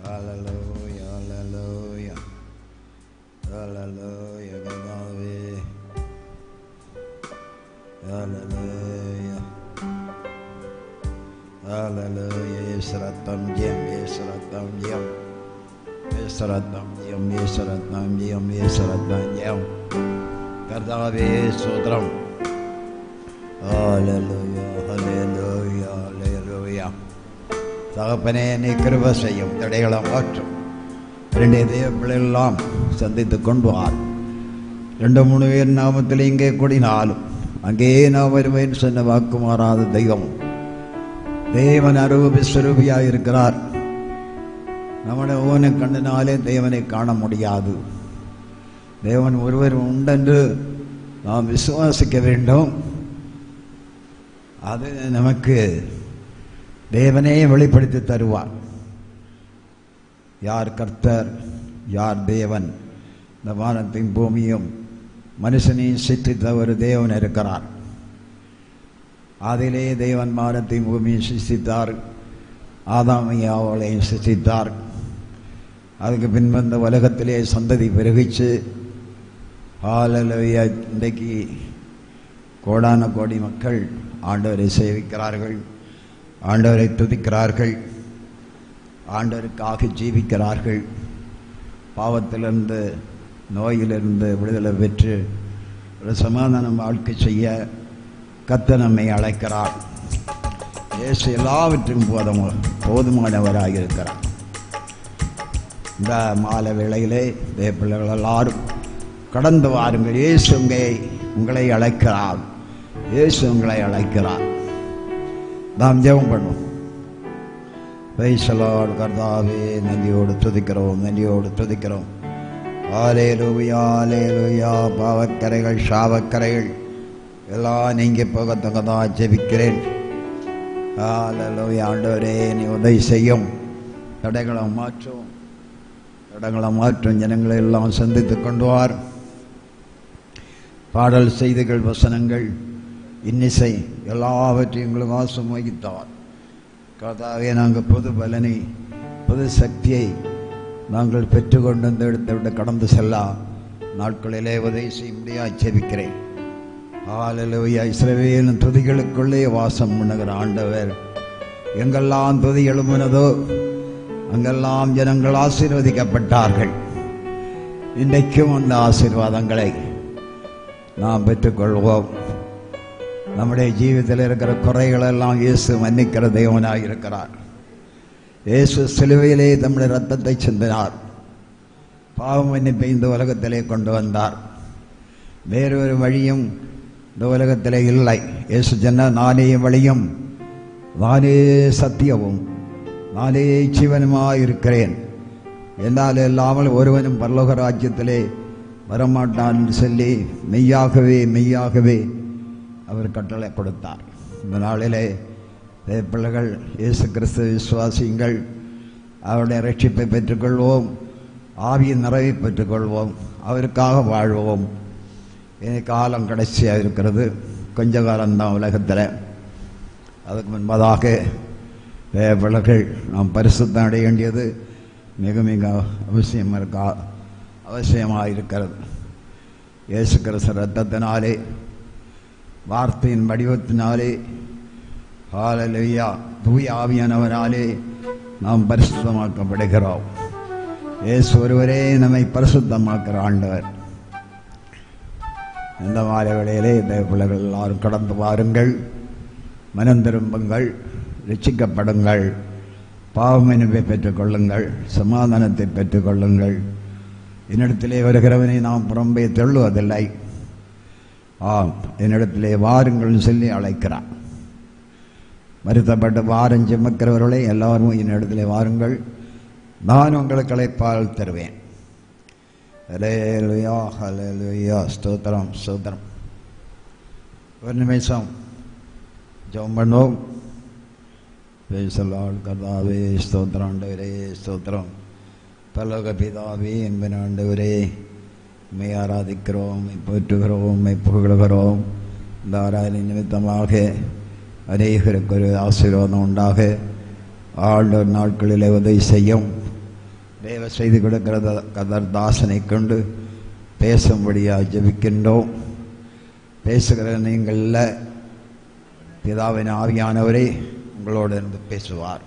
Hallelujah, hallelujah. Hallelujah, கர்த்தாவே. Hallelujah. Hallelujah. இயேசு ரத்தம் ஜெயம், இயேசு ரத்தம் ஜெயம். இயேசு ரத்தம் ஜெயம், இயேசு ரத்தம் ஜெயம், இயேசு ரத்தம் ஜெயம். கர்த்தாவே சோதரம் Hallelujah, hallelujah, hallelujah. தகப்பனே நீ கிருப செய்யும் தடைகளை மாற்றும் ரெண்டு தேவ பிள்ளைகளெல்லாம் சந்தித்து கொண்டு வார் ரெண்டு மூணு பேர் நாமத்தில் இங்கே கூடினாலும் அங்கேயே நான் வருவேன் சொன்ன வாக்கு மாறாத தெய்வம் தேவன் அருவ சுரூபியாக இருக்கிறார் നമ്മുടെ ഓനെ കണ്ണിനാലേ ദേവനെ കാണാൻ முடியாது தேவன் ஒருவர் உண்டென்று நாம் விசுவாசிக்க வேண்டும் அது நமக்கு தேவனே வெளிப்படுத்தி தருவார் யார் கர்த்தர் யார் தேவன் இந்த வானத்தையும் பூமியும் மனுஷனையும் சிற்றித்த ஒரு தேவன் இருக்கிறார் அதிலே தேவன் வானத்தையும் பூமியும் சிருஷ்டித்தார் ஆதாமையும் அவளையும் சிருஷ்டித்தார் அதுக்கு பின் வந்த உலகத்திலே சந்ததி பெருகிச்சு ஹாலலுயா இன்றைக்கு கோடான கோடி மக்கள் ஆண்டவரை சேவிக்கிறார்கள் ஆண்டவரை துதிக்கிறார்கள் ஆண்டவருக்காக ஜீவிக்கிறார்கள் பாவத்திலிருந்து நோயிலிருந்து விடுதலை பெற்று ஒரு சமாதானம் வாழ்க்கை செய்ய கத்த நம்மை அழைக்கிறார் இயேசு எல்லாவற்றும் போதும் போதுமானவராக இருக்கிறார் இந்த மாலை வேளையிலே தேவ பிள்ளைகள் எல்லாரும் கடந்து வாருங்கள் இயேசு உங்களை உங்களை அழைக்கிறார் இயேசு உங்களை அழைக்கிறார் நாம் ஜெபம் பண்ணுவோம் பைசலால் கர்த்தாவே நன்றியோடு துதிக்கிறோம் நன்றியோடு துதிக்கிறோம் ஆலே லூயா ஆலே லூயா பாவக்கரைகள் சாவக்கரைகள் எல்லாம் நீங்க போகத்தக்கதான் ஜெபிக்கிறேன் ஆலலூயா ஆண்டவரே நீ உதவி செய்யும் தடைகளை மாற்றும் தடங்களை மாற்றும் ஜனங்களை எல்லாம் சந்தித்து கொண்டு வார் பாடல் செய்திகள் வசனங்கள் இன்னிசை எல்லாவற்றையும் எங்களுக்கு ஆசம் வகித்தார் கதாவே நாங்கள் புது பலனை புது சக்தியை நாங்கள் பெற்றுக்கொண்டு இந்த இடத்தை விட்டு கடந்து செல்லா நாட்களிலே உதவி செய்ய முடியாது ஜெபிக்கிறேன் ஆலலுயா இஸ்ரவேலின் துதிகளுக்குள்ளே வாசம் பண்ணுகிற ஆண்டவர் எங்கெல்லாம் துதி எழும்பினதோ அங்கெல்லாம் ஜனங்கள் ஆசீர்வதிக்கப்பட்டார்கள் இன்றைக்கும் அந்த ஆசீர்வாதங்களை நாம் பெற்றுக்கொள்வோம் நம்முடைய ஜீவிதத்தில் இருக்கிற குறைகளெல்லாம் இயேசு மன்னிக்கிற தெய்வனாக இருக்கிறார் இயேசு சிலுவையிலே நம்முடைய ரத்தத்தை சிந்தினார் பாவம் மன்னிப்பை இந்த உலகத்திலே கொண்டு வந்தார் வேறொரு வழியும் இந்த உலகத்திலே இல்லை இயேசு சொன்ன நானே வழியும் நானே சத்தியமும் நானே ஜீவனுமாய் இருக்கிறேன் என்னால் இல்லாமல் ஒருவனும் பரலோக ராஜ்யத்திலே வரமாட்டான் என்று சொல்லி மெய்யாகவே மெய்யாகவே அவர் கட்டளை கொடுத்தார் இந்த நாளிலே பிள்ளைகள் இயேசு கிறிஸ்து விசுவாசியுங்கள் அவருடைய ரட்சிப்பை பெற்றுக்கொள்வோம் ஆவியின் நிறைவை பெற்றுக்கொள்வோம் அவருக்காக வாழ்வோம் இனி காலம் கடைசியாக இருக்கிறது கொஞ்ச காலம்தான் உலகத்தில் அதுக்கு முன்பதாக பிள்ளைகள் நாம் பரிசுத்தம் அடைய வேண்டியது மிக மிக அவசியம் இருக்கா அவசியமாக இருக்கிறது இயேசு கிறிஸ்து ரத்தத்தினாலே வார்த்தையின் வடிவத்தினாலே ஹாலலுயா தூய ஆவியானவராலே நாம் பரிசுத்தமாக்கப்படுகிறோம் இயேசு ஒருவரே நம்மை பரிசுத்தமாக்குற ஆண்டவர் இந்த மாலை வேளையிலே இந்த பிள்ளைகள் எல்லாரும் கடந்து வாருங்கள் மனம் திரும்புங்கள் ரட்சிக்கப்படுங்கள் பாவமனுப்பை பெற்றுக்கொள்ளுங்கள் சமாதானத்தை பெற்றுக்கொள்ளுங்கள் என்னிடத்திலே வருகிறவனை நாம் புறம்பே தள்ளுவதில்லை ஆம் என்னிடத்திலே வாருங்கள் சொல்லி அழைக்கிறான் வருத்தப்பட்டு வாரம் சுமக்கிறவர்களே எல்லாரும் என்னிடத்திலே வாருங்கள் நான் உங்களுக்கு அழைப்பால் தருவேன் ஹலேலுயா ஹலேலுயா ஸ்தோத்திரம் ஸ்தோத்திரம் ஒரு நிமிஷம் ஜெபம் பண்ணுவோம் பேசலால் கர்த்தாவே ஸ்தோத்திரம் ஆண்டவரே ஸ்தோத்திரம் பலோக பிதாவே என்பன் ஆண்டவரே மெய் ஆராதிக்கிறோம் மெய் போற்றுகிறோம் மெய் புகழுகிறோம் இந்த ஆராதனை நிமித்தமாக அநேகருக்கு ஒரு ஆசீர்வாதம் உண்டாக ஆண்டவர் நாட்களிலே உதவி செய்யும் தேவ செய்து கொடுக்கிறத கதர் தாசனை கொண்டு பேசும்படியாக ஜெபிக்கின்றோம் பேசுகிற நீங்கள பிதாவின் ஆவியானவரே உங்களோடு இருந்து பேசுவார்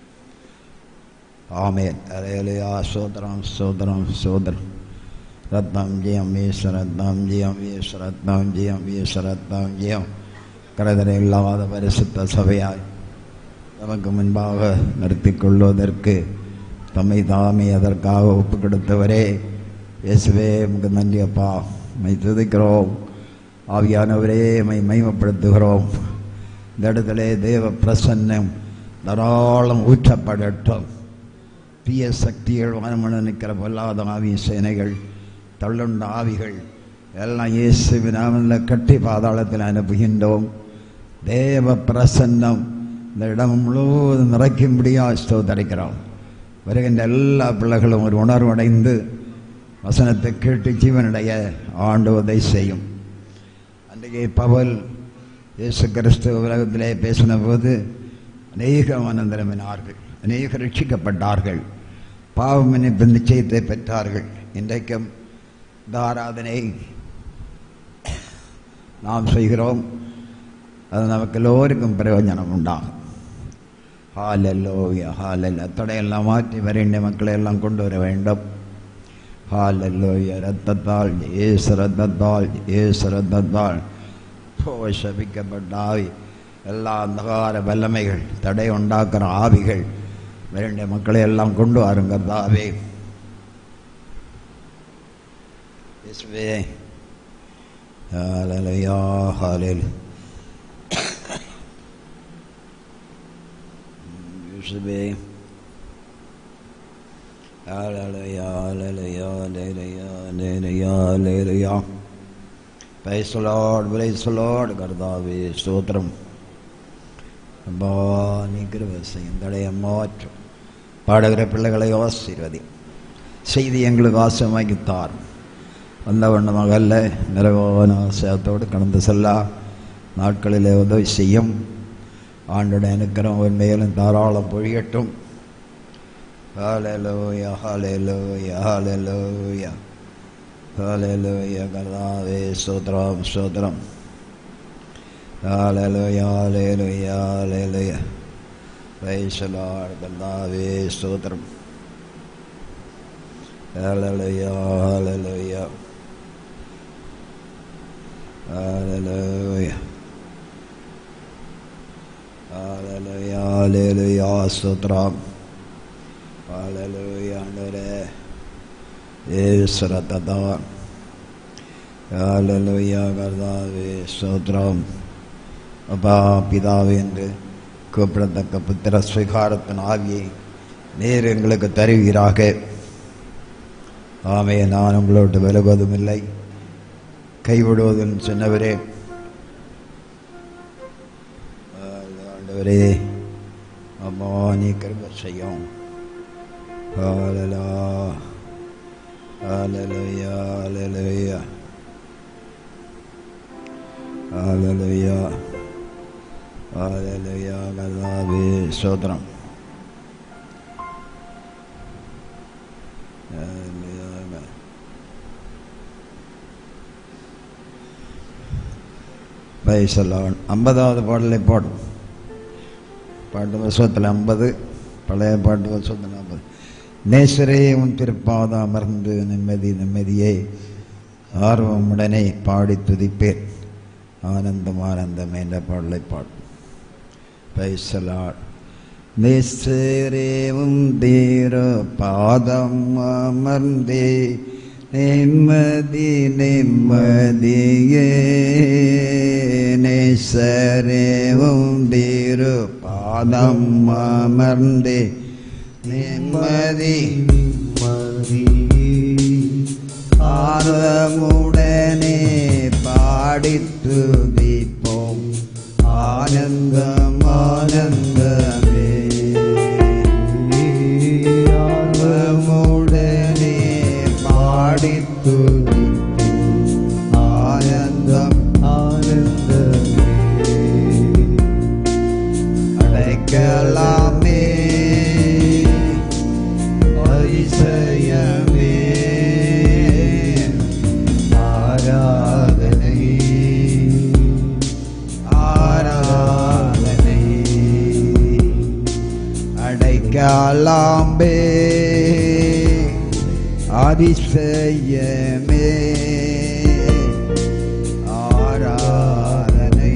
ஆமேன் அலையலையா சோதரம் சோதரம் சோதரம் ரத்னம் ஜெயம் ஈஸ்வரத்னம் ஜெயம் ஈஸ்வரத்னம் ஜெயம் ஈஸ்வரத்னம் ஜெயம் கரதரை இல்லாத பரிசுத்த சபையாய் நமக்கு முன்பாக நிறுத்திக் கொள்வதற்கு தம்மை தாமே அதற்காக ஒப்பு கொடுத்தவரே இயேசுவே உமக்கு நன்றி அப்பா மை துதிக்கிறோம் ஆவியானவரே மை மைமப்படுத்துகிறோம் இந்த இடத்துல தேவ பிரசன்னம் தாராளம் ஊற்றப்படட்டும் தீய சக்திகள் வனமன நிற்கிற பொல்லாத ஆவி சேனைகள் தள்ளுண்ட ஆவிகள் எல்லாம் இயேசுவின் நாமத்தில் கட்டி பாதாளத்தில் அனுப்புகின்றோம் தேவ பிரசன்னம் இந்த இடம் முழுவதும் நிறைக்கும்படியாக ஸ்தோத்தரிக்கிறோம் வருகின்ற எல்லா பிள்ளைகளும் ஒரு உணர்வடைந்து வசனத்தை கேட்டு ஜீவனுடைய ஆண்டுவதை செய்யும் அன்றைக்கு பவல் இயேசு கிறிஸ்து உலகத்திலே பேசின போது அநேக ஆனந்தரமினார்கள் அநேக ரட்சிக்கப்பட்டார்கள் பாவமன்னிப்பு நிச்சயத்தை பெற்றார்கள் இன்றைக்கும் இந்த ஆராதனை நாம் செய்கிறோம் அது நமக்கு எல்லோருக்கும் பிரயோஜனம் உண்டாகும் ஹாலல்லோய ஹாலல்ல தடையெல்லாம் மாற்றி வரைண்ட மக்களை எல்லாம் கொண்டு வர வேண்டும் ஹாலல்லோய ரத்தத்தால் ஏசு ரத்தத்தால் ஏசு ரத்தத்தால் போஷபிக்கப்பட்ட ஆவி எல்லா அந்தகார வல்லமைகள் தடை உண்டாக்குற ஆவிகள் வேண்டிய மக்களை எல்லாம் கொண்டு வாருங்கிறதாவே இயேசுவே ஹalleluya ஹalleluya இயேசுவே ஹalleluya ஹalleluya ஹalleluya ஹalleluya ஹalleluya Praise the Lord, praise the Lord, கர்த்தாவே ஸ்தோத்திரம் அப்பா நீ கிருபை செய்யும் தடைய மாற்றும் பாடுகிற பிள்ளைகளை ஆசீர்வதி செய்தி எங்களுக்கு ஆசமாக்கி தார் வந்த வண்ணமாக அல்ல நிறைவான ஆசையத்தோடு கடந்து செல்லா நாட்களிலே உதவி செய்யும் ஆண்டுடைய அனுக்கிறம் ஒரு மேலும் தாராளம் பொழியட்டும் ஹalleluya ஹalleluya ஹalleluya ஹalleluya கர்த்தாவே ஸ்தோத்திரம் ஸ்தோத்திரம் ஹalleluya ஹalleluya ஹalleluya praise the lord கர்த்தாவே ஸ்தோத்திரம் ஹalleluya ஹalleluya ஹalleluya ஹalleluya ஹalleluya ஸ்தோத்திரம் ஹalleluya ஆண்டவரே ஈஸ்வரத்தா ஹalleluya கர்த்தாவே ஸ்தோத்திரம் அப்பா பிதாவே என்று கூப்பிடத்தக்க புத்திர ஸ்வீகாரத்தின் ஆவியை நீர் எங்களுக்கு தருவீராக ஆமே நான் உங்களோட்டு விலகுவதும் இல்லை கைவிடுவதும் சொன்னவரே ஆண்டவரே அம்மா நீ கிருப செய்யும் ஹalleluya ஹalleluya ஹalleluya ஹalleluya ஹalleluya கர்த்தாவே ஸ்தோத்திரம் ஹalleluya பைசலான் ஐம்பதாவது பாடலை பாடும் பாட்டு வருஷத்தில் ஐம்பது பழைய பாட்டு வருஷத்தில் ஐம்பது நேசரே உன் திருப்பாதம் அமர்ந்து நிம்மதி நிம்மதியை ஆர்வமுடனே பாடி துதிப்பேன் ஆனந்தம் ஆனந்தம் என்ற பாடலை பாடும் பைசலான் நேசரேவும் தீர பாதம் அமர்ந்தே நிம்மதி நிம்மதியே நேசரேவும் தீரு பாதம் அமர்ந்தே நிம்மதி ஆர்வமுடனே பாடித் துதிப்போம் ஆனந்தம் ஆனந்தமே ஆர்வமுடனே பாடித் துதிப்போம் ஆனந்தம் ஆனந்தமே அடைக்கலாமே ஐச ஆலாம்பே அதிசயமே ஆராதனை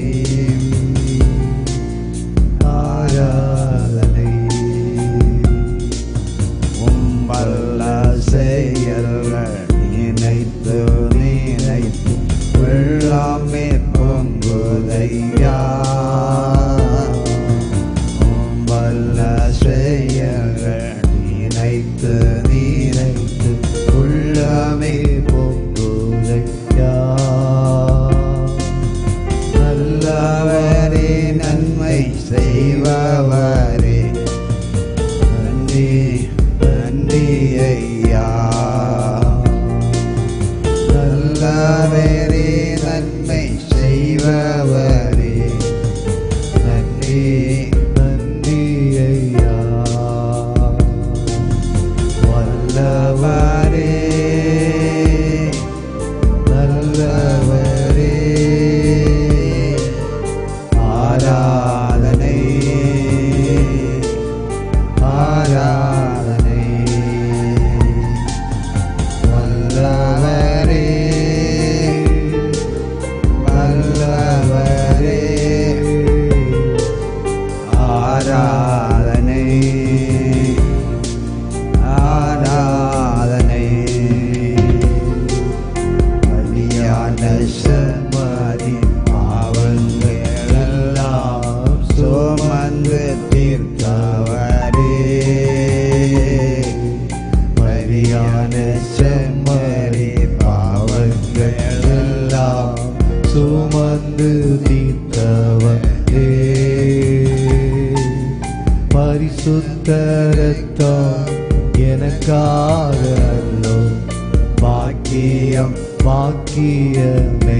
ஆராதனை உம்பல்ல செயல்கள் நினைத்து நினைத்து வெள்ளாமே பொங்குதையா உம்பல்ல செயல்கள் நினைத்து நினைத்து உள்ளமே பொங்குதையா நல்லவரே நன்மை செய்பவரே நன்றி நன்றி ஐயா நல்லவரே நன்மை செய்பவரே நன்றி நன்றி ஐயா வல்லவரே நல்லவரே ஆராதனை ஆராதனை வல்லவரே வல்லவரே ஆராதனை ஆராதனை பலியான செம்மறி பாவங்களெல்லாம் சுமந்து தீர்த்தவரே பலியான செம்மறி பாவங்களெல்லாம் சுமந்து தீர்த்தவரே பரிசுத்த ரத்தம் எனக்காக அல்லோ பாக்கியம் பாக்கியமே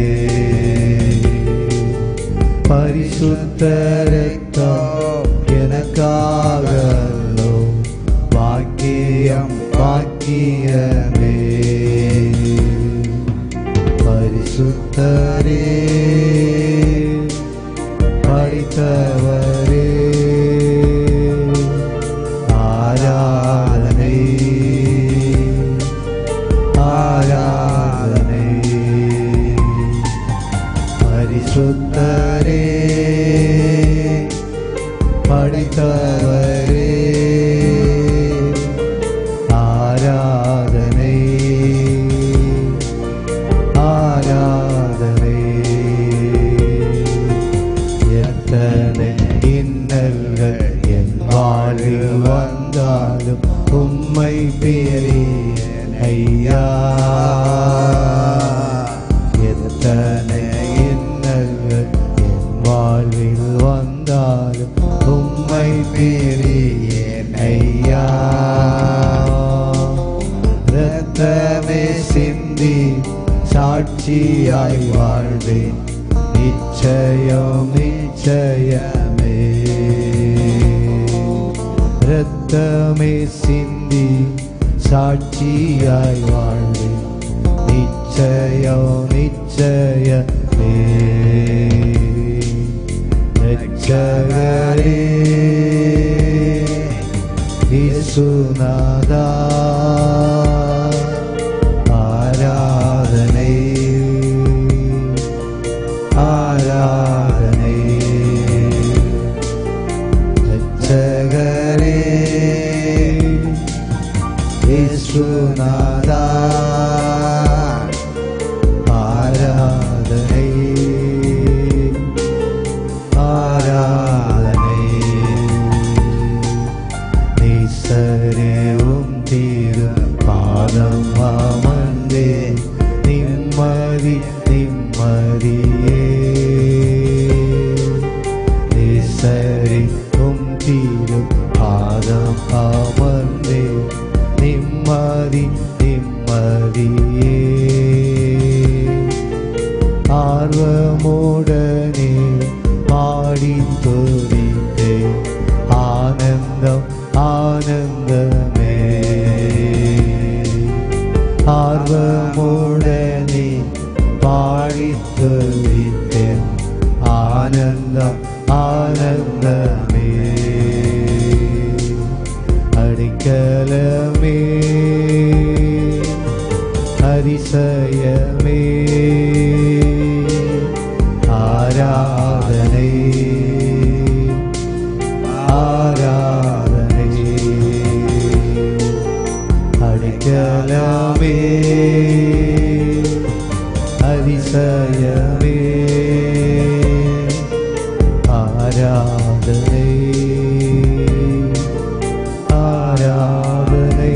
பரிசுத்த ரத்தம் எனக்காக அல்லோ பாக்கியம் பாக்கியமே பரிசுத்தரே படித்தவரே ஆராதனை ஆராதனை பரிசுத்தரே படித்தவரே ஆராதனை ஆராதனை எத்தனை இன்னல்கள் என் வாழ்வில் வந்தாலும் உம்மை பெரிய ஐயா எத்தனை இன்னல்கள் என் வாழ்வில் வந்தாலும் உம்மை பெரிய ஐயா ரத்தமே சிந்தி சாட்சியாய் வாழ்வேன் நிச்சயம் நிச்சயமே ரத்தமே சிந்தி சாட்சியாய் வாழ்வேன் நிச்சயம் நிச்சயமே ரட்சகரே இயேசுநாதா ஆராதனை ஆராதனை ரட்சகரே இயேசுநாதா ஆராதனை ஆராதனை நீசரேவும் தீரு பாதம் அமர்ந்தே நிம்மதி நிம்மதியே நீசரிக்கும் தீரு பாதம் அமர்ந்தே நிம்மதி நிம்மதியே ஆர்வமுடனே பாடி துதித்தே ஆனந்தம் ஆனந்தமே ஆர்வமுடனே பாடி துதித்தேன் ஆனந்தம் ஆனந்தமே அடிக்கலமே அதிசயமே ஆராதனை ஆராதனை அடிக்கலமே அதிசயமே ஆராதனை ஆராதனை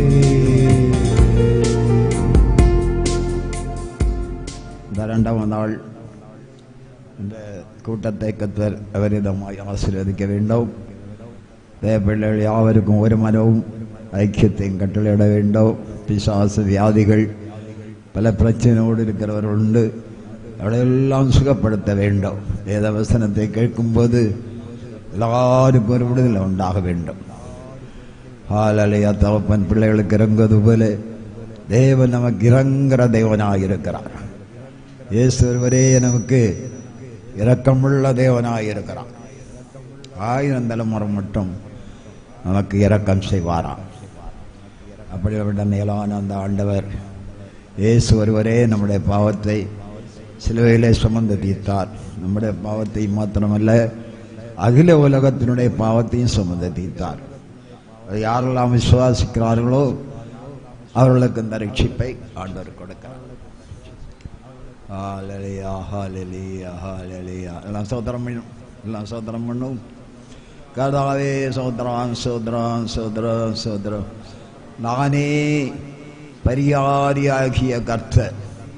இந்த இரண்டாம் நாள் இந்த கூட்டத்தை கத்தர் அவரிதமாய் ஆசீர்வதிக்க வேண்டும் தேவப்பிள்ளைகள் யாவருக்கும் ஒரு மனവും ஐக்கியத்தையும் கட்டளையிட வேண்டும் பிசாசு வியாதிகள் பல பிரச்சனையோடு இருக்கிறவர்கள் உண்டு அவளையெல்லாம் சுகப்படுத்த வேண்டும் வேத வசனத்தை கேட்கும்போது எல்லாருக்கும் ஒரு விடுதலை உண்டாக வேண்டும் ஹாலலையா தகப்பன் பிள்ளைகளுக்கு இறங்குவது போல தேவன் நமக்கு இறங்குற தேவனாக இருக்கிறார் இயேசு ஒருவரே நமக்கு இரக்கமுள்ள தேவனாக இருக்கிறார் ஆயிரம் தலைமுறை மட்டும் நமக்கு இரக்கம் செய்வாராம் அப்படிப்பட்ட மேலான அந்த ஆண்டவர் இயேசு ஒருவரே நம்முடைய பாவத்தை சிலுவையிலே சுமந்து தீர்த்தார் நம்முடைய பாவத்தை மாத்திரமல்ல அகில உலகத்தினுடைய பாவத்தையும் சுமந்து தீர்த்தார் அது யாரெல்லாம் விசுவாசிக்கிறார்களோ அவர்களுக்கு இந்த ரட்சிப்பை ஆண்டவர் கொடுக்கிறார் ஹalleluya ஹalleluya ஹalleluya எல்லாம் சோதரம் பண்ணும் எல்லாம் சோதரம் பண்ணும் கர்த்தாவே சோதரம் சோதரம் சோதரம் சோதரம் நானே பரிகாரியாகிய கர்த்தர்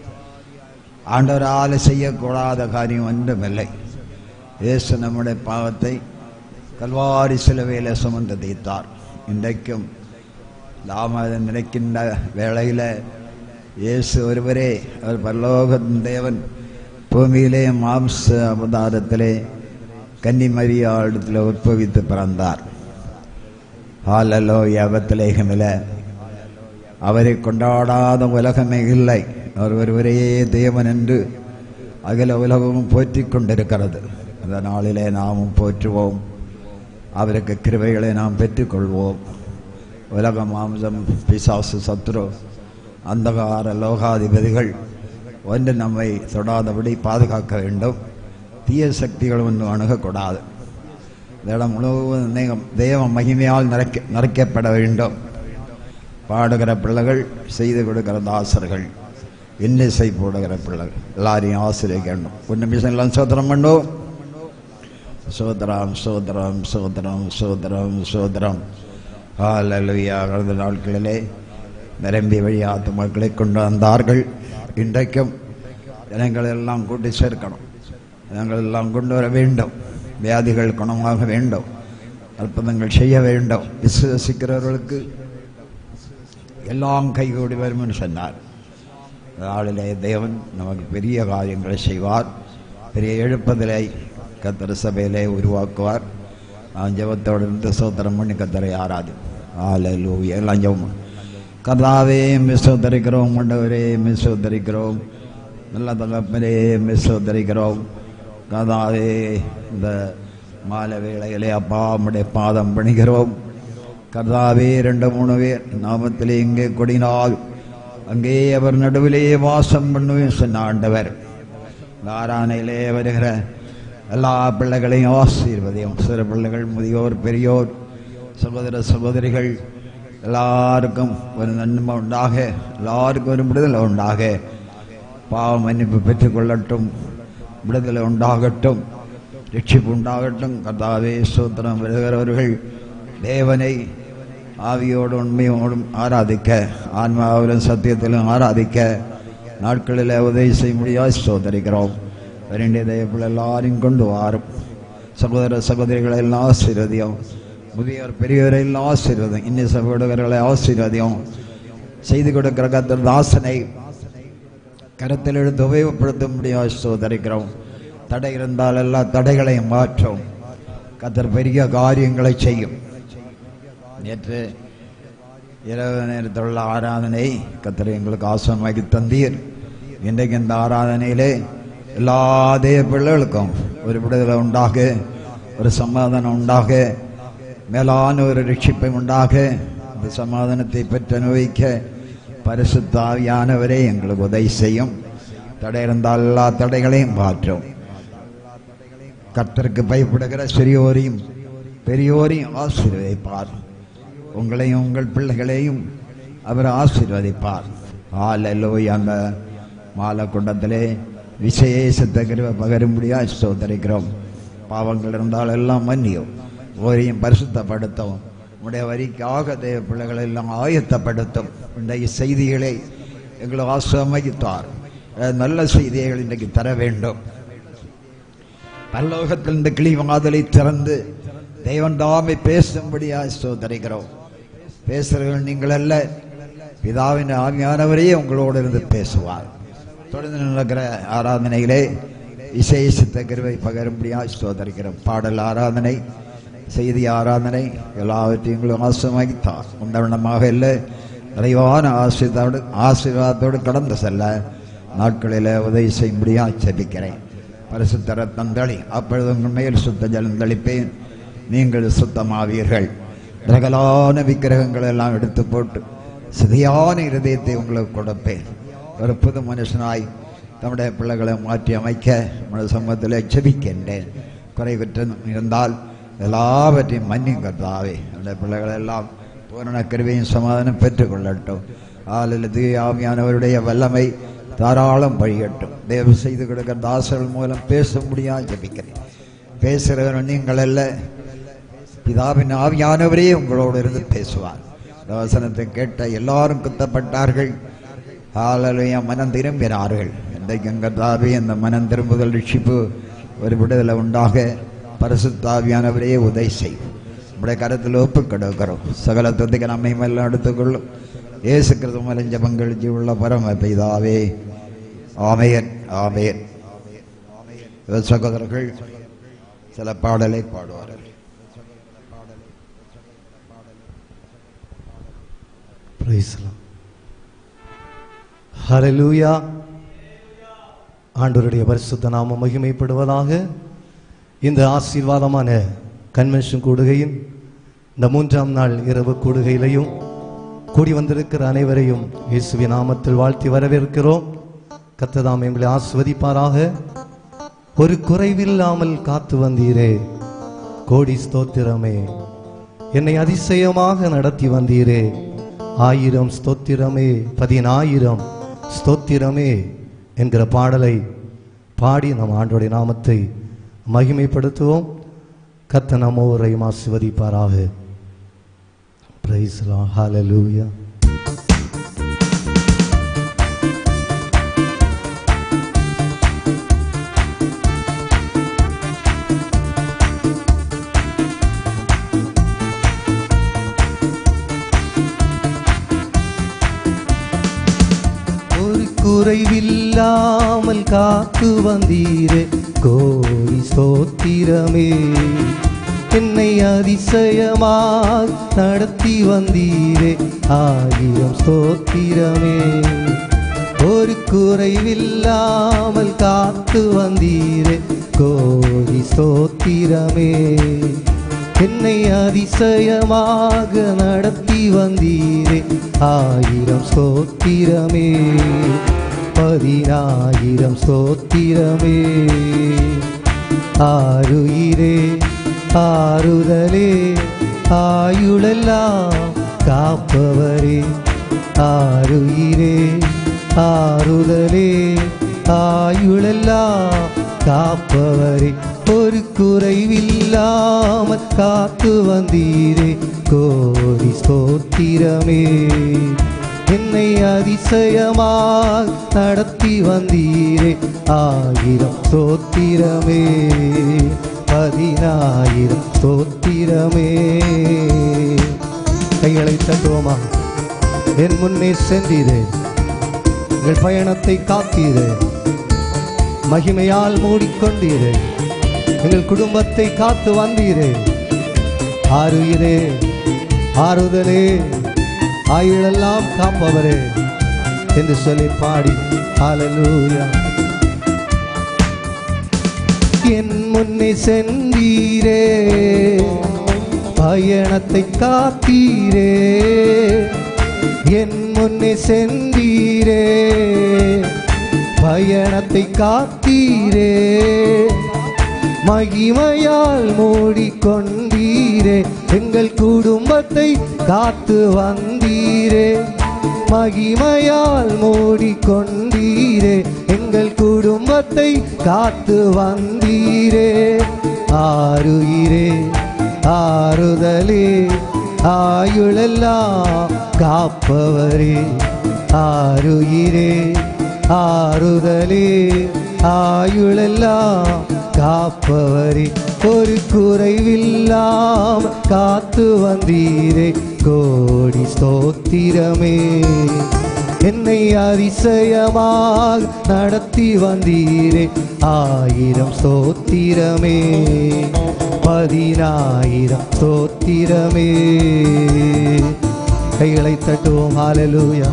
ஆண்டவரால் செய்யக்கூடாத காரியம் ஒன்றுமில்லை இயேசு நம்முடைய பாவத்தை கல்வாரி சிலுவையில் சுமந்து தீர்த்தார் இன்றைக்கும் நாம் அதை நினைக்கின்ற வேளையில் இயேசு ஒருவரே அவர் பரலோகத்தின் தேவன் பூமியிலே மாம்ச அவதாரத்திலே கன்னிமரியாடத்தில் உற்பவித்து பிறந்தார் ஹாலலோ யபத்திலேகமில அவரை கொண்டாடாத உலகமே இல்லை அவர் ஒருவரே தேவன் என்று அகில உலகமும் போற்றிக் கொண்டிருக்கிறது அந்த நாளிலே நாமும் போற்றுவோம் அவருக்கு கிருபைகளை நாம் பெற்றுக்கொள்வோம் உலக மாம்சம் பிசாசு சத்ரு அந்தகார லோகாதிபதிகள் ஒன்று நம்மை தொடாதபடி பாதுகாக்க வேண்டும் தீய சக்திகள் ஒன்று அணுகக்கூடாது இந்த இடம் முழுவதும் தேவ- தேவ மகிமையால் நிறைக்க நிறைக்கப்பட வேண்டும் பாடுகிற பிள்ளைகள் செய்து கொடுக்கிற தாசர்கள் இன்னிசை போடுகிற பிள்ளைகள் எல்லாரையும் ஆசிரியக்கணும் ஒரு நிமிஷம் எல்லாம் சோதனம் பண்ணும் சோதரம் சோதரம் சோதரம் சோதரம் சோதரம் ஹalleluya கடந்த நாட்களிலே நிரம்பி வழியாத்து மக்களை கொண்டு வந்தார்கள் இன்றைக்கும் ஜனங்கள் எல்லாம் கூட்டி சேர்க்கணும் ஜனங்கள் எல்லாம் கொண்டு வர வேண்டும் வியாதிகள் குணமாக வேண்டும் அற்புதங்கள் செய்ய வேண்டும் விசுவசிக்கிறவர்களுக்கு எல்லாம் கைகூடி வரும் என்று சொன்னார் நாளிலே தேவன் நமக்கு பெரிய காரியங்களை செய்வார் பெரிய எழுப்பதிலை கத்தர் சபையிலே உருவாக்குவார் நான் ஜெபத்தோடு இருந்து சோத்திரம் பண்ணி கத்தரை ஆராது ஆலலூ எல்லாம் ஜெபம் கதாவே மிஸ்ஸோத்தரிக்கிறோம் மண்டவரே மிஸ்ஸோத்தரிக்கிறோம் நல்ல தகப்பனே மிஸ்ஸோத்தரிக்கிறோம் கதாவே இந்த மாலை வேளையிலே அப்பா உம்முடைய பாதம் பணிகிறோம் கர்த்தாவே ரெண்டு மூணு பேர் நாமத்திலே இங்கே கொடினால் அங்கே அவர் நடுவிலே வாசம் பண்ணுவேன் சொன்ன ஆண்டவர் தாரானையிலே வருகிற எல்லா பிள்ளைகளையும் ஆசீர்வதியும் சிறு பிள்ளைகள் முதியோர் பெரியோர் சகோதர சகோதரிகள் எல்லாருக்கும் ஒரு நன்மை உண்டாக எல்லாருக்கும் ஒரு விடுதலை உண்டாக பாவ மன்னிப்பு பெற்றுக்கொள்ளட்டும் விடுதலை உண்டாகட்டும் ரட்சிப்பு உண்டாகட்டும் கர்த்தாவே சூத்திரம் வருகிறவர்கள் தேவனை ஆவியோடு உண்மையோடும் ஆராதிக்க ஆன்மாவிலும் சத்தியத்திலும் ஆராதிக்க நாட்களில் உதவி செய்ய முடியாது சோதரிக்கிறோம் வேண்டிய தெய்வங்கள் எல்லாரையும் கொண்டு வாரும் சகோதர சகோதரிகளை எல்லாம் ஆசீர்வதியும் முதியோர் பெரியவரை எல்லாம் ஆசீர்வதம் இன்னும் சகோதரர்களை ஆசீர்வதியும் செய்து கொடுக்கிற கத்தர் தாசனை கருத்தில் எடுத்து உபயோகப்படுத்த முடியாது சோதரிக்கிறோம் தடை இருந்தால் எல்லா தடைகளையும் மாற்றும் கத்தர் பெரிய காரியங்களை செய்யும் நேற்று இரவு நேரத்துள்ள ஆராதனை கத்தர் எங்களுக்கு ஆசனமாக்கி தந்தீர் இன்றைக்கு இந்த ஆராதனையிலே எல்லா தேவ பிள்ளைகளுக்கும் ஒரு விடுதலை உண்டாக ஒரு சமாதானம் உண்டாக மேலான ஒரு ரட்சிப்பை உண்டாக இந்த சமாதானத்தை பெற்று அனுபவிக்க பரிசுத்தாவியானவரே எங்களுக்கு உதவி செய்யும் தடை இருந்தால் எல்லா தடைகளையும் மாற்றும் கர்த்தருக்கு பயப்படுகிற சிறியோரையும் பெரியோரையும் ஆசீர்வதிப்பார் உங்களையும் உங்கள் பிள்ளைகளையும் அவர் ஆசீர்வதிப்பார் ஆலலோய் அந்த மாலக்குண்டத்திலே விசேஷத்தை கிருப பகரும்படியாக ஸ்தோத்தரிக்கிறோம் பாவங்கள் இருந்தால் எல்லாம் மன்னியும் ஓரையும் பரிசுத்தப்படுத்தவும் உடைய வரிக்காக தேவ பிள்ளைகளை எல்லாம் ஆயத்தப்படுத்தும் இன்றைய செய்திகளை எங்களை ஆசிரமித்தார் நல்ல செய்திகள் இன்றைக்கு தர வேண்டும் பரலோகத்தில் இந்த கிளி வாதலை திறந்து தெய்வன் தாமே பேசும்படியாக ஸ்தோத்தரிக்கிறோம் பேசுகிறவர்கள் நீங்கள் அல்ல பிதாவின் ஆவியானவரையே உங்களோடு இருந்து பேசுவார் தொடர்ந்து நடக்கிற ஆராதனைகளே விசேஷத்த கிருவை பகரும்படியாக ஸ்தோத்தரிக்கிறோம் பாடல் ஆராதனை செய்தி ஆராதனை எல்லாவற்றையும் உங்களுக்கு ஆசிரமித்தார் உண்டவனமாக இல்லை நிறைவான ஆசீர்வாதோடு ஆசீர்வாதத்தோடு கடந்து செல்ல நாட்களில் உதவி செய்யும்படியாக ஜெபிக்கிறேன் பரிசுத்தர தந்தளி அப்பொழுது உங்கள் மேல் சுத்த ஜலம் தளிப்பேன் நீங்கள் சுத்தமாவீர்கள் ரகலான விக்கிரகங்களை எல்லாம் எடுத்து போட்டு சிதையான இருதயத்தை உங்களுக்கு கொடுப்பேன் ஒரு புது மனுஷனாய் தம்முடைய பிள்ளைகளை மாற்றி அமைக்க உங்களுடைய சமூகத்தில் ஜெபிக்கின்றேன் குறைவற்ற இருந்தால் எல்லாவற்றையும் மன்னிங்கத்தாவே அந்த பிள்ளைகள் எல்லாம் பூரண கருவையும் சமாதானம் பெற்றுக்கொள்ளட்டும் ஆளில் ஆவியானவருடைய வல்லமை தாராளம் வழிகட்டும் தேவ செய்து கொடுக்கிற தாசர்கள் மூலம் பேச முடியாது ஜபிக்கிறேன் பேசுகிறவர் நீங்கள் அல்ல பிதாவின் ஆவியானவரே உங்களோடு இருந்து பேசுவார் இந்த வசனத்தை கேட்ட எல்லாரும் குத்தப்பட்டார்கள் ஆளலையா மனம் திரும்பினார்கள் இன்றைக்கு எங்கத்தாவே அந்த மனம் திரும்புதல் ரிஷிப்பு ஒரு விடுதலை உண்டாக பரிசுத்தாவியானவரே உதவி செய்யும் நம்முடைய கருத்தில் ஒப்பு கொடுக்கிறோம் சகல துதிக்க நம்மை எல்லாம் எடுத்துக்கொள்ளும் இயேசு கிறிஸ்து மலைஞ்ச பங்களிச்சு உள்ள பரம பிதாவே ஆமையன் ஆமையன் சகோதரர்கள் சில பாடலை பாடுவார்கள் Praise the Lord. Hallelujah. ஆண்டவருடைய பரிசுத்த நாமம் மகிமைப்படுவதாக இந்த ஆசீர்வாதமான கன்வென்ஷன் கூடுகையின் இந்த மூன்றாம் நாள் இரவு கூடுகையிலையும் கூடி வந்திருக்கிற அனைவரையும் இயேசுவின் நாமத்தில் வாழ்த்தி வரவேற்கிறோம் கத்ததாம் எங்களை ஆஸ்வதிப்பாராக ஒரு குறைவில்லாமல் காத்து வந்தீரே கோடி ஸ்தோத்திரமே என்னை அதிசயமாக நடத்தி வந்தீரே ஆயிரம் ஸ்தோத்திரமே பதினாயிரம் ஸ்தோத்திரமே என்கிற பாடலை பாடி நம் ஆண்டோடைய நாமத்தை மகிமைப்படுத்துவோம் கத்த நம்ம ஊரையும் ஆசிர்வதிப்பாராக பிரைஸ் ஹalleluya ஒரு குறைவில்லாமல் காத்து வந்தீரே கோடி ஸ்தோத்திரமே என்னை அதிசயமாக நடத்தி வந்தீரே ஆயிரம் ஸ்தோத்திரமே ஒரு குறைவில்லாமல் காத்து வந்தீரே கோடி ஸ்தோத்திரமே என்னை அதிசயமாக நடத்தி வந்தீரே ஆயிரம் ஸ்தோத்திரமே பதினாயிரம் ஸ்தோத்திரமே ஆருயிரே ஆறுதலே ஆயுளெல்லாம் காப்பவரே ஆருயிரே ஆறுதலே ஆயுளெல்லாம் காப்பவரே ஒரு குறைவில்லாமல் காத்து வந்தீரே கோடி ஸ்தோத்திரமே என்னை அதிசயமாக நடத்தி வந்தீரே ஆயிரம் ஸ்தோத்திரமே பதினாயிரம் ஸ்தோத்திரமே கைகளை தட்டுவோமா என் முன்னே சென்றீரே எங்கள் பயணத்தை காத்தீரே மகிமையால் மூடிக்கொண்டீரே எங்கள் குடும்பத்தை காத்து வந்தீரே ஆறுயிரே ஆறுதலே ஆயுளெல்லாம் காப்பவரே என்று சொல்லி பாடி ஹalleluya என் முன்னே சென்றீரே பயணத்தை காத்தீரே என் முன்னே சென்றீரே பயணத்தை காத்தீரே மகிமையால் மூடிக்கொண்டீரே எங்கள் குடும்பத்தை காத்து வந்தீரே மகிமையால் மூடிக்கொண்டீரே எங்கள் குடும்பத்தை காத்து வந்தீரே ஆருயிரே ஆறுதலே ஆயுளெல்லாம் காப்பவரே ஆருயிரே ஆறுதலே ஆயுளெல்லாம் காப்பவரே ஒரு குறைவில்லாம் காத்து வந்தீரே கோடி ஸ்தோத்திரமே என்னை அதிசயமாக நடத்தி வந்தீரே ஆயிரம் ஸ்தோத்திரமே பதினாயிரம் ஸ்தோத்திரமே கைகளை தட்டுவோம் ஹalleluya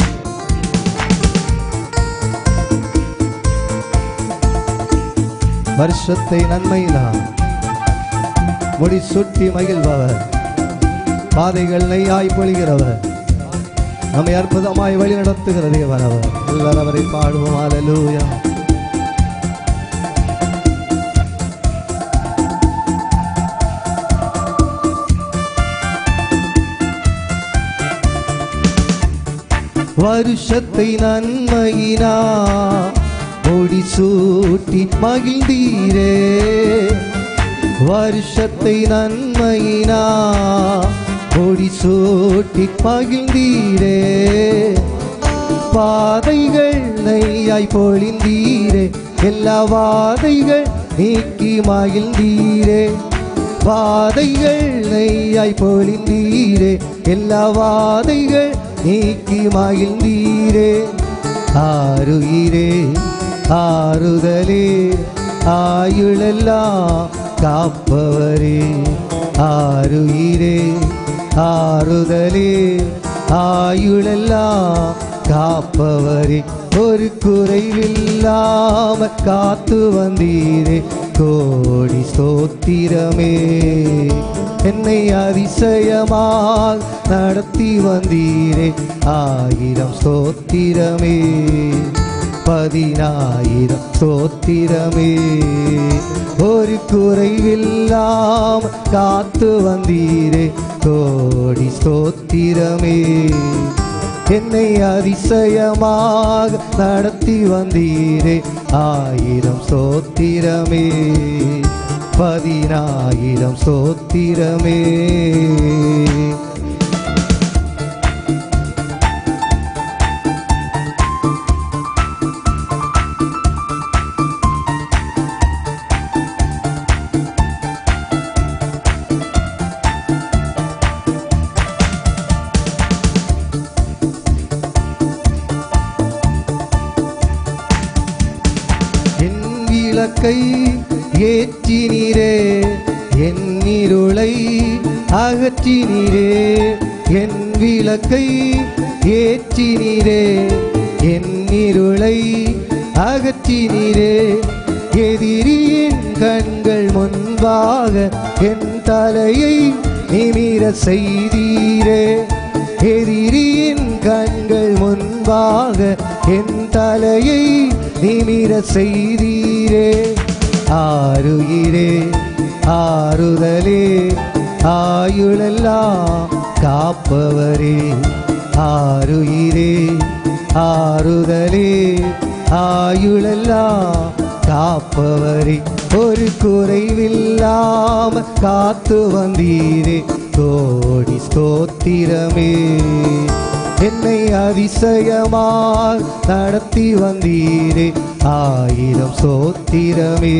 வருஷத்தை நன்மையினால் முடி சுட்டி மகிழ்பவர் பாதைகள் நெய்யாய் பொழிகிறவர் நம்மை அற்புதமாய் வழி நடத்துகிற தேவன் அவர் எல்லாரும் அவரை பாடுவோம் ஹalleluya வருஷத்தை நன்மையினா முடி சூட்டி மகிழ்ந்தீரே வருஷத்தை நன்மையினா முடி சூட்டி மகிழ்ந்தீரே பாதைகள் நெய்யாய் பொழிந்தீரே எல்லா வாதைகள் நீக்கி மகிழ்ந்தீரே வாதைகள் நெய்யாய் பொழிந்தீரே எல்லா வாதைகள் நீக்கி மகிழ்ந்தீரே ஆருயிரே ஆறுதலே ஆயுளெல்லாம் காப்பவரே ஆருயிரே ஆறுதலே ஆயுளெல்லாம் காப்பவரே ஒரு குறைவில்லாம காத்து வந்தீரே கோடி ஸ்தோத்திரமே என்னை அதிசயமாக நடத்தி வந்தீரே ஆயிரம் ஸ்தோத்திரமே பதினாயிரம் ஸ்தோத்திரமே ஒரு குறைவில்லாம் காத்து வந்தீரே கோடி ஸ்தோத்திரமே என்னை அதிசயமாக நடத்தி வந்தீரே ஆயிரம் சோத்திரமே பதினாயிரம் சோத்திரமே என் விளக்கை ஏற்றினீரே என் இருளை அகற்றினீரே என் விளக்கை ஏற்றினீரே என் இருளை அகற்றினீரே எதிரியின் கண்கள் முன்பாக என் தலையை நிமிர செய்தீரே எதிரியின் கண்கள் முன்பாக என் தலையை நிமிர செய்தீரே ஆருயிரே ஆறுதலே ஆயுளெல்லாம் காப்பவரே ஆருயிரே ஆறுதலே ஆயுளெல்லாம் காப்பவரே ஒரு குறைவில்லாம காத்து வந்தீரே கோடி ஸ்தோத்திரமே என்னை அதிசயமாய் நடத்தி வந்தீரே ஆயிரம் சோத்திரமே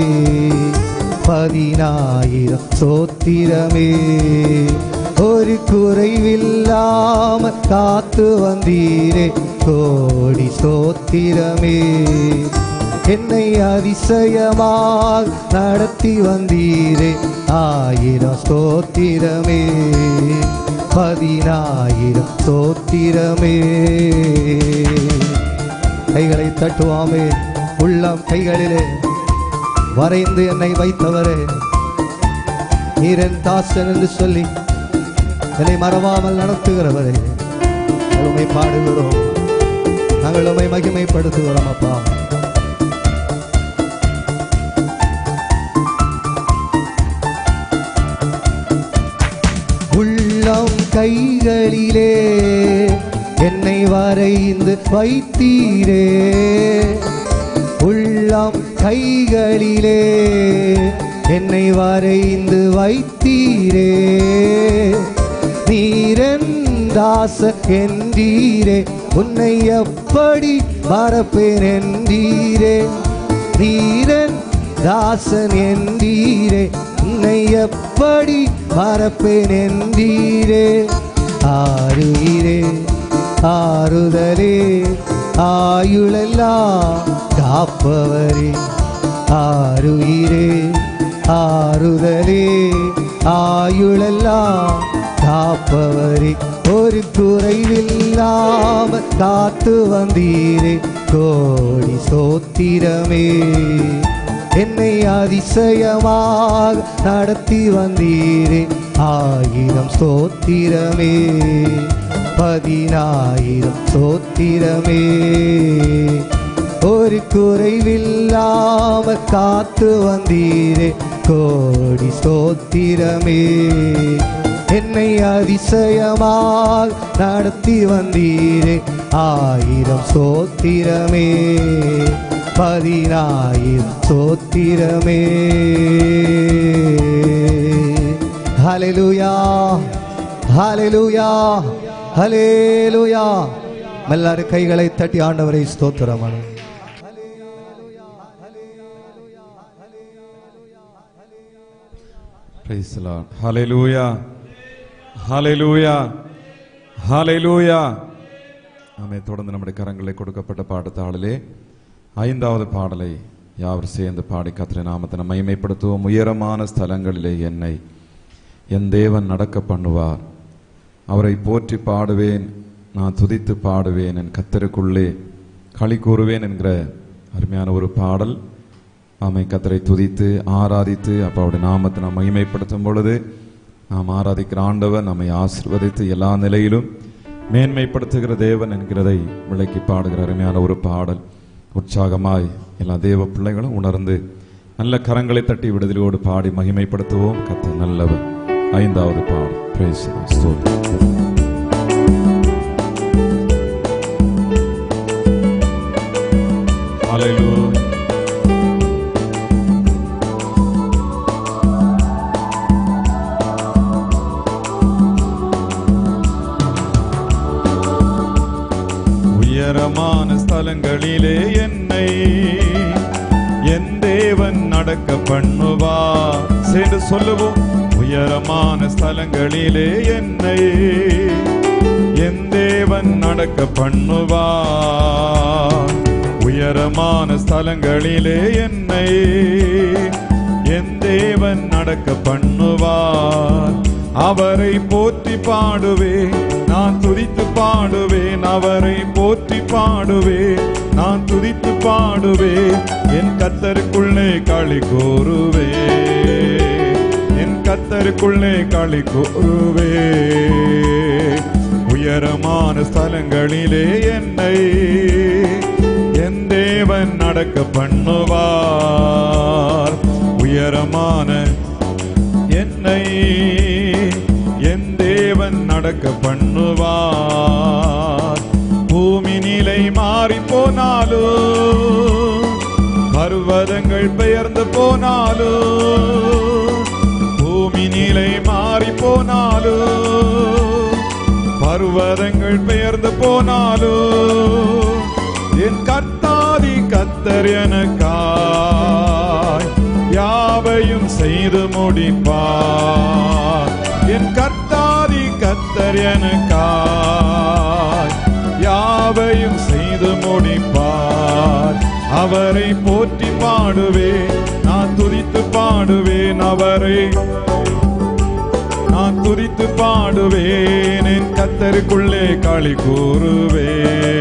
பதினாயிரம் சோத்திரமே ஒரு குறைவில்லாம காத்து வந்தீரே கோடி சோத்திரமே என்னை அதிசயமாக நடத்தி வந்தீரே ஆயிரம் ஸ்தோத்திரமே பதினாயிரம் ஸ்தோத்திரமே கைகளை தட்டுவாமே உள்ளம் கைகளிலே வரைந்து என்னை வைத்தவரே நீரன் தாசன் என்று சொல்லி என்னை மறவாமல் நடத்துகிறவரே நாங்கள் உம்மை பாடுகிறோம் நாங்கள் உம்மை மகிமைப்படுத்துகிறோம் அப்பா உள்ளம் கைகளிலே என்னை வரைந்து வைத்தீரே உள்ளம் கைகளிலே என்னை வரைந்து வைத்தீரே நீரன் தாச என்றீரே உன்னை எப்படி மறப்பேன் என்றீரே நீரன் தாசன் என்றீரே உன்னை எப்படி மறப்பேன் என்றீரே ஆறுயிரே ஆறுதலே ஆயுளெல்லாம் காப்பவரே ஆறுயிரே ஆறுதலே ஆயுளெல்லாம் காப்பவரே ஒரு குறைவில்லாம காத்து வந்தீரே கோடி சோத்திரமே என்னை அதிசயமாக நடத்தி வந்தீரே ஆயிரம் சோத்திரமே பதினாயிரம் சோத்திரமே ஒரு குறைவில்லாம காத்து வந்தீரே கோடி சோத்திரமே என்னை அதிசயமாக நடத்தி வந்தீரே ஆயிரம் சோத்திரமே பதினாயிரம் சோத்திரமே ஹalleluya ஹalleluya ஹalleluya எல்லாரும் கைகளை தட்டி ஆண்டவரை ஸ்தோத்திரம் பண்ணு. Praise the Lord. Hallelujah. Hallelujah. Hallelujah. ஆமே தொடர்ந்து நம்முடைய கரங்களில் கொடுக்கப்பட்ட பாடத்தாளிலே ஐந்தாவது பாடலை யாவர் சேர்ந்து பாடி கத்திர நாமத்தை நம்ம மகிமைப்படுத்துவோம் உயரமான ஸ்தலங்களிலே என்னை என் தேவன் நடக்க பண்ணுவார் அவரை போற்றி பாடுவேன் நான் துதித்து பாடுவேன் என் கத்தருக்குள்ளே களி கூறுவேன் என்கிற அருமையான ஒரு பாடல் ஆமை கத்தரை துதித்து ஆராதித்து அப்போ அவருடைய நாமத்தை நாம் மகிமைப்படுத்தும் பொழுது நாம் ஆராதிக்கிற ஆண்டவர் நம்மை ஆசிர்வதித்து எல்லா நிலையிலும் மேன்மைப்படுத்துகிற தேவன் என்கிறதை விளக்கி பாடுகிற அருமையான ஒரு பாடல் உற்சாகமாய் எல்லா தேவ பிள்ளைகளும் உணர்ந்து நல்ல கரங்களை தட்டி விடுதலையோடு பாடி மகிமைப்படுத்துவோம் கத்த நல்லவர் ஐந்தாவது பாடல் Praise the Lord. ஸ்தோத்திரம். Hallelujah. உயரமான ஸ்தலங்களிலே என்னை என் தேவன் நடக்க பண்ணுவார் சேர்ந்து சொல்லுவோம் உயரமான ஸ்தலங்களிலே என்னை என் தேவன் நடக்க பண்ணுவார் உயரமான ஸ்தலங்களிலே என்னை என் தேவன் நடக்க பண்ணுவார் அவரை போற்றி பாடுவேன் நான் துதித்து பாடுவேன் அவரை போற்றி பாடுவேன் நான் துதித்து பாடுவேன் என் கத்தருக்குள்ளே களி கூறுவே என் கத்தருக்குள்ளே களி கூறுவே உயரமான ஸ்தலங்களிலே என்னை என் தேவன் நடக்க பண்ணுவார் உயரமான என்னை என் தேவன் நடக்க பண்ணுவார் பூமி நிலை மாறி போனாலும் பர்வதங்கள் பெயர்ந்து போனாலும் பூமி நிலை மாறி போனாலும் பர்வதங்கள் பெயர்ந்து போனாலும் என் கர்த்தாதி கத்தர் எனக்காய் யாவையும் செய்து முடிப்பார் என் கர்த்தாதி கத்தர் எனக்காய் யாவையும் செய்து முடிப்பார் அவரை போற்றி பாடுவேன் நான் துதித்து பாடுவேன் அவரை நான் துதித்து பாடுவேன் என் கத்தருக்குள்ளே களி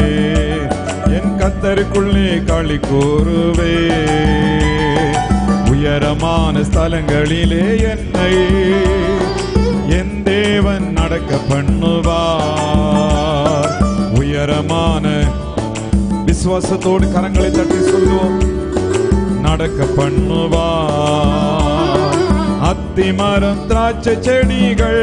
கூறுவேன் என் கத்தருக்குள்ளே களி கூறுவேன் உயரமான ஸ்தலங்களிலே என்னை என் தேவன் நடக்க பண்ணுவார் உயரமான விசுவாசத்தோடு கரங்களை தட்டி சொல்லுவோம் நடக்க பண்ணுவார் அத்திமரம் திராட்சை செடிகள்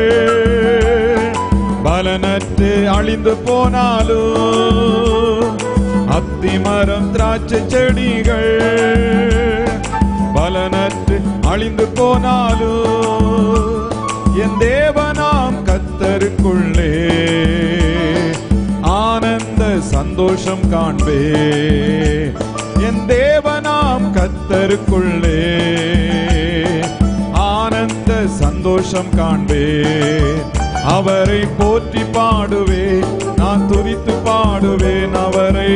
பலனற்று அழிந்து போனாலும் அத்திமரம் திராட்சை செடிகள் பலனற்று அழிந்து போனாலும் என் தேவனாம் கத்தருக்குள்ளே ஆனந்த சந்தோஷம் காண்பே என் தேவனாம் கத்தருக்குள்ளே ஆனந்த சந்தோஷம் காண்பே அவரை போற்றி பாடுவே நான் துதித்து பாடுவேன் அவரை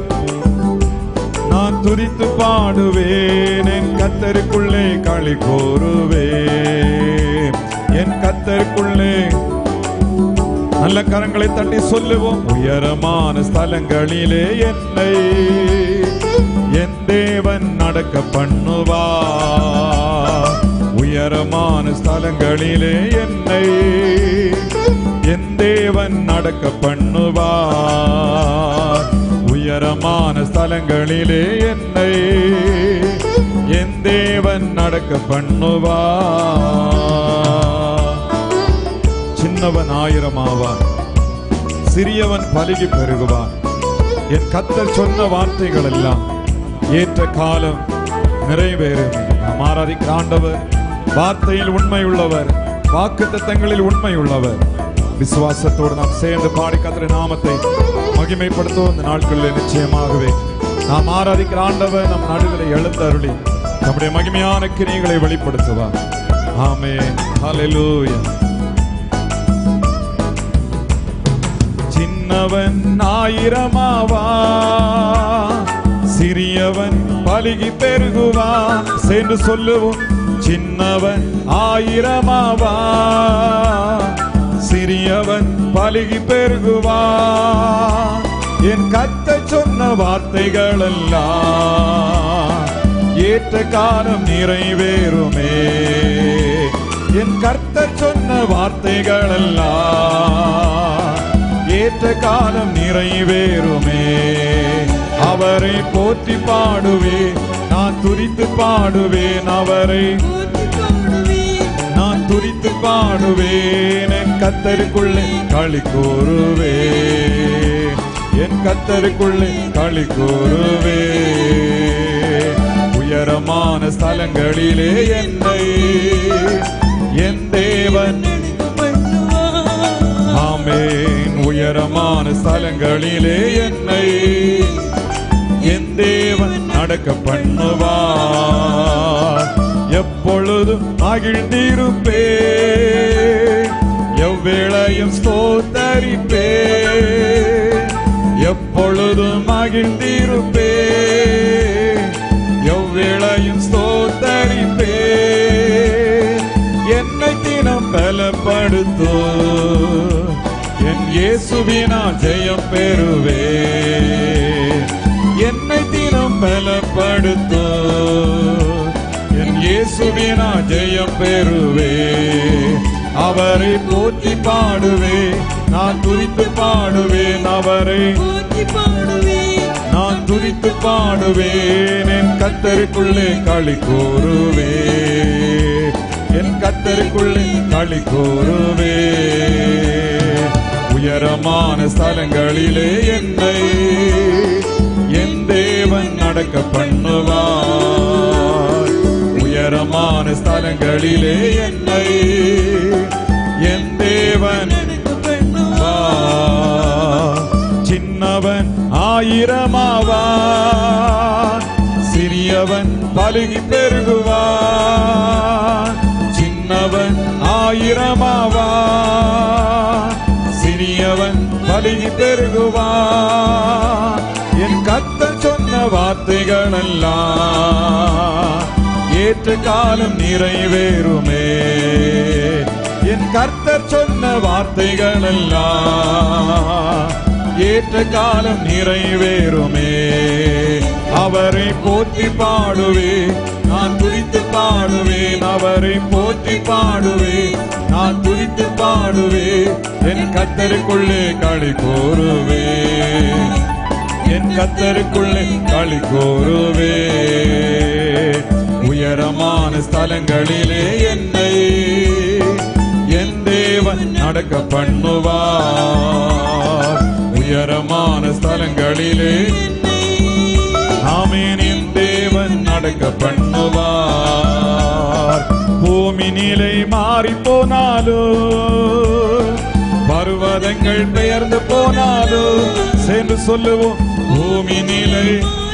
நான் துதித்து பாடுவேன் என் கத்தருக்குள்ளே களி கோருவேன் என் கத்தருக்குள்ளே நல்ல கரங்களை தட்டி சொல்லுவோம் உயரமான ஸ்தலங்களிலே என்னை என் தேவன் நடக்க பண்ணுவா உயரமான ஸ்தலங்களிலே என்னை என் தேவன் நடக்க பண்ணுவா உயரமான ஸ்தலங்களிலே என்னை என் தேவன் நடக்க பண்ணுவா சின்னவன் ஆயிரம் ஆவான் சிறியவன் பலுகி பெருகுவான் என் கத்தர் சொன்ன வார்த்தைகள் எல்லாம் ஏற்ற காலம் நிறைவேறும் நாம் ஆராதிக்கிற ஆண்டவர் வார்த்தையில் உண்மை உள்ளவர் வாக்கு தத்தங்களில் உண்மை உள்ளவர் விசுவாசத்தோடு நாம் சேர்ந்து பாடி கத்திர நாமத்தை மகிமைப்படுத்துவோம் இந்த நாட்களில் நிச்சயமாகவே நாம் ஆராதிக்கிற ஆண்டவர் நம் நடுவில் எழுந்தருளி நம்முடைய மகிமையான கிரியைகளை வெளிப்படுத்துவார் ஆமென் ஹalleluya சின்னவன் ஆயிரமாவா சிறியவன் பலுகி பெருகுவான் சென்று சொல்லுவோம் சின்னவன் ஆயிரமாவா சிறியவன் பலுகி பெருகுவான் என் கத்த சொன்ன வார்த்தைகள் எல்லாம் ஏற்ற காலம் நிறைவேறுமே என் கர்த்தர் சொன்ன வார்த்தைகள் எல்லாம் ஏற்ற காலம் நிறைவேறுமே அவரை போற்றி பாடுவே நான் துரித்து பாடுவேன் அவரை நான் துரித்து பாடுவேன் என் கத்தருக்குள்ளே களி கூறுவே என் கத்தருக்குள்ளே களி கூறுவே உயரமான ஸ்தலங்களிலே என்னை என் தேவன் ஆமேன் உயரமான ஸ்தலங்களிலே என்னை என் தேவன் நடக்க பண்ணுவார் எப்பொழுதும் மகிழ்ந்திருப்பே எவ்வேளையும் ஸ்தோத்தரிப்பே எப்பொழுதும் மகிழ்ந்திருப்பே எவ்வேளையும் ஸ்தோத்தரிப்பே என்னை தினம் பலப்படுத்தோ என் இயேசுவினா ஜெயம் பெறுவே என்னை தினம் பலப்படுத்தோ என் இயேசுவினா ஜெயம் பெறுவே அவரை போற்றி பாடுவே நான் துரித்து பாடுவேன் அவரை நான் துரித்து பாடுவேன் என் கத்தருக்குள்ளே களி கூறுவே என் கத்தருக்குள்ளே களி கூறுவே உயரமான ஸ்தலங்களிலே என்னை என் தேவன் நடக்க பண்ணுவார் உயரமான ஸ்தலங்களிலே என்னை என் தேவன் வா. சின்னவன் ஆயிரமாவா சிறியவன் பலுகி பெருகுவா சின்னவன் ஆயிரமாவா சிறியவன் பலுகி பெருகுவா என் கத்த சொன்ன வார்த்தைகள் எல்லாம் ஏற்ற காலம் நிறைவேறுமே என் கர்த்தர் சொன்ன வார்த்தைகள் எல்லாம் ஏற்ற காலம் நிறைவேறுமே அவரை போற்றி பாடுவே நான் நான் துதித்து பாடுவேன் அவரை போற்றி பாடுவேன் நான் துதித்து பாடுவேன் என் கத்தருக்குள்ளே களி கோருவேன் என் கத்தருக்குள்ளே களி கோருவே உயரமான ஸ்தலங்களிலே என்னை என் தேவன் நடக்க பண்ணுவார் உயரமான ஸ்தலங்களிலே ஆமேன் என் தேவன் நடக்க பண்ணுவார் பூமி நிலை மாறி போனாலோ பர்வதங்கள் பெயர்ந்து போனாலோ சென்று சொல்லுவோம் பூமி நிலை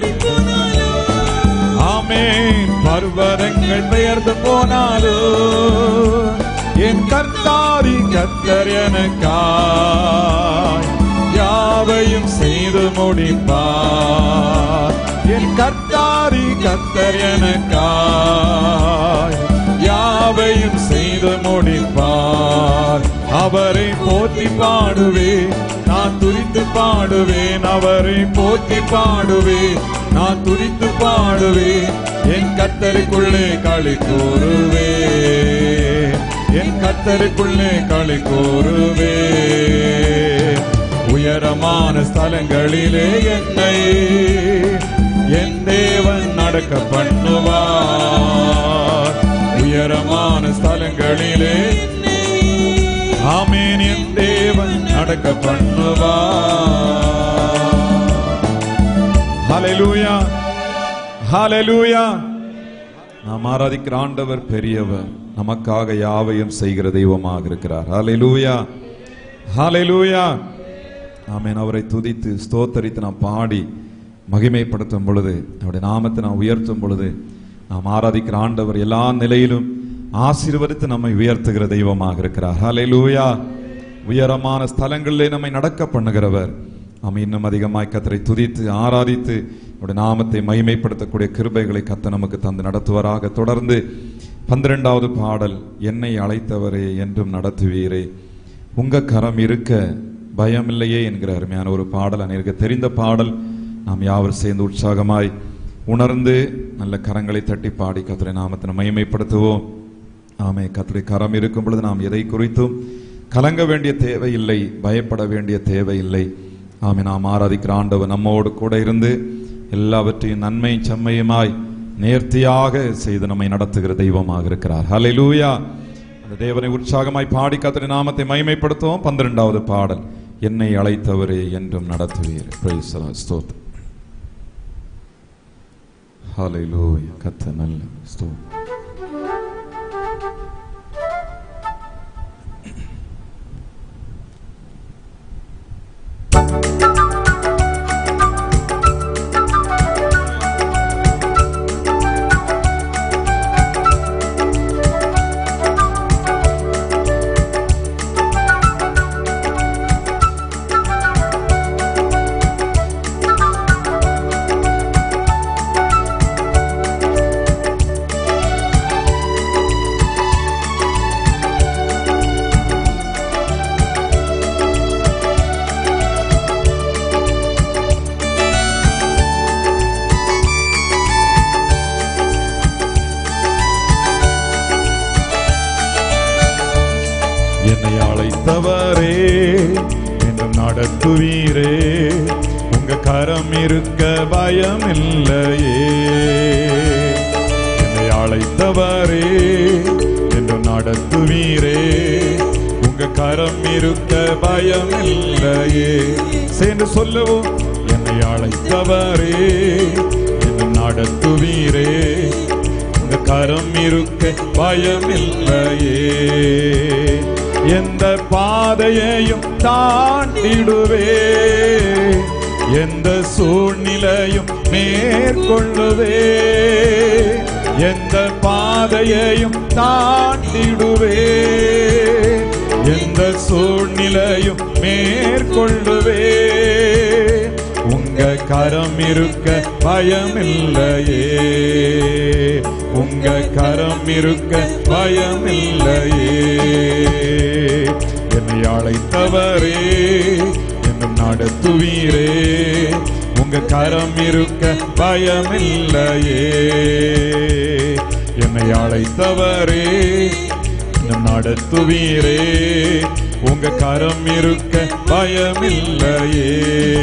ஆமேன் பர்வதங்கள் பெயர்ந்து போனாலோ என் கர்த்தாரி கர்த்தர் எனக்காய் யாவையும் செய்து முடிப்பார் என் கர்த்தாரி கர்த்தர் எனக்காய் யாவையும் செய்து முடிப்பார் அவரை போற்றி பாடுவேன் நான் துரித்து பாடுவேன் அவரை போற்றி பாடுவேன் நான் துரித்து பாடுவேன் என் கத்தருக்குள்ளே களி கூறுவேன் என் கத்தருக்குள்ளே களி கூறுவேன் உயரமான ஸ்தலங்களிலே என்னை என் தேவன் நடக்க பண்ணுவார் உயரமான ஸ்தலங்களிலே ஆமேன் என் தேவன் நடக்க பண்ணுவார் ஹalleluya ஹalleluya நாம் ஆராதிக்கிற ஆண்டவர் பெரியவர் நமக்காக யாவையும் செய்கிற தெய்வமாக இருக்கிறார் ஹalleluya ஹalleluya ஆமென் அவரை துதித்து ஸ்தோத்தரித்து நாம் பாடி மகிமைப்படுத்தும் பொழுது அவருடைய நாமத்தை நாம் உயர்த்தும் பொழுது நாம் ஆராதிக்கிற ஆண்டவர் எல்லா நிலையிலும் ஆசீர்வதித்து நம்மை உயர்த்துகிற தெய்வமாக இருக்கிறார் ஹalleluya உயரமான ஸ்தலங்களிலே நம்மை நடக்க பண்ணுகிறவர் நாம் இன்னும் அதிகமாய் கத்தரை துதித்து ஆராதித்து அவருடைய நாமத்தை மகிமைப்படுத்தக்கூடிய கிருபைகளை கத்த நமக்கு தந்து நடத்துவராக தொடர்ந்து பன்னிரெண்டாவது பாடல் என்னை அழைத்தவரே என்றும் நடத்துவீரே உங்க கரம் இருக்க பயமில்லையே என்கிற அருமையான ஒரு பாடல் அநேக தெரிந்த பாடல் நாம் யாவர் சேர்ந்து உற்சாகமாய் உணர்ந்து நல்ல கரங்களை தட்டி பாடி கத்தரை நாமத்தினை மகிமைப்படுத்துவோம் ஆமே கத்தரை கரம் இருக்கும் பொழுது நாம் எதை குறித்தும் கலங்க வேண்டிய தேவையில்லை பயப்பட வேண்டிய தேவையில்லை ஆமே நாம் ஆராதிக்கிற ஆண்டவர் நம்மோடு கூட இருந்து எல்லாவற்றையும் நன்மை செம்மையுமாய் நேர்த்தியாக செய்து நம்மை நடத்துகிற தெய்வமாக இருக்கிறார் ஹalleluya அந்த தேவனை உற்சாகமாய் பாடி கத்தரை நாமத்தை மகிமைப்படுத்துவோம் பன்னிரெண்டாவது பாடல் என்னை அழைத்தவரே என்றும் நடத்துவீர் Praise the Lord. ஸ்தோத்திரம் ஹalleluya கத்த நல்ல ஸ்தோத்திரம் என்னை அழைத்தவரே என்றும் நடத்துவீரே உங்க கரம் இருக்க பயம் இல்லையே என்னை அழைத்தவரே என்றும் நடத்துவீரே உங்க கரம் இருக்க பயம் இல்லையே சேர்ந்து சொல்லவும் என்னை அழைத்தவரே என்றும் நடத்துவீரே உங்க கரம் இருக்க பயமில்லையே எந்த பாதையையும் தாண்டிடுவே எந்த சூழ்நிலையும் மேற்கொள்ளுவே எந்த பாதையையும் தாண்டிடுவே எந்த சூழ்நிலையும் மேற்கொள்ளுவே உங்க கரம் இருக்க பயமில்லையே உங்க கரம் இருக்க பயமில்லையே என்னை அழைத்தவரே என்னும் நடத்துவீரே உங்க உங்க கரம் இருக்க பயமில்லையே என்னை அழைத்தவரே இன்னும் நடத்துவீரே உங்க கரம் இருக்க பயமில்லையே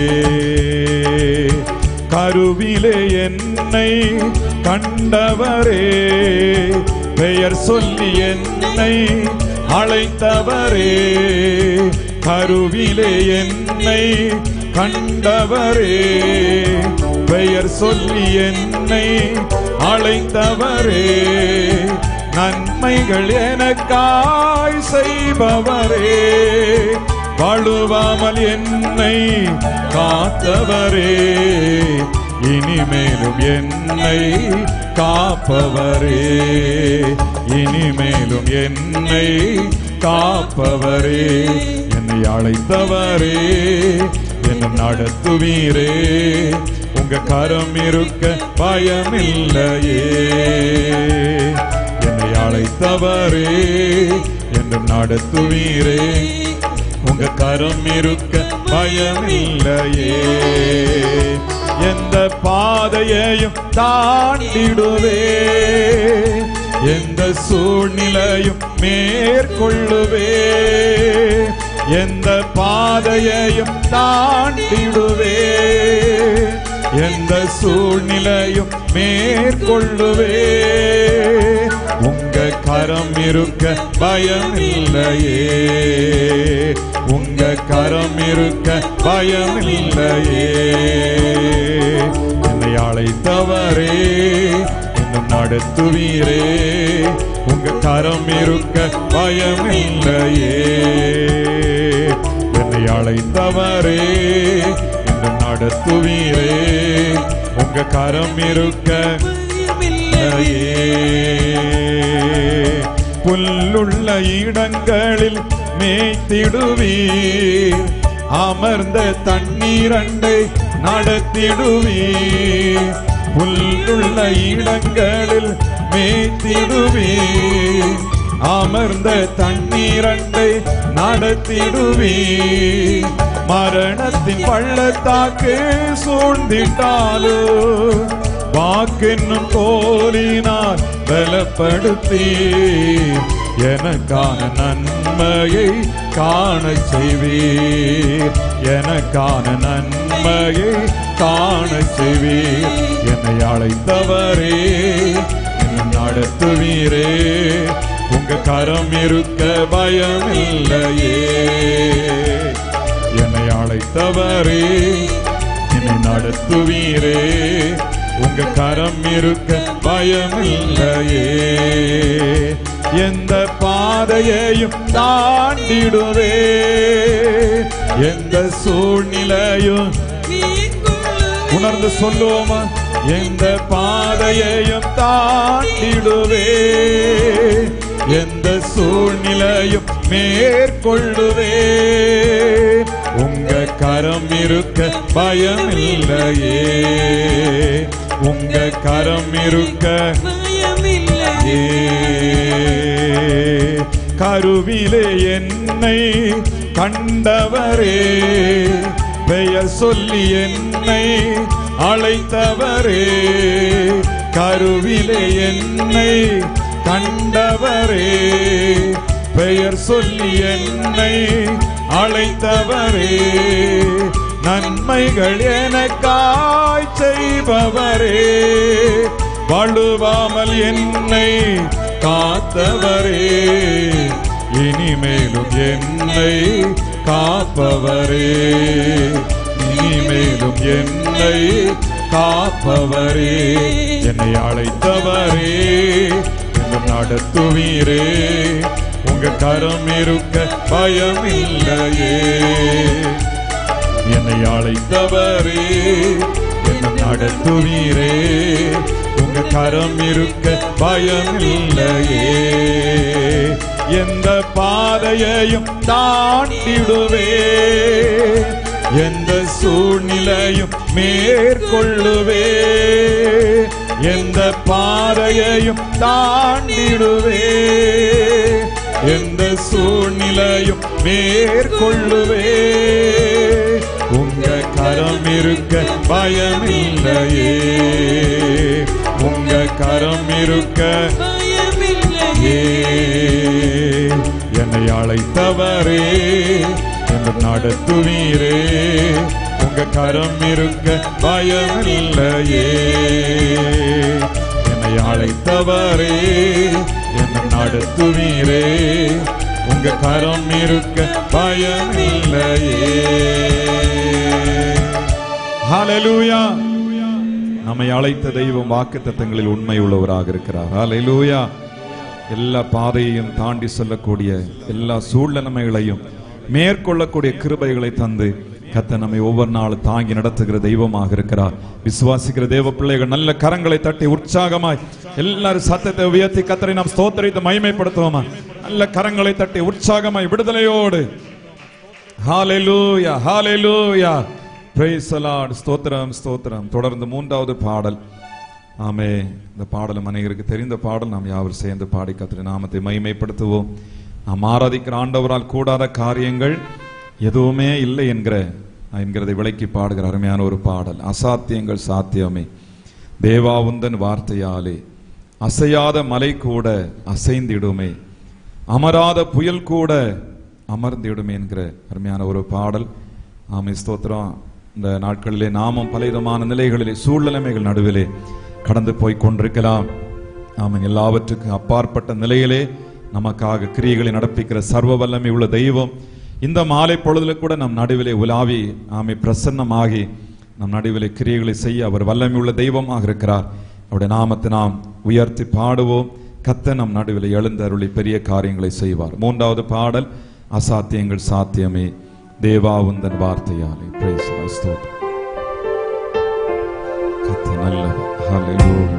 கருவிலே என்னை கண்டவரே பெயர் சொல்லி என்னை அழைத்தவரே கருவிலே என்னை கண்டவரே பெயர் சொல்லி என்னை அழைத்தவரே நன்மைகள் எனக்காய் செய்பவரே வாழுவாமல் என்னை காத்தவரே இனிமேலும் என்னை காப்பவரே இனிமேலும் என்னை காப்பவரே என்னை அழைத்தவரே என்னும் நடத்துவீரே உங்க கரம் இருக்க பயமில்லையே என்னை அழைத்தவரே என்றும் நடத்துவீரே உங்க கரம் இருக்க பயமில்லையே எந்த பாதையையும் தாண்டிடுவே எந்த சூழ்நிலையும் மேற்கொள்ளுவே எந்த பாதையையும் தாண்டிடுவே எந்த சூழ்நிலையும் மேற்கொள்ளுவே உங்க கரம் இருக்க பயமில்லையே உங்க கரம் இருக்க பயமில்லையே என்னை அழைத்தவரே இன்னும் நடத்துவீரே உங்க கரம் இருக்க பயமில்லையே என்னை அழைத்தவரே இன்னும் நடத்துவீரே உங்க கரம் இருக்க இல்லையே. புல்லுள்ள இடங்களில் மேய்த்திடுவீர் அமர்ந்த தண்ணீரண்டை நடத்திடுவீர் புல்லுள்ள இடங்களில் மேய்த்திடுவீர் அமர்ந்த தண்ணீரண்டை நடத்திடுவீர் மரணத்தின் பள்ளத்தாக்கு சூழ்ந்திட்டாலோ வாக்கென்னும் கோலினால் பலப்படுத்தி எனக்கான நன்மையை காண செய்வீர் எனக்கான நன்மையை காண செய்வீர் என்னை அழைத்தவரே என்னை நடத்துவீரே உங்க கரம் இருக்க பயமில்லையே என்னை அழைத்தவரே என்னை நடத்துவீரே உங்க கரம் இருக்க பயமில்லையே எந்த பாதையையும் தாண்டிடுவே எந்த சூழ்நிலையும் உணர்ந்து சொல்லுவோமா எந்த பாதையையும் தாண்டிடுவே எந்த சூழ்நிலையும் மேற்கொள்ளுவே உங்க கரம் இருக்க பயமில்லையே உங்க கரம் இருக்க ஏ, கருவிலே என்னை கண்டவரே பெயர் சொல்லி என்னை அழைத்தவரே கருவிலே என்னை கண்டவரே பெயர் சொல்லி என்னை அழைத்தவரே நன்மைகள் எனக்காய் செய்பவரே வழுவாமல் என்னை காத்தவரே இனிமேலும் என்னை காப்பவரே இனிமேலும் என்னை காப்பவரே என்னை அழைத்தவரே என்னும் நடத்துவீரே உங்க கரம் இருக்க பயமில்லையே என்னை அழைத்தவரே என்னை நடத்துவீரே உங்க கரம் இருக்க பயமில்லையே எந்த பாதையையும் தாண்டிடுவே எந்த சூழ்நிலையும் மேற்கொள்ளுவே எந்த பாதையையும் தாண்டிடுவே எந்த சூழ்நிலையும் மேற்கொள்ளுவே உங்க கரம் இருக்க பயமில்லையே உங்க கரம் இருக்க ஏ என்னை அழைத்தவரே என்று நடத்துவீரே உங்க கரம் இருக்க பயமில்லையே என்னை அழைத்தவரே என்று நடத்துவீரே உங்க கரம் இருக்க பயமில்லையே ஹalleluya நம்மை அழைத்த தெய்வம் வாக்கு தத்தங்களில் உண்மை உள்ளவராக இருக்கிறார் ஹalleluya எல்லா பாதையையும் தாண்டி செல்லக்கூடிய எல்லா சூழ்நிலைமைகளையும் மேற்கொள்ளக்கூடிய கிருபைகளை தந்து கத்த நம்மை ஒவ்வொரு நாளும் தாங்கி நடத்துகிற தெய்வமாக இருக்கிறார் விசுவாசிக்கிற தேவ பிள்ளைகள் நல்ல கரங்களை தட்டி உற்சாகமாய் எல்லாரும் சத்தத்தை உயர்த்தி கத்தரை நாம் ஸ்தோத்திரித்து மகிமைப்படுத்துவோமா நல்ல கரங்களை தட்டி உற்சாகமாய் விடுதலையோடு ஹalleluya ஹalleluya praise the lord ஸ்தோத்திரம் ஸ்தோத்திரம் தொடர்ந்து மூன்றாவது பாடல் ஆமே இந்த பாடலும் அநேகருக்கு தெரிந்த பாடல் நாம் யாவர் சேர்ந்து பாடி கத்திர நாமத்தை மகிமைப்படுத்துவோம் நாம் ஆராதிக்கிற ஆண்டவரால் கூடாத காரியங்கள் எதுவுமே இல்லை என்கிற என்கிறதை விளக்கி பாடுகிற அருமையான ஒரு பாடல் அசாத்தியங்கள் சாத்தியமே தேவாவுந்தன் வார்த்தையாலே அசையாத மலை கூட அசைந்திடுமே அமராத புயல் கூட அமர்ந்திடுமே என்கிற அருமையான ஒரு பாடல் ஆமை ஸ்தோத்திரம் இந்த நாட்களிலே நாமும் பலவிதமான நிலைகளிலே சூழ்நிலைமைகள் நடுவிலே கடந்து போய் கொண்டிருக்கலாம் ஆமாம் எல்லாவற்றுக்கும் அப்பாற்பட்ட நிலையிலே நமக்காக கிரியைகளை நடப்பிக்கிற சர்வ வல்லமை உள்ள தெய்வம் இந்த மாலை பொழுதுல கூட நம் நடுவிலே உலாவி ஆமை பிரசன்னமாகி நம் நடுவிலே கிரியைகளை செய்ய அவர் வல்லமை உள்ள தெய்வமாக இருக்கிறார் அவருடைய நாமத்தை நாம் உயர்த்தி பாடுவோம் கத்த நம் நடுவில் எழுந்த அருளி பெரிய காரியங்களை செய்வார் மூன்றாவது பாடல் அசாத்தியங்கள் சாத்தியமே தேவா உந்தன் வார்த்தையாலே Praise the Lord. ஸ்தோத்திரம். கத்த நல்லவர் Hallelujah.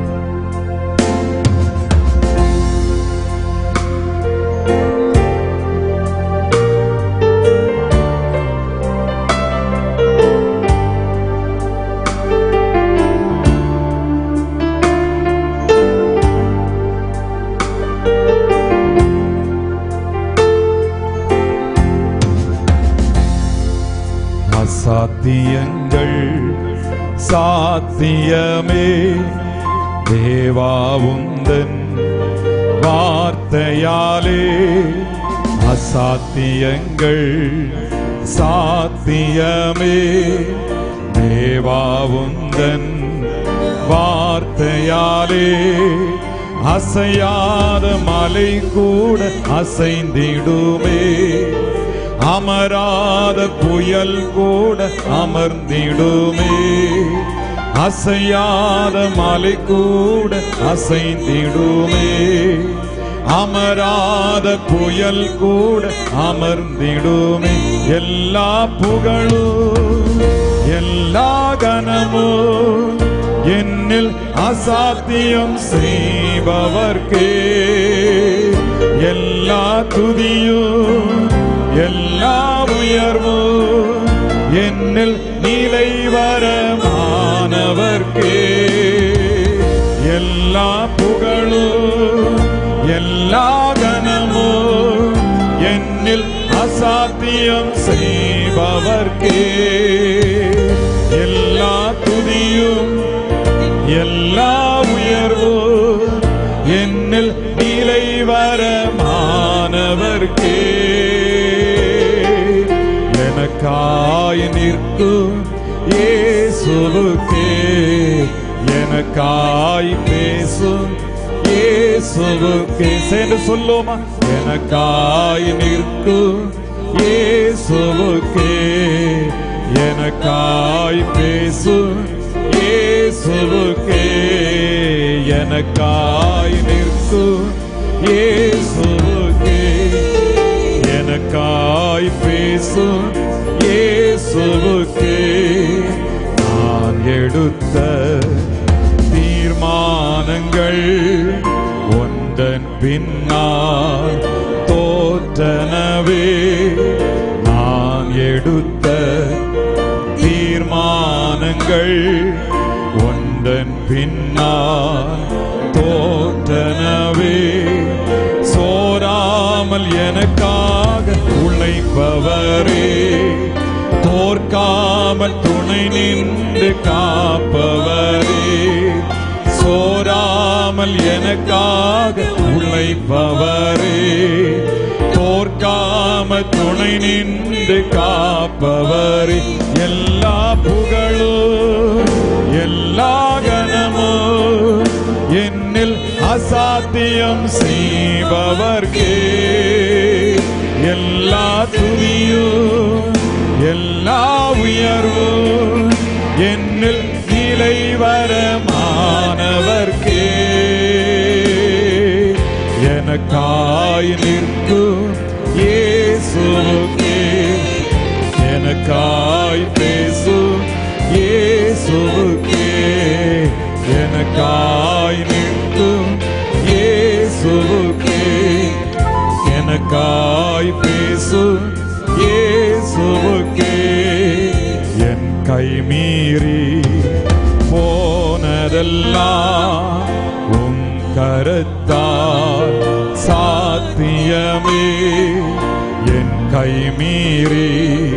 அசாத்தியங்கள் சாத்தியமே தேவாவுந்தன் வார்த்தையாலே அசாத்தியங்கள் சாத்தியமே தேவாவுந்தன் வார்த்தையாலே அசையாத மலை கூட அசைந்திடுமே அமராத புயல் கூட அமர்ந்திடுமே அசையாத மலை கூட அசைந்திடுமே அமராத புயல் கூட அமர்ந்திடுமே எல்லா புகழும் எல்லா கனமும் என்னில் அசாத்தியம் செய்பவர்க்கே எல்லா துதியும் எல்லா உயர்வும் என்னில் நிலை வரமானவர்க்கே எல்லா புகழும் எல்லா கனமும் என்னில் அசாத்தியம் செய்பவர்க்கே எல்லா துதியும் எல்லா உயர்வும் என்னில் நிலை வரமானவர்க்கே எனக்காய் நிற்கும் இயேசுவுக்கே எனக்காய் பேசும் இயேசுவுக்கே சேர்ந்து சொல்லுமா எனக்காய் நிற்கும் இயேசுவுக்கே எனக்காய் பேசும் இயேசுவுக்கே எனக்காய் நிற்கும் இயேசுவுக்கே எனக்காய் பேசும் இயேசுவுக்கே நான் எடுத்த தீர்மானங்கள் ஒன்றன் பின்னால் தோற்றனவே நான் எடுத்த தீர்மானங்கள் ஒன்றன் பின்னால் தோற்றனவே சோராமல் எனக்காக உழைப்பவரே தோற்காமல் துணை நின்று காப்பவரே சோராமல் எனக்காக உழைப்பவரே தோற்காம துணை நின்று காப்பவரே எல்லா புகழும் எல்லா கணமும் என்னில் அசாத்தியம் செய்பவர்க்கே எல்லா துதியும் எல்லா உயர்வும் என்னில் நிலைவரமானவர்க்கே எனக்காய் நிற்கும் இயேசுவுக்கே எனக்காய் பேசும் இயேசுவுக்கே எனக்காய் நிற்கும் இயேசுவுக்கே எனக்காய் பேசும் இயேசுவுக்கே என் கை மீறி போனதெல்லாம் உம் கருத்தால் சாத்தியமே என் கை மீறி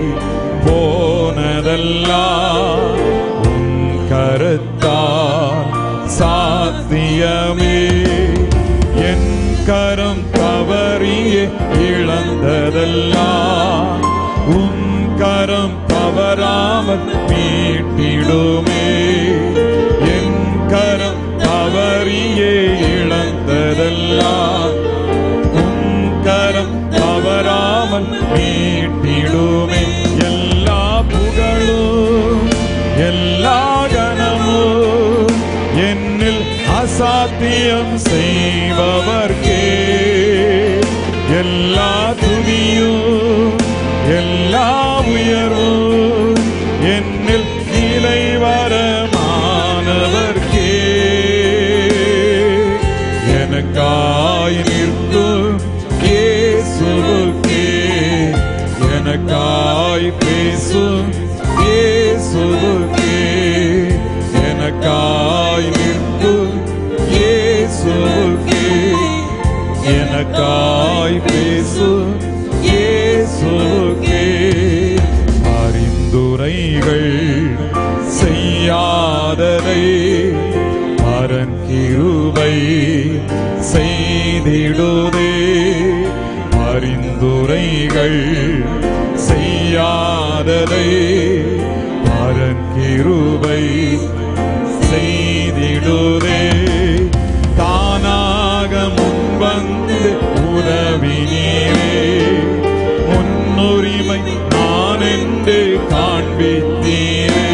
போனதெல்லாம் உம் கருத்தால் சாத்தியமே என் கரம் தவறிய இழந்ததெல்லாம் உன் கரம் தவறாமல் மீட்டிடுமே என் கரம் தவறியே இழந்ததெல்லாம் உன் கரம் தவறாமல் மீட்டிடுமே எல்லா புகழும் எல்லா கணமும் என்னில் அசாத்தியம் செய்பவர்க்கே எல்லா துதியும் எல்லா உயர்வும் என்னில் நிலை வரமானவர்க்கே எனக்காய் நிற்கும் இயேசுவுக்கே எனக்காய் பேசும் இயேசுவுக்கே எனக்காய் நிற்கும் இயேசுவுக்கே எனக்காய் பேசும் இயேசுவுக்கே பரிந்துரைகள் செய்யாததை பரன் கிருபை செய்திடுதே பரிந்துரைகள் செய்யாததை பரன் கிருபை செய்திடுதே தானாக முன்வந்து உதவினீரே முன்னுரிமை நான் என்று காண்பித்தீரே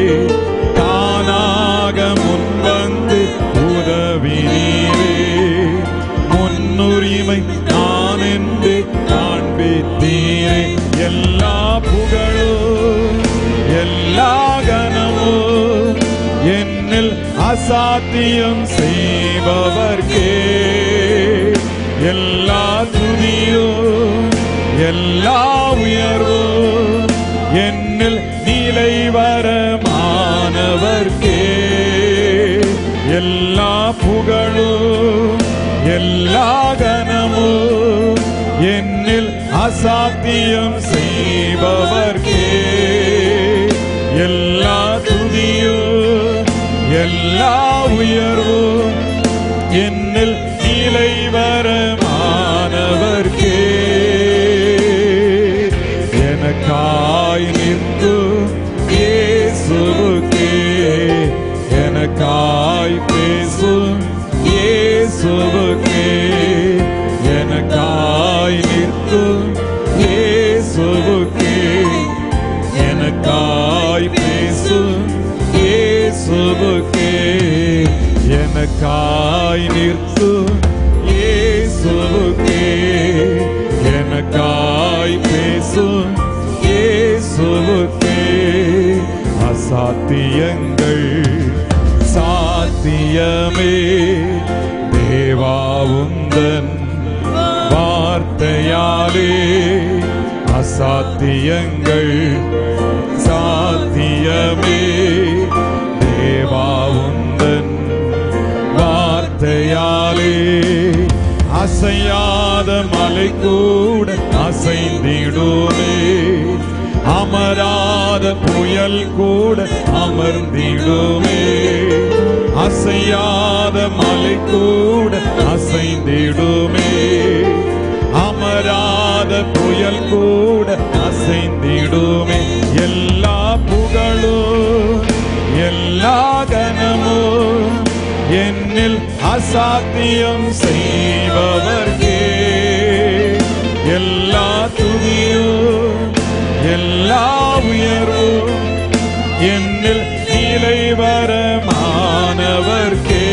தானாக முன்வந்து உதவினீரே முன்னுரிமை நான் என்று காண்பித்தீரே எல்லா புகழும் எல்லா கனமும் என்னில் அசாத்தியம் செய்பவர்க்கே எல்லா துதியும் எல்லா உயர்வும் என்னில் நிலை வரமானவர்க்கே எல்லா புகழும் எல்லா கனமும் என்னில் அசாத்தியம் செய்பவர்க்கே எல்லா துதியும் எல்லா உயர்வும் என்னில் நிலை வரமானவர்க்கே எனக்காய் நிற்கும் இயேசுவுக்கே எனக்காய் பேசும் இயேசுவுக்கே எனக்காய் நிற்கும் இயேசுவுக்கே எனக்காய் பேசும் இயேசுவுக்கே எனக்காய் நிற்கும் இயேசுவுக்கே எனக்காய் பேசும் இயேசுவுக்கே அசாத்தியங்கள் சாத்தியமே தேவாவுந்தன் வார்த்தையாலே அசாத்தியங்கள் சாத்தியமே தேவாவுந்தன் வார்த்தையாலே அசையாத மலை கூட அசைந்திடுமே அமராத புயல் கூட அமர்ந்திடுமே அசையாத மலை கூட அசைந்திடுமே அமராத புயல் கூட அசைந்திடுமே எல்லா புகழும் எல்லா கனமும் என்னில் அசாத்தியம் செய்பவர்கே எல்லா துதியும் எல்லா உயர்வும் என்னில் நிலைவரமானவர்கே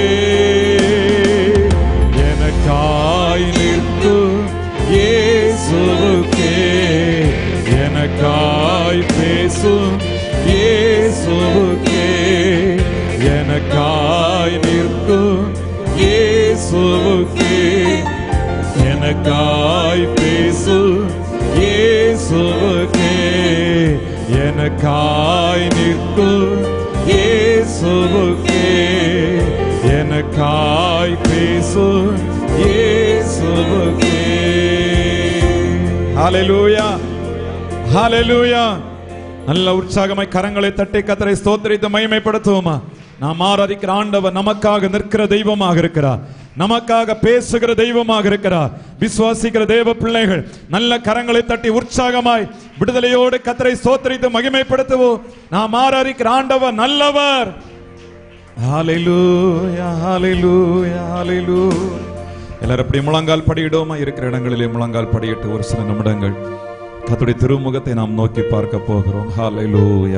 எனக்காய் நிற்கும் இயேசுவுக்கே எனக்காய் பேசும் இயேசுவுக்கே எனக்காய் நிற்கும் இயேசுவுக்கே எனக்காய் பேசும் இயேசுவுக்கே எனக்காய் நிற்கும் இயேசுவுக்கே எனக்காய் பேசும் இயேசுவுக்கே ஹalleluya ஹalleluya நல்ல உற்சாகமாய் கரங்களை தட்டி கத்தரை ஸ்தோத்திரித்து மகிமைப்படுத்துவோமா நாம் ஆராதிக்கிற ஆண்டவர் நமக்காக நிற்கிற தெய்வமாக இருக்கிறார் நமக்காக பேசுகிற தெய்வமாக இருக்கிறார் விசுவாசிக்கிற தேவ பிள்ளைகள் நல்ல கரங்களை தட்டி உற்சாகமாய் விடுதலையோடு கத்தரை ஸ்தோத்திரித்து மகிமைப்படுத்துவோம் நாம் ஆராதிக்கிற ஆண்டவர் நல்லவர் ஹalleluya ஹalleluya ஹalleluya எல்லாரும் அப்படி முழங்கால் படியிடுவோமா இருக்கிற இடங்களிலே முழங்கால் படியிட்டு ஒரு சில நிமிடங்கள் கர்த்தருடைய திருமுகத்தை நாம் நோக்கி பார்க்க போகிறோம் ஹalleluya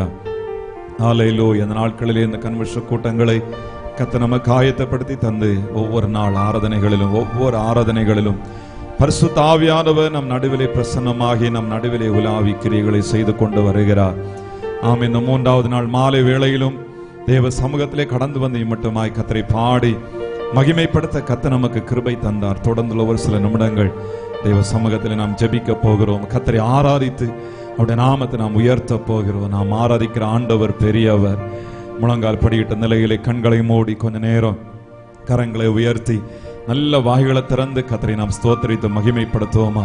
ஹalleluya இந்த நாட்களிலே இந்த கன்வென்ஷன் கூட்டங்களை கத்த நமக்கு ஆயத்தப்படுத்தி தந்து ஒவ்வொரு நாள் ஆராதனைகளிலும் ஒவ்வொரு ஆராதனைகளிலும் பரிசுத்த ஆவியானவர் நம் நடுவிலே பிரசன்னமாகி நம் நடுவிலே உலாவி கிரியைகளை செய்து கொண்டு வருகிறார் ஆம் இந்த மூன்றாவது நாள் மாலை வேளையிலும் தேவ சமூகத்திலே கடந்து வந்து இம்மட்டுமாய் கத்தரை பாடி மகிமைப்படுத்த கத்த நமக்கு கிருபை தந்தார் தொடர்ந்துள்ள ஒரு சில நிமிடங்கள் தேவ சமூகத்தில் நாம் ஜெபிக்க போகிறோம் கத்தரை ஆராதித்து அவருடைய நாமத்தை நாம் உயர்த்த போகிறோம் நாம் ஆராதிக்கிற ஆண்டவர் பெரியவர் முழங்கால் படியிட்ட நிலையிலே கண்களை மூடி கொஞ்ச நேரம் கரங்களை உயர்த்தி நல்ல வாய்களை திறந்து கத்தரை நாம் ஸ்தோத்திரித்து மகிமைப்படுத்துவோமா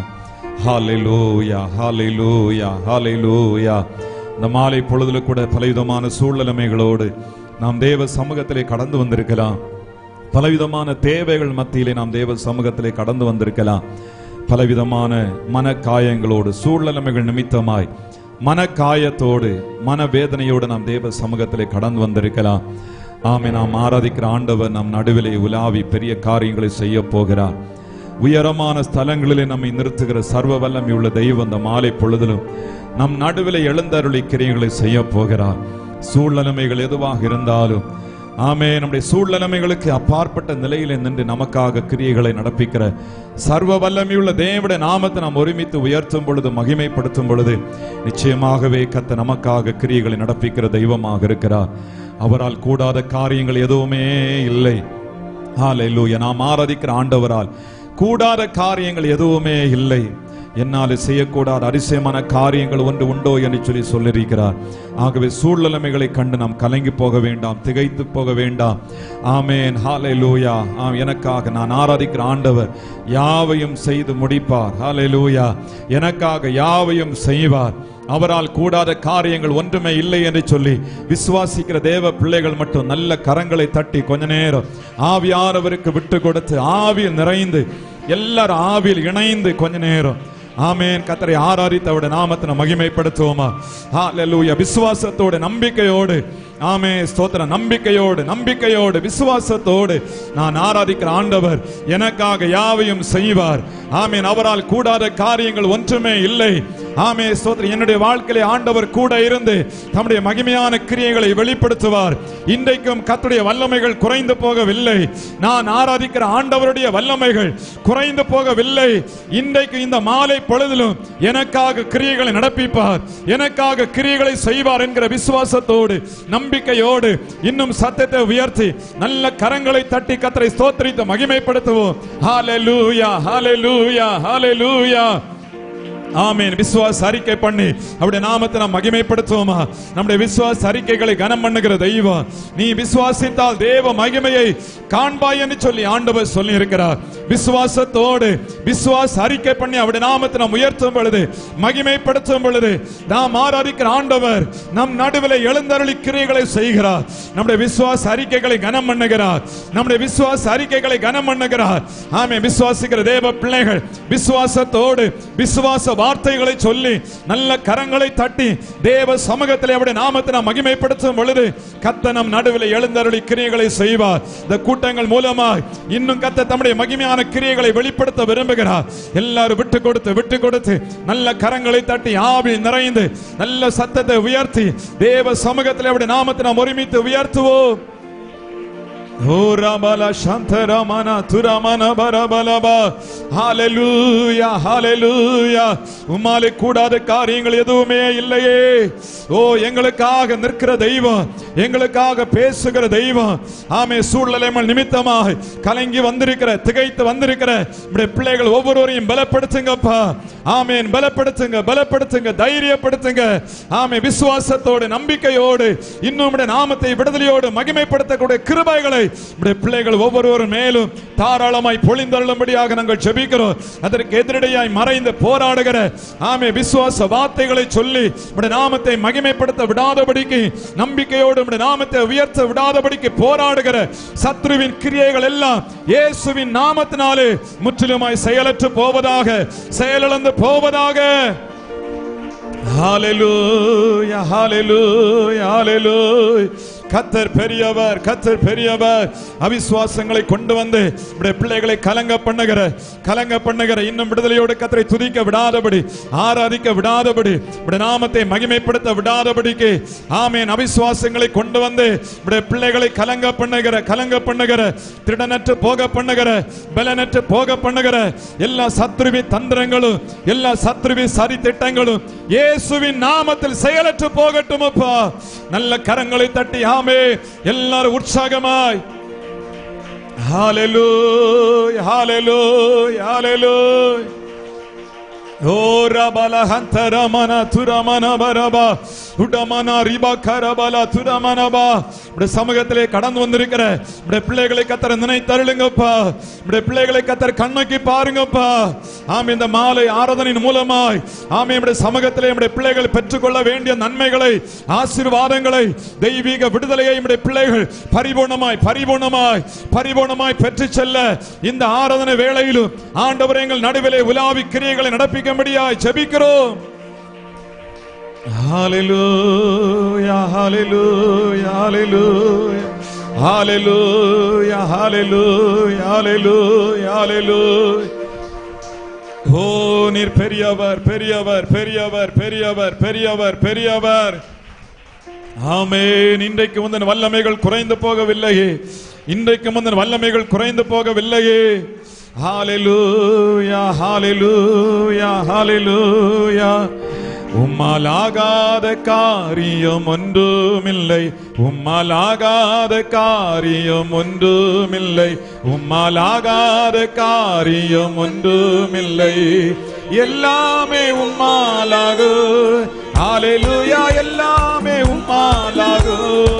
ஹalleluya ஹalleluya ஹalleluya இந்த மாலை பொழுதுல கூட பலவிதமான சூழ்நிலைமைகளோடு நாம் தேவ சமூகத்திலே கடந்து வந்திருக்கலாம் பலவிதமான தேவைகள் மத்தியிலே நாம் தேவ சமூகத்திலே கடந்து வந்திருக்கலாம் பலவிதமான மனக்காயங்களோடு சூழ்நிலைமைகள் நிமித்தமாய் மனக்காயத்தோடு மனவேதனையோடு நாம் தேவ சமூகத்திலே கடந்து வந்திருக்கலாம் ஆமே நாம் ஆராதிக்கிற ஆண்டவர் நம் நடுவிலே உலாவி பெரிய காரியங்களை செய்ய போகிறார் உயரமான ஸ்தலங்களிலே நம்மை நிறுத்துகிற சர்வ வல்லமை உள்ள தெய்வம் அந்த மாலை பொழுதிலும் நம் நடுவிலே எழுந்தருளி கிரியைகளை செய்ய போகிறார் சூழ்நிலைமைகள் எதுவாக இருந்தாலும் ஆமே நம்முடைய சூழ்நிலைமைகளுக்கு அப்பாற்பட்ட நிலையிலே நின்று நமக்காக கிரியைகளை நடப்பிக்கிற சர்வ வல்லமையுள்ள தேவட நாமத்தை நாம் ஒருமித்து உயர்த்தும் பொழுது மகிமைப்படுத்தும் பொழுது நிச்சயமாகவே கத்த நமக்காக கிரியைகளை நடப்பிக்கிற தெய்வமாக இருக்கிறார் அவரால் கூடாத காரியங்கள் எதுவுமே இல்லை ஹalleluya நாம் ஆராதிக்கிற ஆண்டவரால் கூடாத காரியங்கள் எதுவுமே இல்லை என்னால் செய்யக்கூடாத அதிசயமான காரியங்கள் ஒன்று உண்டோ என்று சொல்லி சொல்லியிருக்கிறார் ஆகவே சூழ்நிலைமைகளை கண்டு நாம் கலங்கி போக வேண்டாம் திகைத்து போக வேண்டாம் ஆமேன் ஹாலே லூயா எனக்காக நான் ஆராதிக்கிற ஆண்டவர் யாவையும் செய்து முடிப்பார் ஹாலே லூயா எனக்காக யாவையும் செய்வார் அவரால் கூடாத காரியங்கள் ஒன்றுமே இல்லை என்று சொல்லி விசுவாசிக்கிற தேவ பிள்ளைகள் மட்டும் நல்ல கரங்களை தட்டி கொஞ்ச நேரம் ஆவியானவருக்கு விட்டு கொடுத்து ஆவியில் நிறைந்து எல்லாரும் ஆவியில் இணைந்து கொஞ்ச நேரம் ஆமேன் கத்தரை ஆராதித்து அவருடைய நாமத்தை மகிமைப்படுத்துவோமா ஹalleluya விசுவாசத்தோடு நம்பிக்கையோடு ஆமே ஸ்தோத்திர நம்பிக்கையோடு நம்பிக்கையோடு விசுவாசத்தோடு நான் ஆராதிக்கிற ஆண்டவர் எனக்காக யாவையும் செய்வார் ஆமேன் அவரால் கூடாத காரியங்கள் ஒன்றுமே இல்லை ஆமே ஸ்தோத்திர என்னுடைய வாழ்க்கையிலே ஆண்டவர் கூட இருந்து தம்முடைய மகிமையான கிரியைகளை வெளிப்படுத்துவார் இன்றைக்கும் கத்துடைய வல்லமைகள் குறைந்து போகவில்லை நான் ஆராதிக்கிற ஆண்டவருடைய வல்லமைகள் குறைந்து போகவில்லை இன்றைக்கு இந்த மாலை பொழுதிலும் எனக்காக கிரியைகளை நடப்பிப்பார் எனக்காக கிரியைகளை செய்வார் என்கிற விசுவாசத்தோடு நம்பிக்கையோடு இன்னும் சத்தத்தை உயர்த்தி நல்ல கரங்களை தட்டி கத்தரை ஸ்தோத்திரித்து மகிமைப்படுத்துவோம் ஹalleluya ஹalleluya ஹalleluya ஆமென் விசுவாச அறிக்கை பண்ணி அவருடைய நாமத்தை நாம் மகிமைப்படுத்துவோமா நம்முடைய விசுவாச அறிக்கைகளை கனம் பண்ணுகிற தெய்வம் நீ விசுவாசித்தால் தேவ மகிமையை காண்பாய் என்று சொல்லி ஆண்டவர் சொல்லி இருக்கிறார் விசுவாசத்தோடு விசுவாச அறிக்கை பண்ணி அவருடைய நாமத்தை நாம் உயர்த்தும் பொழுது மகிமைப்படுத்தும் பொழுது நாம் ஆராதிக்கிற ஆண்டவர் நம் நடுவில் எழுந்தருளி கிரியைகளை செய்கிறார் நம்முடைய விசுவாச அறிக்கைகளை கனம் பண்ணுகிறார் நம்முடைய விசுவாச அறிக்கைகளை கனம் பண்ணுகிறார் ஆமே விசுவாசிக்கிற தேவ பிள்ளைகள் விசுவாசத்தோடு விசுவாச வார்த்தைகளை சொல்லி நல்ல கரங்களை தட்டி தேவ சமூகத்தில் அவருடைய நாமத்தை நாம் மகிமைப்படுத்தும் பொழுது கத்த நம் நடுவில் எழுந்தருளி கிரியைகளை செய்வார் இந்த கூட்டங்கள் மூலமாய் இன்னும் கத்த தம்முடைய மகிமையான கிரியைகளை வெளிப்படுத்த விரும்புகிறார் எல்லாரும் விட்டு கொடுத்து விட்டு கொடுத்து நல்ல கரங்களை தட்டி ஆவி நிறைந்து நல்ல சத்தத்தை உயர்த்தி தேவ சமூகத்தில் அவருடைய நாமத்தை நாம் ஒருமித்து உயர்த்துவோம் ஓ ரமல சந்தரமன துரமன பரபலபா ஹalleluya ஹalleluya உம்மாலே கூடாத காரியங்கள் எதுவுமே இல்லையே ஓ எங்களுக்காக நிற்கிற தெய்வம் எங்களுக்காக பேசுகிற தெய்வம் ஆமே சூழ்நிலைகள் நிமித்தமாக கலங்கி வந்திருக்கிற திகைத்து வந்திருக்கிற நம்முடைய பிள்ளைகள் ஒவ்வொருவரையும் பலப்படுத்துங்கப்பா ஆமேன் பலப்படுத்துங்க பலப்படுத்துங்க தைரியப்படுத்துங்க ஆமே விசுவாசத்தோடு நம்பிக்கையோடு இன்னும் உம்முடைய நாமத்தை விடுதலையோடு மகிமைப்படுத்தக்கூடிய கிருபைகளை நம்முடைய பிள்ளைகள் ஒவ்வொருவரும் மேலும் தாராளமாய் பொழிந்தருளும்படியாக நாங்கள் ஜெபிக்கிறோம் அதற்கு எதிரடையாய் மறைந்து போராடுகிற ஆமே விசுவாச வார்த்தைகளை சொல்லி நம்முடைய நாமத்தை மகிமைப்படுத்த விடாதபடிக்கு நம்பிக்கையோடு நம்முடைய நாமத்தை உயர்த்த விடாதபடிக்கு போராடுகிற சத்ருவின் கிரியைகள் எல்லாம் இயேசுவின் நாமத்தினாலே முற்றிலுமாய் செயலற்று போவதாக செயலிழந்து போவதாக ஹalleluya ஹalleluya ஹalleluya கத்தர் பெரியவர் கத்தர் பெரியவர் அவிசுவாசங்களை கொண்டு வந்து நம்முடைய பிள்ளைகளை கலங்க பண்ணுகிற கலங்க பண்ணுகிற இன்னும் விடுதலையோடு கத்தரை துதிக்க விடாதபடி ஆராதிக்க விடாதபடி நம்முடைய நாமத்தை மகிமைப்படுத்த விடாதபடிக்கு ஆமேன் அவிசுவாசங்களை கொண்டு வந்து நம்முடைய பிள்ளைகளை கலங்க பண்ணுகிற கலங்க பண்ணுகிற திடனற்று போக பண்ணுகிற பலனற்று போக பண்ணுகிற எல்லா சத்ருவி தந்திரங்களும் எல்லா சத்ருவி சரி திட்டங்களும் இயேசுவின் நாமத்தில் செயலற்று போகட்டும் அப்பா நல்ல கரங்களை தட்டி ஆமே எல்லாரும் உற்சாகமாய் ஹalleluya ஹalleluya ஹalleluya ஓ ரபல ஹந்தரமன துரமன பரபா உடமன ரிபா கரபல துரமனபா உடைய சமூகத்திலே கடந்து வந்திருக்கிற உடைய பிள்ளைகளை கத்தர நினைத்தருளுங்கப்பா உடைய பிள்ளைகளை கத்தர் கண்ணோக்கி பாருங்கப்பா ஆம் இந்த மாலை ஆராதனையின் மூலமாய் ஆமே உடைய சமூகத்திலே உடைய பிள்ளைகள் பெற்றுக்கொள்ள வேண்டிய நன்மைகளை ஆசீர்வாதங்களை தெய்வீக விடுதலையை உடைய பிள்ளைகள் பரிபூர்ணமாய் பரிபூர்ணமாய் பரிபூர்ணமாய் பெற்று செல்ல இந்த ஆராதனை வேளையிலும் ஆண்டவர் எங்கள் நடுவிலே உலாவி கிரியைகளை நடப்பிக்கும்படியாய் ஜெபிக்கிறோம் Hallelujah, hallelujah, hallelujah. Hallelujah, hallelujah, hallelujah, hallelujah. ஓ நீர் பெரியவர் பெரியவர் பெரியவர் பெரியவர் பெரியவர் பெரியவர் ஆமென் இன்றைக்கு முந்தின வல்லமைகள் குறைந்து போகவில்லையே இன்றைக்கு முந்தின வல்லமைகள் குறைந்து போகவில்லையே ஹalleluya ஹalleluya ஹalleluya உம்மாலாகாத காரியம் ஒன்றுமில்லை உம்மாலாகாத காரியம் ஒன்றுமில்லை உம்மாலாகாத காரியம் ஒன்றுமில்லை எல்லாமே உம்மாலாகு ஹalleluya எல்லாமே உம்மாலாகு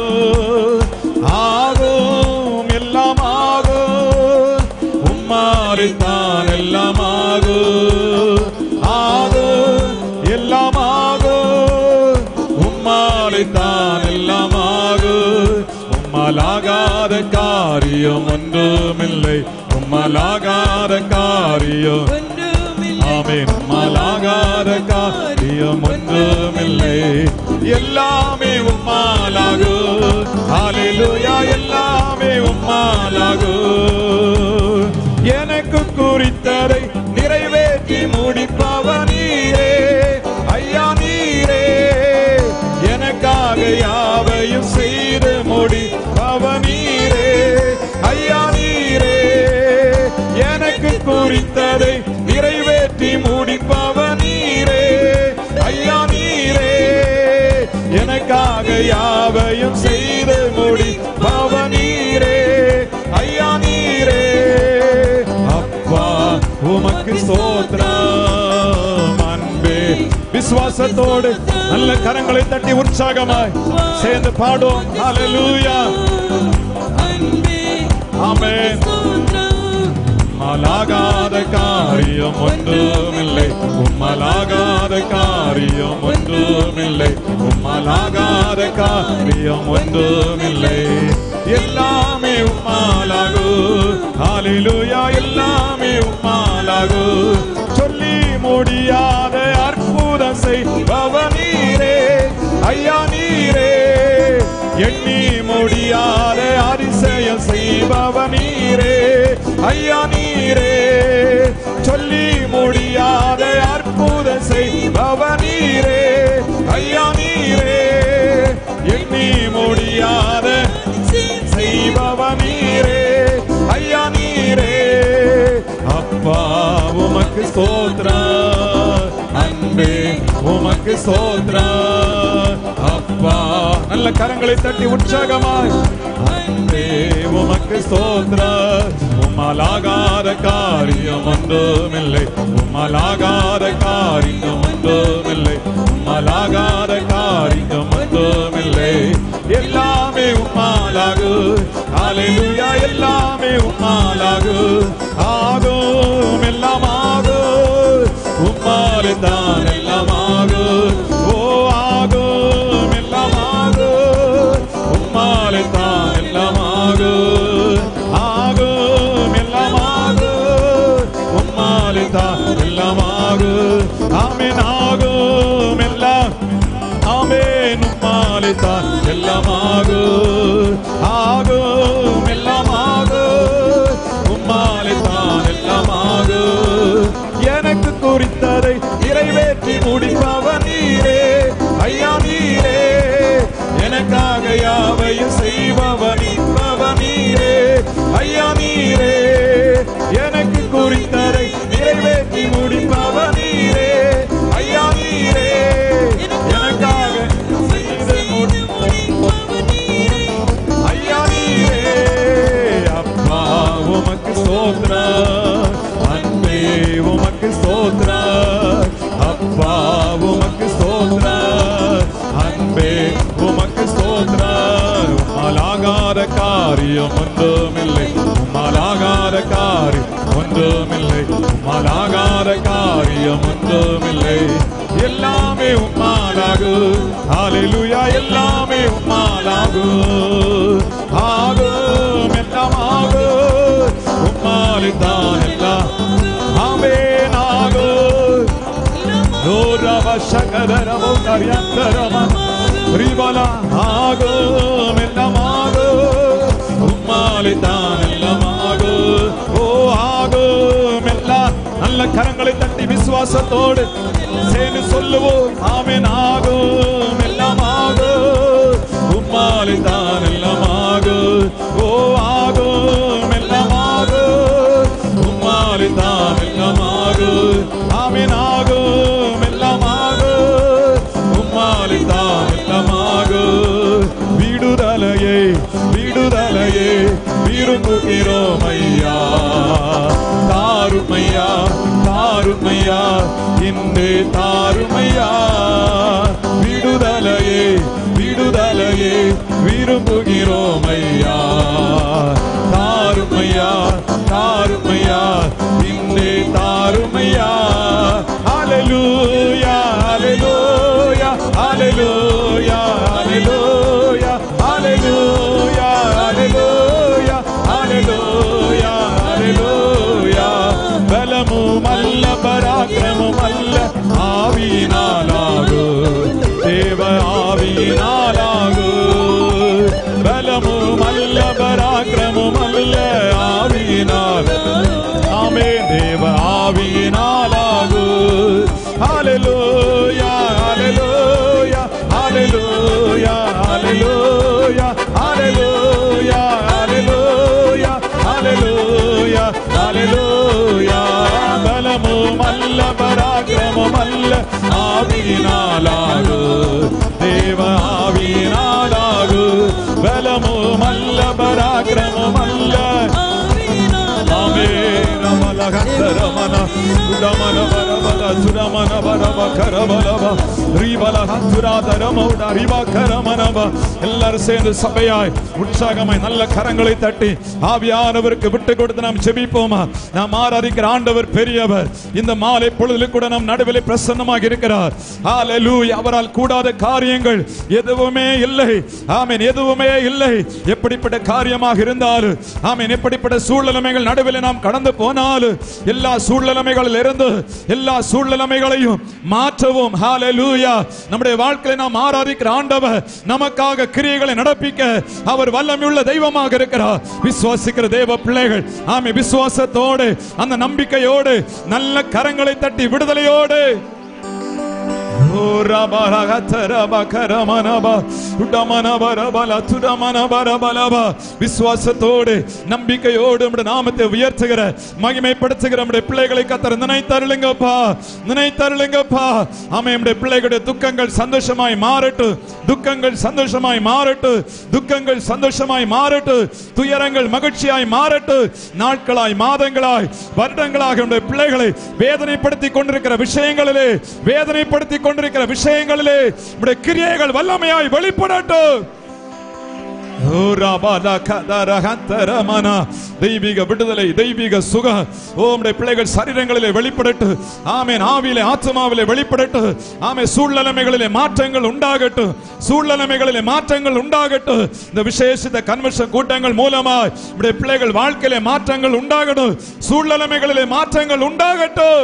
ஆகும் எல்லாம் ஆகும் உம்மாறித்தான் எல்லாம் ஆகும் ஆகும் எல்லாம் ஆகும் உம்மாறித்தான் எல்லாம் ஆகும் உம்மாலாகாத காரியம் ஒன்றுமில்லை உம்மாலாகாத காரியம் ஆமென் உம்மாலாகாத காரியம் ஒன்றுமில்லை எல்லாமே உம்மாலாகு ஹalleluya எல்லாமே உம்மாலாகு எனக்கு குறித்ததை நிறைவேற்றி முடிப்பவ நீரே ஐயா நீரே எனக்காக யாவையும் செய்து முடிப்பவ நீரே ஐயா நீரே எனக்கு குறித்ததை நிறைவேற்றி முடிப்பவ நீரே ஐயா நீரே எனக்காக யாவையும் செய்து முடிப்பவ நீரே ஐயா நீரே அப்பா உமக்கு ஸ்தோத்திரம் அன்பே விசுவாசத்தோடு நல்ல கரங்களை தட்டி உற்சாகமாய் சேர்ந்து பாடுவோம் ஹalleluya ஆமென் உம்மலாகாத காரியம் ஒன்றுமில்லை உம்மலாகாத காரியம் ஒன்றுமில்லை உம்மலாகாத காரியம் ஒன்றுமில்லை எல்லாமே உம்மாலாகு ஹalleluya எல்லாமே உம்மாலாகு சொல்லி முடியாத அற்புதம் செய்பவ நீரே ஐயா நீரே எண்ணி முடியாத அதிசயம் செய்பவ நீரே ஐயா நீரே சொல்லி முடியாத அற்புதம் செய்பவ நீரே ஐயா நீரே எண்ணி முடியாத செய்பவ நீரே ஐயா நீரே அப்பா உமக்கு ஸ்தோத்ரா அன்பே உமக்கு ஸ்தோத்ரா அப்பா நல்ல கரங்களை தட்டி உற்சாகமாய் அன்பே உமக்கு ஸ்தோத்ரா உம்மலாகாத காரியம் ஒன்றுமில்லை உம்மலாகாத காரியம் ஒன்றுமில்லை உம்மலாகாத காரியம் ஒன்றுமில்லை எல்லாமே உம்மாலாகு ஹalleluya எல்லாமே உம்மாலாகு ஆகும் எல்லாம் ஆகும் உம்மாலே தான் எல்லாம் ஆகும் ஓ ஆகும் எல்லாம் ஆகும் உம்மாலே தான் எல்லாம் ஆகும் ஆகும் எல்லாம் ஆகும் உம்மாலே தான் எல்லாம் ஆகும் ஆமென் ஆகும் எல்லாம் ஆமென் உம்மாலே தான் எல்லாம் ஆகும் ஆகும் எல்லாம் ஆகும் உம்மாலே தான் எல்லாம் ஆகும் எனக்கு குறித்ததை நிறைவேற்றி முடிப்பவ நீரே ஐயா நீரே எனக்காக யாவையும் செய்பவ நிற்பவ நீரே ஐயா நீரே எனக்கு குறித்ததை நிறைவேற்றி முடிப்பவ நீரே ஐயா நீரே எனக்காக செய்து ஐயா நீரே அப்பா உமக்கு சோத்ரா அன்பே உமக்கு சோத்ரா அப்பா உமக்கு சோத்ரா அன்பே உமக்கு சோத்ரா உம்மாலாகாத காரியம் ஒன்றுமில்லை உம்மாலாகாத காரியம் ஒன்றுமில்லை உம்மாலாகாத காரியம் ஒன்றுமில்லை எல்லாமே உம்மாலாகு ஹalleluya எல்லாமே உம்மாலாகு ஆகும் எல்லாம் ஆகும் உம்மாலே தான் எல்லாம் ஆமென் ஆகும் நூறவ சகதரமோ கரியந்தரம ரிவலா ஆகும் எல்லாம் ஆகும் உம்மாலே தான் எல்லாம் ஆகும் ஓ ஆகும் எல்லாம் நல்ல கரங்களை தட்டி விசுவாசத்தோடு சேர்ந்து சொல்லுவோம் ஆமென் ஆகும் எல்லாம் ஆகும் உம்மாலே தான் எல்லாம் ஆகும் ஓ ஆகும் எல்லாம் ஆகும் உம்மாலே தான் எல்லாம் ஆகும் ஆமென் ஆகும் எல்லாம் ஆகும் உம்மாலே தான் எல்லாம் ஆகும் விடுதலையே விடுதலையே விரும்புகிறோம் ஐயா தாருமையா தாருமையா இன்று தாருமையா விடுதலையே விடுதலையே விரும்புகிறோம் ஐயா தாருமையா தாருமையா இன்று தாருமையா ஹalleluya ஹalleluya ஹalleluya ஹalleluya ஹalleluya ஹalleluya ஹalleluya ஹalleluya பலமும் அல்ல பராக்கிரமும் அல்ல ஆவியினாலாகு தேவ ஆவியினாலாகு பலமும் அல்ல பராக்கிரமும் அல்ல ஆவியினால் ஆமே தேவ ஆவியினாலாகு ஹalleluya ஹalleluya ஹalleluya ஹalleluya ஹalleluya ஹalleluya ஹalleluya ஹalleluya பலமும் அல்ல பராக்கிரமும் அல்ல ஆவியினாலாகு தேவ ஆவியினாலாகு பலமும் அல்ல பராக்கிரமும் அல்ல ஆமே நமல கந்தரமன உடமன வரவல துரமன பரப கரபலப ரீபல துராதரமௌட ரிபா கரமனப எல்லாரும் சேர்ந்து சபையாய் உற்சாகமாய் நல்ல கரங்களை தட்டி ஆவியானவருக்கு விட்டு கொடுத்து நாம் ஜெபிப்போமா நாம் ஆராதிக்கிற ஆண்டவர் பெரியவர் இந்த மாலை பொழுதில் கூட நம் நடுவில் பிரசன்னமாக இருக்கிறார் ஹalleluya அவரால் கூடாத காரியங்கள் எதுவுமே இல்லை ஆமென் எதுவுமே இல்லை எப்படிப்பட்ட காரியமாக இருந்தாலும் ஆமென் எப்படிப்பட்ட சூழ்நிலைமைகள் நடுவில் நாம் கடந்து போனாலும் எல்லா சூழ்நிலைமைகளில் இருந்து எல்லா சூழ்நிலைமைகளையும் மாற்றவும் ஹalleluya நம்முடைய வாழ்க்கையை நாம் ஆராதிக்கிற ஆண்டவர் நமக்காக கிரியைகளை நடப்பிக்க அவர் வல்லமையுள்ள தெய்வமாக இருக்கிறார் விசுவாசிக்கிற தேவ பிள்ளைகள் ஆமென் விசுவாசத்தோடு அந்த நம்பிக்கையோடு நல்ல கரங்களை தட்டி விடுதலையோடு ஓ ரபரகதரப கரமனப உடமனபரபல துடமனபரபலப விசுவாசத்தோடு நம்பிக்கையோடு நம்முடைய நாமத்தை உயர்த்துகிற மகிமைப்படுத்துகிற நம்முடைய பிள்ளைகளை கத்தர் நினைத்தருளுங்கப்பா நினைத்தருளுங்கப்பா ஆமென் நம்முடைய பிள்ளைகளுடைய துக்கங்கள் சந்தோஷமாய் மாறட்டு துக்கங்கள் சந்தோஷமாய் மாறட்டு துக்கங்கள் சந்தோஷமாய் மாறட்டு துயரங்கள் மகிழ்ச்சியாய் மாறட்டு நாட்களாய் மாதங்களாய் வருடங்களாக நம்முடைய பிள்ளைகளை வேதனைப்படுத்தி கொண்டிருக்கிற விஷயங்களிலே வேதனைப்படுத்தி கொண்டிருக்கிற விஷயங்களிலே நம்முடைய கிரியைகள் வல்லமையாய் வெளிப்படட்டும் ஓ ராபாலா கதர ஹந்தரமன. தெய்வீக விடுதலை தெய்வீக சுக ஓம்டைய பிள்ளைகள் சரீரங்களிலே வெளிப்படட்டு ஆமென் ஆவியிலே ஆத்மாவிலே வெளிப்படட்டு ஆமே சூழ்நிலைமைகளிலே மாற்றங்கள் உண்டாகட்டு சூழ்நிலைமைகளிலே மாற்றங்கள் உண்டாகட்டு இந்த விசேஷித்த கன்வென்ஷன் கூட்டங்கள் மூலமாய் நம்முடைய பிள்ளைகள் வாழ்க்கையிலே மாற்றங்கள் உண்டாகட்டும் சூழ்நிலைமைகளிலே மாற்றங்கள் உண்டாகட்டும்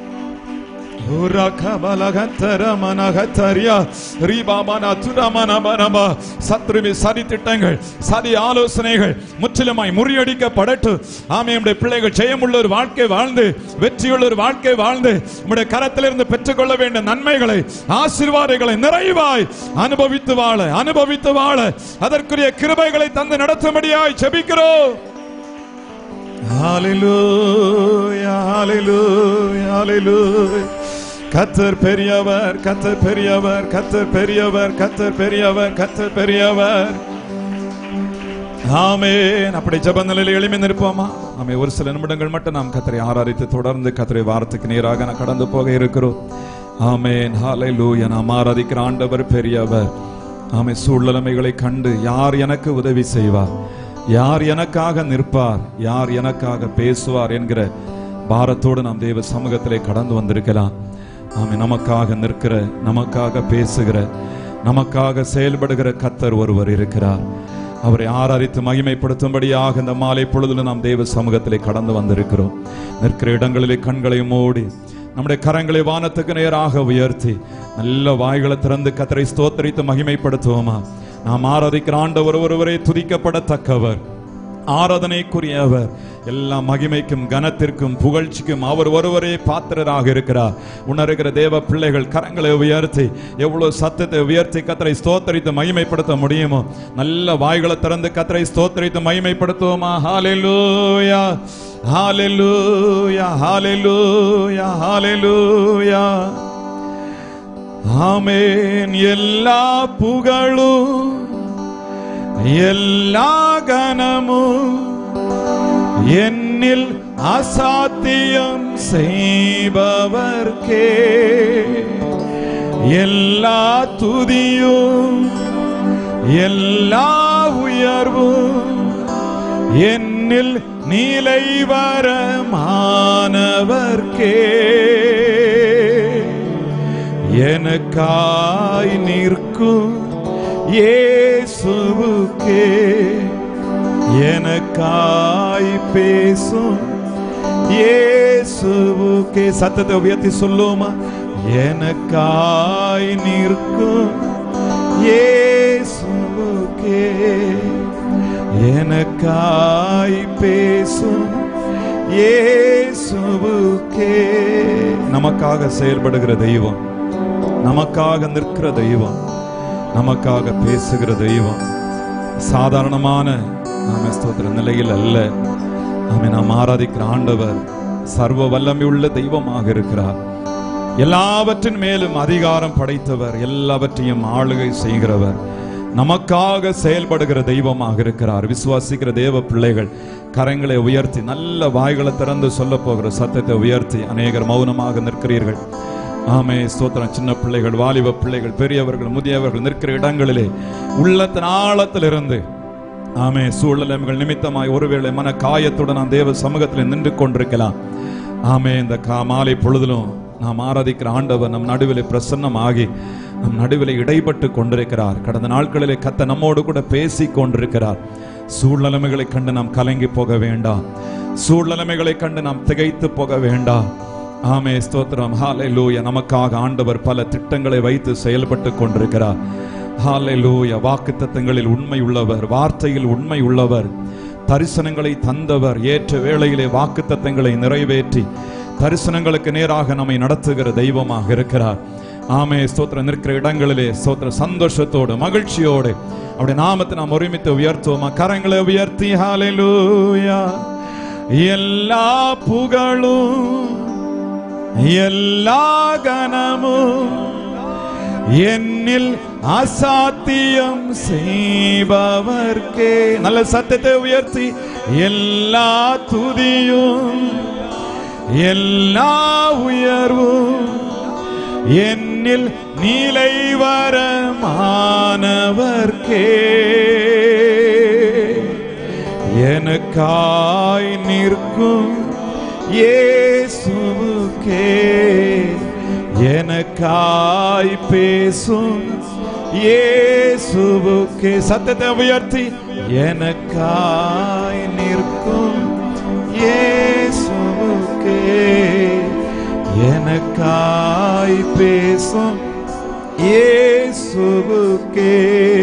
சத்ருவி சதி திட்டங்கள் சதி ஆலோசனைகள் முற்றிலுமாய் முறியடிக்கப்படட்டு ஆமே நம்முடைய பிள்ளைகள் ஜெயமுள்ள ஒரு வாழ்க்கை வாழ்ந்து வெற்றியுள்ள ஒரு வாழ்க்கை வாழ்ந்து நம்முடைய கரத்திலிருந்து பெற்றுக்கொள்ள வேண்டிய நன்மைகளை ஆசீர்வாதங்களை நிறைவாய் அனுபவித்து வாழ அனுபவித்து வாழ அதற்குரிய கிருபைகளை தந்து நடத்தும்படியாய் ஜெபிக்கிறோம் Hallelujah, hallelujah, hallelujah. கத்தர் பெரியவர் கத்தர் பெரியவர் கத்தர் பெரியவர் கத்தர் பெரியவர் கத்தர் பெரியவர் ஆமென் அப்படி ஜெப நிலையில் எளிமை நிற்போமா ஆமே ஒரு சில நிமிடங்கள் மட்டும் நாம் கத்தரை ஆராதித்து தொடர்ந்து கத்தரை வாரத்துக்கு நேராக நான் கடந்து போக இருக்கிறோம் ஆமென் ஹalleluya நாம் ஆராதிக்கிற ஆண்டவர் பெரியவர் ஆமே சூழ்நிலைமைகளை கண்டு யார் எனக்கு உதவி செய்வார் யார் எனக்காக நிற்பார் யார் எனக்காக பேசுவார் என்கிற பாரத்தோடு நாம் தேவ சமூகத்திலே கடந்து வந்திருக்கலாம் ஆமே நமக்காக நிற்கிற நமக்காக பேசுகிற நமக்காக செயல்படுகிற கத்தர் ஒருவர் இருக்கிறார் அவரை ஆராதித்து மகிமைப்படுத்தும்படியாக இந்த மாலை பொழுதுல நாம் தேவ சமூகத்திலே கடந்து வந்திருக்கிறோம் நிற்கிற இடங்களிலே கண்களை மூடி நம்முடைய கரங்களை வானத்துக்கு நேராக உயர்த்தி நல்ல வாய்களை திறந்து கத்தரை ஸ்தோத்தரித்து மகிமைப்படுத்துவோமா நாம் ஆராதிக்கிற ஆண்டவர் ஒருவரே துதிக்கப்படத்தக்கவர் ஆராதனைக்குரியவர் எல்லா மகிமைக்கும் கனத்திற்கும் புகழ்ச்சிக்கும் அவர் ஒருவரே பாத்திரராக இருக்கிறார் உணர்கிற தேவ பிள்ளைகள் கரங்களை உயர்த்தி எவ்வளவு சத்தத்தை உயர்த்தி கத்தரை ஸ்தோத்தரித்து மகிமைப்படுத்த முடியுமோ நல்ல வாய்களை திறந்து கத்தரை ஸ்தோத்தரித்து மகிமைப்படுத்துவோமா ஹalleluya ஹalleluya ஹalleluya ஹalleluya ஆமென் எல்லா புகழும் எல்லா கனமும் என்னில் அசாத்தியம் செய்பவர்க்கே எல்லா துதியும் எல்லா உயர்வும் என்னில் நீலைவரமானவர்க்கே எனக்காய் நிற்கும் இயேசுவுக்கே எனக்காய் பேசும் இயேசுவுக்கே சத்தத்தை உயர்த்தி சொல்லுமா எனக்காய் நிற்கும் இயேசுவுக்கே எனக்காய் பேசும் இயேசுவுக்கே நமக்காக செயல்படுகிற தெய்வம் நமக்காக நிற்கிற தெய்வம் நமக்காக பேசுகிற தெய்வம் சாதாரணமான நாம ஸ்தோத்திர நிலையில் அல்ல நாம நாம் ஆராதிக்கிற ஆண்டவர் சர்வ வல்லமை உள்ள தெய்வமாக இருக்கிறார் எல்லாவற்றின் மேலும் அதிகாரம் படைத்தவர் எல்லாவற்றையும் ஆளுகை செய்கிறவர் நமக்காக செயல்படுகிற தெய்வமாக இருக்கிறார் விசுவாசிக்கிற தேவ பிள்ளைகள் கரங்களை உயர்த்தி நல்ல வாய்களை திறந்து சொல்ல போகிற சத்தத்தை உயர்த்தி அநேகர் மௌனமாக நிற்கிறீர்கள் ஆமே ஸ்தோத்திரம் சின்ன பிள்ளைகள் வாலிப பிள்ளைகள் பெரியவர்கள் முதியவர்கள் நிற்கிற இடங்களிலே உள்ளத்தின் ஆழத்திலிருந்து ஆமே சூழ்நிலைகள் நிமித்தமாய் ஒருவேளை மன காயத்துடன் நாம் தேவ சமூகத்தில் நின்று கொண்டிருக்கலாம் ஆமே இந்த கா மாலை பொழுதிலும் நாம் ஆராதிக்கிற ஆண்டவர் நம் நடுவிலே பிரசன்னமாகி நம் நடுவிலே இடைப்பட்டு கொண்டிருக்கிறார் கடந்த நாட்களிலே கத்த நம்மோடு கூட பேசி கொண்டிருக்கிறார் சூழ்நிலைமைகளை கண்டு நாம் கலங்கி போக வேண்டாம் சூழ்நிலைமைகளை கண்டு நாம் திகைத்து போக வேண்டாம் ஆமே ஸ்தோத்திரம் ஹalleluya நமக்காக ஆண்டவர் பல திட்டங்களை வைத்து செயல்பட்டு கொண்டிருக்கிறார் ஹalleluya வாக்குத்தத்தங்களில் உண்மை உள்ளவர் வார்த்தையில் உண்மை உள்ளவர் தரிசனங்களை தந்தவர் ஏற்ற வேளையிலே வாக்குத்தத்தங்களை நிறைவேற்றி தரிசனங்களுக்கு நேராக நம்மை நடத்துகிற தெய்வமாக இருக்கிறார் ஆமே ஸ்தோத்திரம் நிற்கிற இடங்களிலே ஸ்தோத்திர சந்தோஷத்தோடு மகிழ்ச்சியோடு அப்படி நாமத்தை நாம் ஒருமித்து உயர்த்துவோமா கரங்களை உயர்த்தி ஹalleluya எல்லா புகழும் எல்லா கனமும் என்னில் அசாத்தியம் செய்பவர்க்கே நல்ல சத்தத்தை உயர்த்தி எல்லா துதியும் எல்லா உயர்வும் என்னில் நீலை வரமானவர்க்கே எனக்காய் நிற்கும் இயேசுவுக்கே எனக்காய் பேசும் இயேசுவுக்கே சத்தத்தை உயர்த்தி எனக்காய் நிற்கும் இயேசுவுக்கே எனக்காய் பேசும் இயேசுவுக்கே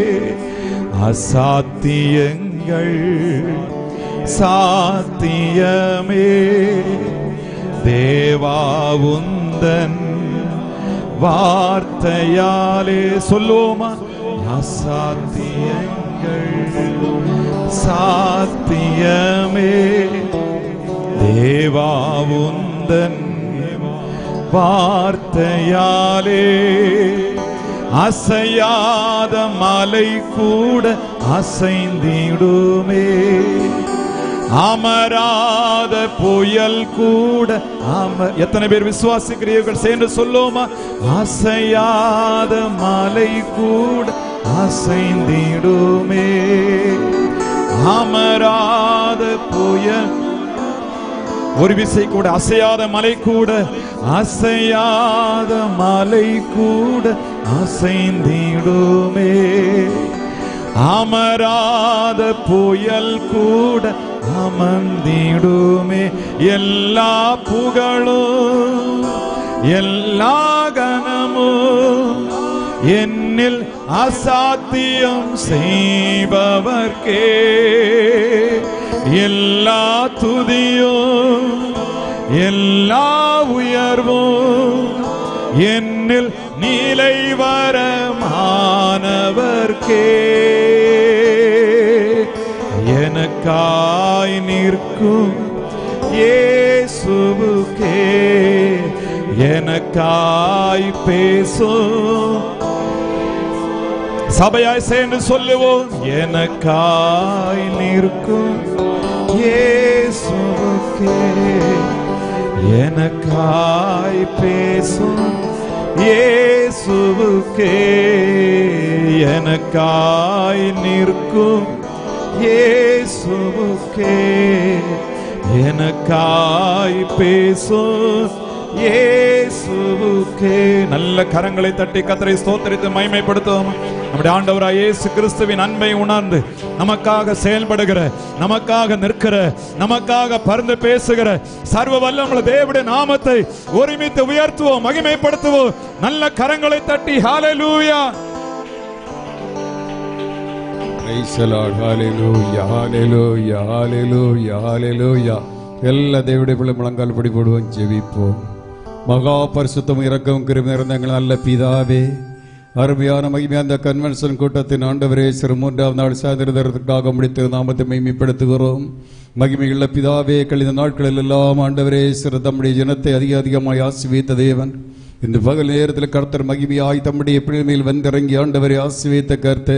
அசாத்தியங்கள் சாத்தியமே தேவாவுந்தன் வார்த்தையாலே சொல்லுவோமா அசாத்தியங்கள் சாத்தியமே தேவாவுந்தன் வார்த்தையாலே அசையாத மலை கூட அசைந்திடுமே அமராத புயல் கூட அம எத்தனை பேர் விசுவாசிக்கிறீர்கள் சேர்ந்து சொல்லுவோமா அசையாத மலை கூட அசைந்திடுமே அமராத புயல் ஒரு விசை கூட அசையாத மலை கூட அசையாத மலை கூட அசைந்திடுமே அமராத புயல் கூட அமர்ந்திடுமே எல்லா புகழும் எல்லா கனமும் என்னில் அசாத்தியம் செய்பவர்க்கே எல்லா துதியும் எல்லா உயர்வும் என்னில் நீலை வரமானவர்க்கே எனக்காய் நிற்கும் இயேசுவுக்கே எனக்காய் பேசும் சபையாய் சேர்ந்து சொல்லுவோம் எனக்காய் நிற்கும் இயேசுவுக்கே எனக்காய் பேசும் இயேசுவுக்கே எனக்காய் நிற்கும் இயேசுவுக்கே எனக்காய் பேசும் இயேசுவுக்கே நல்ல கரங்களை தட்டி கத்தரை ஸ்தோத்தரித்து மைமைப்படுத்துவோம் நம்முடைய ஆண்டவராய் இயேசு கிறிஸ்துவின் அன்பை உணர்ந்து நமக்காக செயல்படுகிற நமக்காக நிற்கிற நமக்காக பருந்து பேசுகிற சர்வ வல்லமுள்ள தேவனுடைய நாமத்தை ஒருமித்து உயர்த்துவோம் மகிமைப்படுத்துவோம் நல்ல கரங்களை தட்டி ஹalleluya Praise the Lord. Hallelujah. Hallelujah. Hallelujah. Hallelujah. எல்லா தேவடைய பிள்ளை முழங்கால் படி போடுவோம் ஜெபிப்போம் மகா பரிசுத்தம் இறக்கவும் கிருபை நிறைந்த எங்கள் நல்ல பிதாவே அருமையான மகிமை அந்த கன்வென்ஷன் கூட்டத்தின் ஆண்டவரே சிறு மூன்றாம் நாள் சாதிரதற்காக முடித்து நாமத்தை மகிமைப்படுத்துகிறோம் மகிமையுள்ள பிதாவே கழிந்த நாட்களில் எல்லாம் ஆண்டவரே சிறு தம்முடைய ஜனத்தை அதிக அதிகமாய் ஆசிவித்த தேவன் இந்த பகல் நேரத்தில் கர்த்தர் மகிமையாய் தம்முடைய பிள்ளைமையில் வந்திறங்கி ஆண்டவரை ஆசிவித்த கர்த்தர்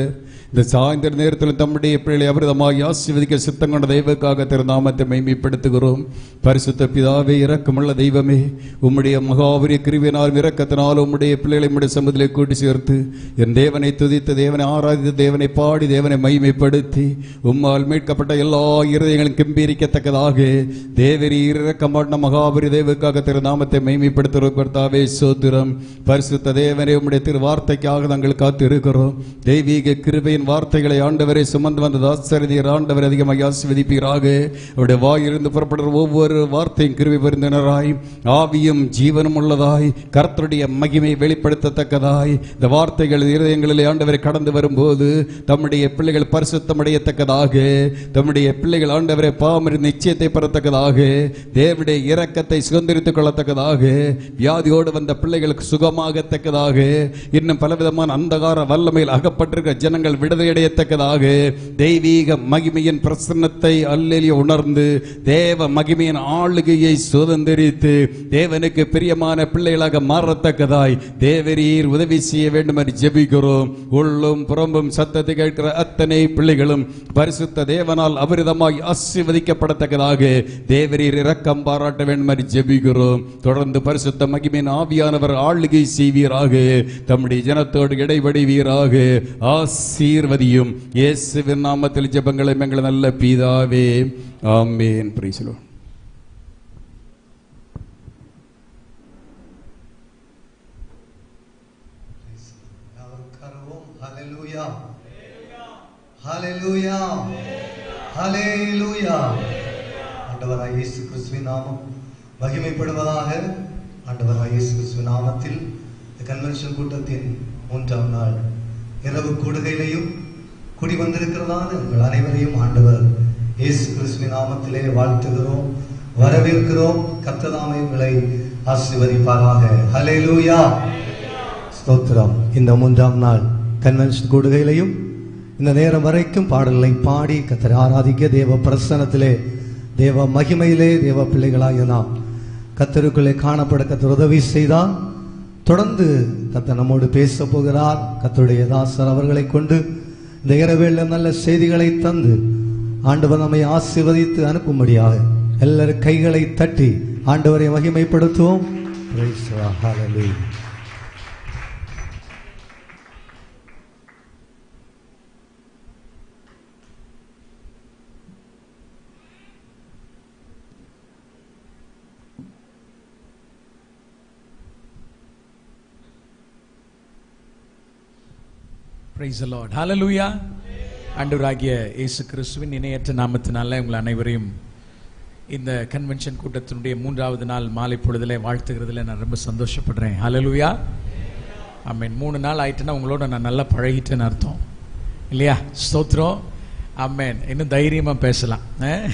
இந்த சாயந்தர நேரத்தில் தம்முடைய பிள்ளைகளை அபிரதமாய் ஆசீர்வதிக்க சித்தம் கொண்ட தெய்வக்காக திருநாமத்தை மைமைப்படுத்துகிறோம் பரிசுத்த பிதாவே இரக்கமுள்ள தெய்வமே உம்முடைய மகாபரிய கிருவினால் இரக்கத்தினால் உம்முடைய பிள்ளைகளை உம்முடைய சமூகத்திலே கூட்டி சேர்த்து என் தேவனை துதித்து தேவனை ஆராதித்து தேவனை பாடி தேவனை மைமைப்படுத்தி உம்மால் மீட்கப்பட்ட எல்லா இருதயங்களும் கம்பீரிக்கத்தக்கதாக தேவரி இரக்கமான மகாபரி தேவக்காக திருநாமத்தை மைமைப்படுத்துகிறோம் கர்த்தாவே சோத்திரம் பரிசுத்த தேவனே உம்முடைய திரு வார்த்தைக்காக நாங்கள் காத்து இருக்கிறோம் தெய்வீக கிருபையின் வார்த்தைகளை ஆண்டவரை சுமந்து வந்த தாசரதியர் ஆண்டவர் அதிகமாக ஆசிர்வதிப்பீராக அவருடைய வாயிலிருந்து புறப்படுற ஒவ்வொரு வார்த்தையும் கிருபை பெருந்தினராய் ஆவியும் ஜீவனும் உள்ளதாய் கர்த்தருடைய மகிமை வெளிப்படுத்தத்தக்கதாய் இந்த வார்த்தைகள் இருதயங்களிலே ஆண்டவரை கடந்து வரும்போது தம்முடைய பிள்ளைகள் பரிசுத்தமடையத்தக்கதாக தம்முடைய பிள்ளைகள் ஆண்டவரை பாமரி நிச்சயத்தை பெறத்தக்கதாக தேவனுடைய இரக்கத்தை சுதந்திரித்துக் கொள்ளத்தக்கதாக வியாதியோடு வந்த பிள்ளைகளுக்கு சுகமாகத்தக்கதாக இன்னும் பலவிதமான அந்தகார வல்லமையில் அகப்பட்டிருக்கிற ஜனங்கள் விடுதலையடையத்தக்கதாக தெய்வீக மகிமையின் பிரசன்னத்தை அல்லலிய உணர்ந்து தேவ மகிமையின் ஆளுகையை சுதந்திரித்து தேவனுக்கு பிரியமான பிள்ளைகளாக மாறத்தக்கதாய் தேவரீர் உதவி செய்ய வேண்டும் என்று ஜெபிக்கிறோம் உள்ளும் புறம்பும் சத்தத்தை கேட்கிற அத்தனை பிள்ளைகளும் பரிசுத்த தேவனால் அபரிதமாய் ஆசீர்வதிக்கப்படத்தக்கதாக தேவரீர் இரக்கம் பாராட்ட வேண்டும் என்று ஜெபிக்கிறோம் தொடர்ந்து பரிசுத்த மகிமையின் ஆவியானவர் ஆளுகை செய்வீராக தம்முடைய ஜனத்தோடு இடைவடிவீராக ஆசீர்வதியும் இயேசுவின் நாமத்தில் ஜெபங்களை எங்கள் நல்ல பிதாவே ஆமேன் பிரைசலோ உட்காருவோம். Hallelujah. Hallelujah. Hallelujah. ஆண்டவராய் இயேசு கிறிஸ்துவின் நாமம் மகிமைப்படுவதாக ஆண்டவராய் இயேசு கிறிஸ்துவின் நாமத்தில் இந்த கன்வென்ஷன் கூட்டத்தின் மூன்றாம் நாள் இரவு கூடுகையிலையும் குடி வந்திருக்கிறதான உங்கள் அனைவரையும் ஆண்டவர் இயேசு கிறிஸ்துவின் நாமத்திலே வாழ்த்துகிறோம் வரவேற்கிறோம் கர்த்ததாமே உங்களை ஆசீர்வதிப்பாராக ஹalleluya ஸ்தோத்திரம் இந்த மூன்றாம் நாள் கன்வென்ஷன் கூடுகையிலையும் இந்த நேரம் வரைக்கும் பாடல்களை பாடி கத்தரை ஆராதிக்க தேவ பிரசனத்திலே தேவ மகிமையிலே தேவ பிள்ளைகளாகிய நாம் கத்தருக்குள்ளே காணப்பட கத்தர் உதவி செய்தால் தொடர்ந்து கத்தர் நம்மோடு பேச போகிறார் கத்தருடைய தாசர் அவர்களை கொண்டு இந்த இரவேல நல்ல செய்திகளை தந்து ஆண்டவர் நம்மை ஆசீர்வதித்து அனுப்பும்படியாக எல்லாரும் கைகளை தட்டி ஆண்டவரை மகிமைப்படுத்துவோம் Praise the Lord. Hallelujah. Praise lord hallelujah ஆண்டவராகிய இயேசு கிறிஸ்துவின் இணையற்ற நாமத்தினால உங்கள் அனைவரையும் இந்த கன்வென்ஷன் கூட்டத்தினுடைய மூன்றாவது நாள் மாலை பொழுதிலே வாழ்த்துகிறதுல நான் ரொம்ப சந்தோஷப்படுறேன் ஹalleluya ஆமென் மூணு நாள் ஆயிட்டுன்னா உங்களோட நான் நல்லா பழகிட்டேன்னு அர்த்தம் இல்லையா ஸ்தோத்திரம் ஆமென் இன்னும் தைரியமா பேசலாம்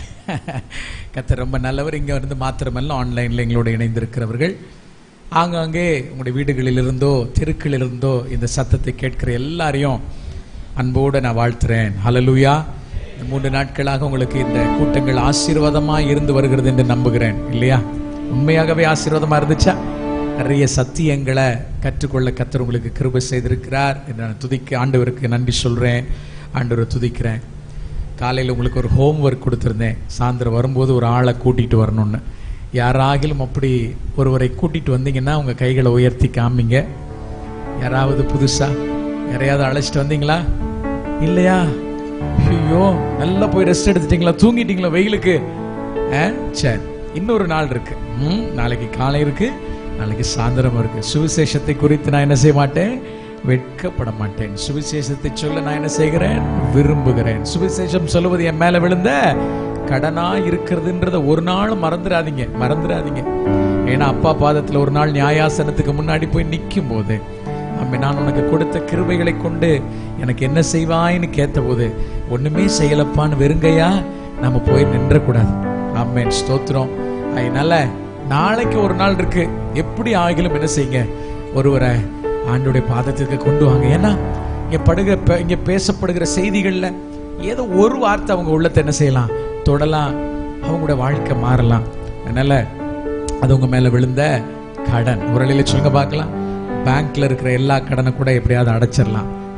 கத்தர் ரொம்ப நல்லவர் இங்க வந்து மாத்திரமல்ல ஆன்லைன்ல எங்களோட இணைந்திருக்கிறவர்கள் ஆங்காங்கே உங்களுடைய வீடுகளிலிருந்தோ தெருக்களிலிருந்தோ இந்த சத்தத்தை கேட்கிற எல்லாரையும் அன்போடு நான் வாழ்த்துறேன் ஹalleluya இந்த மூன்று நாட்களாக உங்களுக்கு இந்த கூட்டங்கள் ஆசீர்வாதமா இருந்து வருகிறது என்று நம்புகிறேன் இல்லையா உண்மையாகவே ஆசீர்வாதமா இருந்துச்சா நிறைய சத்தியங்களை கற்றுக்கொள்ள கத்தர் உங்களுக்கு கிருபை செய்திருக்கிறார் என்று நான் துதிக்க ஆண்டவருக்கு நன்றி சொல்றேன் ஆண்டவரை துதிக்கிறேன் காலையில் உங்களுக்கு ஒரு ஹோம் ஒர்க் கொடுத்துருந்தேன் சாயந்தரம் வரும்போது ஒரு ஆளை கூட்டிகிட்டு வரணும்னு யாராகிலும் அப்படி ஒருவரை கூட்டிகிட்டு வந்தீங்கன்னா உங்கள் கைகளை உயர்த்தி காமிங்க யாராவது புதுசா யாரையாவது அழைச்சிட்டு வந்தீங்களா இல்லையா ஐயோ நல்லா போய் ரெஸ்ட் எடுத்துட்டீங்களா தூங்கிட்டீங்களா வெயிலுக்கு ஆ? சரி இன்னொரு நாள் இருக்கு ம், நாளைக்கு காலை இருக்கு நாளைக்கு சாயந்தரம் இருக்கு சுவிசேஷத்தை குறித்து நான் என்ன செய்ய மாட்டேன் வெட்கப்பட மாட்டேன் சுவிசேஷத்தை சொல்ல நான் என்ன செய்கிறேன் விரும்புகிறேன் சுவிசேஷம் சொல்லுவது என் மேல விழுந்த கடனா இருக்கிறதுன்றத ஒரு நாள் மறந்துடாதீங்க மறந்துடாதீங்க ஏன்னா அப்பா பாதத்துல ஒரு நாள் நியாயாசனத்துக்கு முன்னாடி போய் நிற்கும் போது அம்மே நான் உனக்கு கொடுத்த கிருபைகளை கொண்டு எனக்கு என்ன செய்வாய்ன்னு கேட்டபோது ஒண்ணுமே செய்யலப்பான்னு வெறுங்கையா நம்ம போய் நின்றக்கூடாது அம்மேன் ஸ்தோத்திரம் அதனால நாளைக்கு ஒரு நாள் இருக்கு எப்படி ஆகிலும் என்ன செய்யுங்க ஒருவரை ஆண்டுடைய பாதத்துக்கு கொண்டு வாங்க ஏன்னா இங்க படுகிற ப- இங்க பேசப்படுகிற செய்திகள்ல ஏதோ ஒரு வார்த்தை அவங்க உள்ளத்தை என்ன செய்யலாம் தொடலாம் அவங்களுடைய வாழ்க்கை மாறலாம் அதனால அது உங்க மேல விழுந்த கடன் ஒரு நிலையில சொல்லுங்க பார்க்கலாம் பேங்க்ல இருக்கிற எல்லா கடனை கூட எப்படியாவது அடைச்சிடலாம்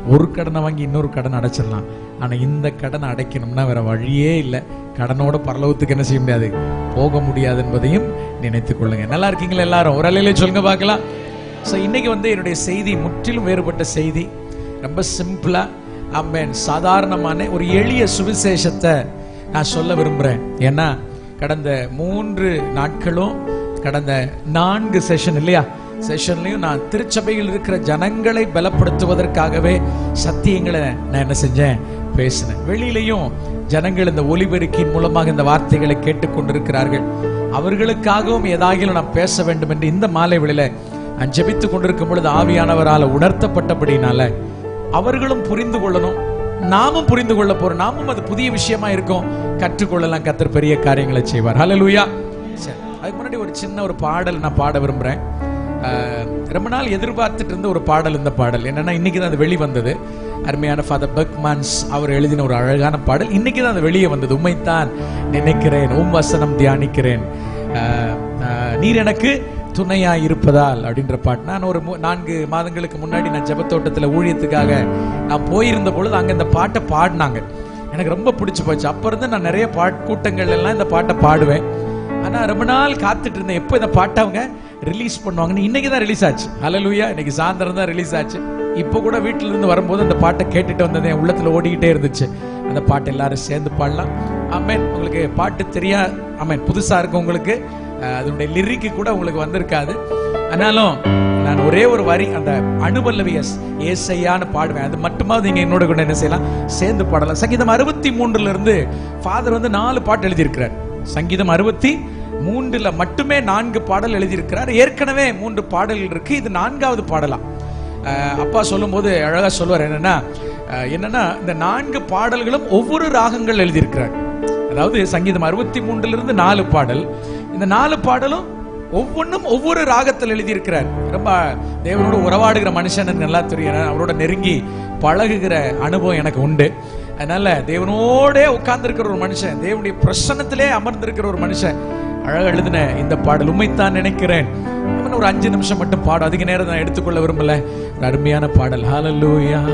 ஒரு கடனை வாங்கி இன்னொரு கடன் அடைச்சிடலாம் ஆனா இந்த கடனை அடைக்கணும்னா வேற வழியே இல்லை கடனோட பரலவத்துக்கு என்ன செய்ய முடியாது போக முடியாது என்பதையும் நினைத்துக் கொள்ளுங்க நல்லா இருக்கீங்களா எல்லாரும் ஒரு அலையிலே சொல்லுங்க பார்க்கலாம் ஸோ இன்னைக்கு வந்து என்னுடைய செய்தி முற்றிலும் வேறுபட்ட செய்தி ரொம்ப சிம்பிளா அம்மேன் சாதாரணமான ஒரு எளிய சுவிசேஷத்தை நான் சொல்ல விரும்புறேன் ஏன்னா கடந்த மூன்று நாட்களும் கடந்த நான்கு செஷன் இல்லையா செஷன்லையும் நான் திருச்சபையில் இருக்கிற ஜனங்களை பலப்படுத்துவதற்காகவே சத்தியங்களை நான் என்ன செஞ்சேன் பேசினேன் வெளியிலையும் ஜனங்கள் இந்த ஒலிபெருக்கின் மூலமாக இந்த வார்த்தைகளை கேட்டுக்கொண்டிருக்கிறார்கள் அவர்களுக்காகவும் ஏதாகிலும் நான் பேச வேண்டும் என்று இந்த மாலை வேளையில நான் ஜெபித்துக் கொண்டிருக்கும் பொழுது ஆவியானவரால் உணர்த்தப்பட்டபடினால அவர்களும் புரிந்து கொள்ளணும் நாமும் புரிந்து கொள்ள போறோம் நாமும் அது புதிய விஷயமா இருக்கும் கற்றுக்கொள்ளலாம் கத்தர் பெரிய காரியங்களை செய்வார் ஹalleluya சரி அதுக்கு முன்னாடி ஒரு சின்ன ஒரு பாடல் நான் பாட விரும்புறேன் ஆஹ், ரொம்ப நாள் எதிர்பார்த்துட்டு இருந்த ஒரு பாடல் இந்த பாடல் என்னன்னா இன்னைக்கு தான் அது வெளி வந்தது அருமையான ஃபாதர் பக்மான்ஸ் அவர் எழுதின ஒரு அழகான பாடல் இன்னைக்கு தான் அது வெளியே வந்தது உண்மைத்தான் நினைக்கிறேன் உம் வசனம் தியானிக்கிறேன் ஆஹ், ஆஹ், நீர் எனக்கு துணையா இருப்பதால் அப்படின்ற பாட்டு நான் ஒரு மூ- நான்கு மாதங்களுக்கு முன்னாடி நான் ஜெபத்தோட்டத்துல ஊழியத்துக்காக நான் போயிருந்த பொழுது அங்க இந்த பாட்டை பாடினாங்க எனக்கு ரொம்ப பிடிச்சு போச்சு அப்ப இருந்து நான் நிறைய பாட் கூட்டங்கள் எல்லாம் இந்த பாட்டை பாடுவேன் ஆனா ரொம்ப நாள் காத்துட்டு இருந்தேன் எப்போ இந்த பாட்டை அவங்க ரிலீஸ் பண்ணுவாங்கன்னு இன்னைக்கு தான் ரிலீஸ் ஆச்சு ஹalleluya இன்னைக்கு சாயந்தரம் தான் ரிலீஸ் ஆச்சு இப்போ கூட வீட்டில இருந்து வரும்போது அந்த பாட்டை கேட்டுட்டு வந்தது என் உள்ளத்துல ஓடிக்கிட்டே இருந்துச்சு அந்த பாட்டு எல்லாரும் சேர்ந்து பாடலாம் ஆமென் உங்களுக்கு பாட்டு தெரியா ஆமென் புதுசா இருக்கு உங்களுக்கு அஹ், அதனுடைய லிரிக்கு கூட உங்களுக்கு வந்திருக்காது ஆனாலும் நான் ஒரே ஒரு வரி அந்த அனுபல்லவியஸ் ஏசையான்னு பாடுவேன் அது மட்டுமாவது நீங்க என்னோட கூட என்ன செய்யலாம் சேர்ந்து பாடலாம் சங்கீதம் அறுபத்தி மூன்றுல இருந்து ஃபாதர் வந்து நாலு பாட்டு எழுதியிருக்கிறார் சங்கீதம் அறுபத்தி மூன்றுல மட்டுமே நான்கு பாடல் எழுதியிருக்கிறார் ஏற்கனவே மூன்று பாடல்கள் இருக்கு இது நான்காவது பாடலாம் அஹ் அப்பா சொல்லும்போது அழகா சொல்லுவார் என்னன்னா அஹ் என்னன்னா இந்த நான்கு பாடல்களும் ஒவ்வொரு ராகங்கள் எழுதியிருக்கிறார் அதாவது சங்கீதம் அறுபத்தி மூன்றுல இருந்து நாலு பாடல் இந்த நாலு பாடலும் ஒவ்வொன்றும் ஒவ்வொரு ராகத்தில் எழுதியிருக்கிறார் ரொம்ப தேவனோட உறவாடுகிற மனுஷன் எனக்கு நல்லா தெரியும் ஏன்னா அவரோட நெருங்கி பழகுகிற அனுபவம் எனக்கு உண்டு அதனால தேவனோடே உட்கார்ந்திருக்கிற ஒரு மனுஷன் தேவனுடைய பிரசன்னத்திலே அமர்ந்திருக்கிற ஒரு மனுஷன் அழகா எழுதின இந்த பாடல் உண்மைத்தான் நினைக்கிறேன் அவன் ஒரு அஞ்சு நிமிஷம் மட்டும் பாடும் அதிக நேரம் நான் எடுத்துக்கொள்ள விரும்பல ஒரு அருமையான பாடல் ஹalleluya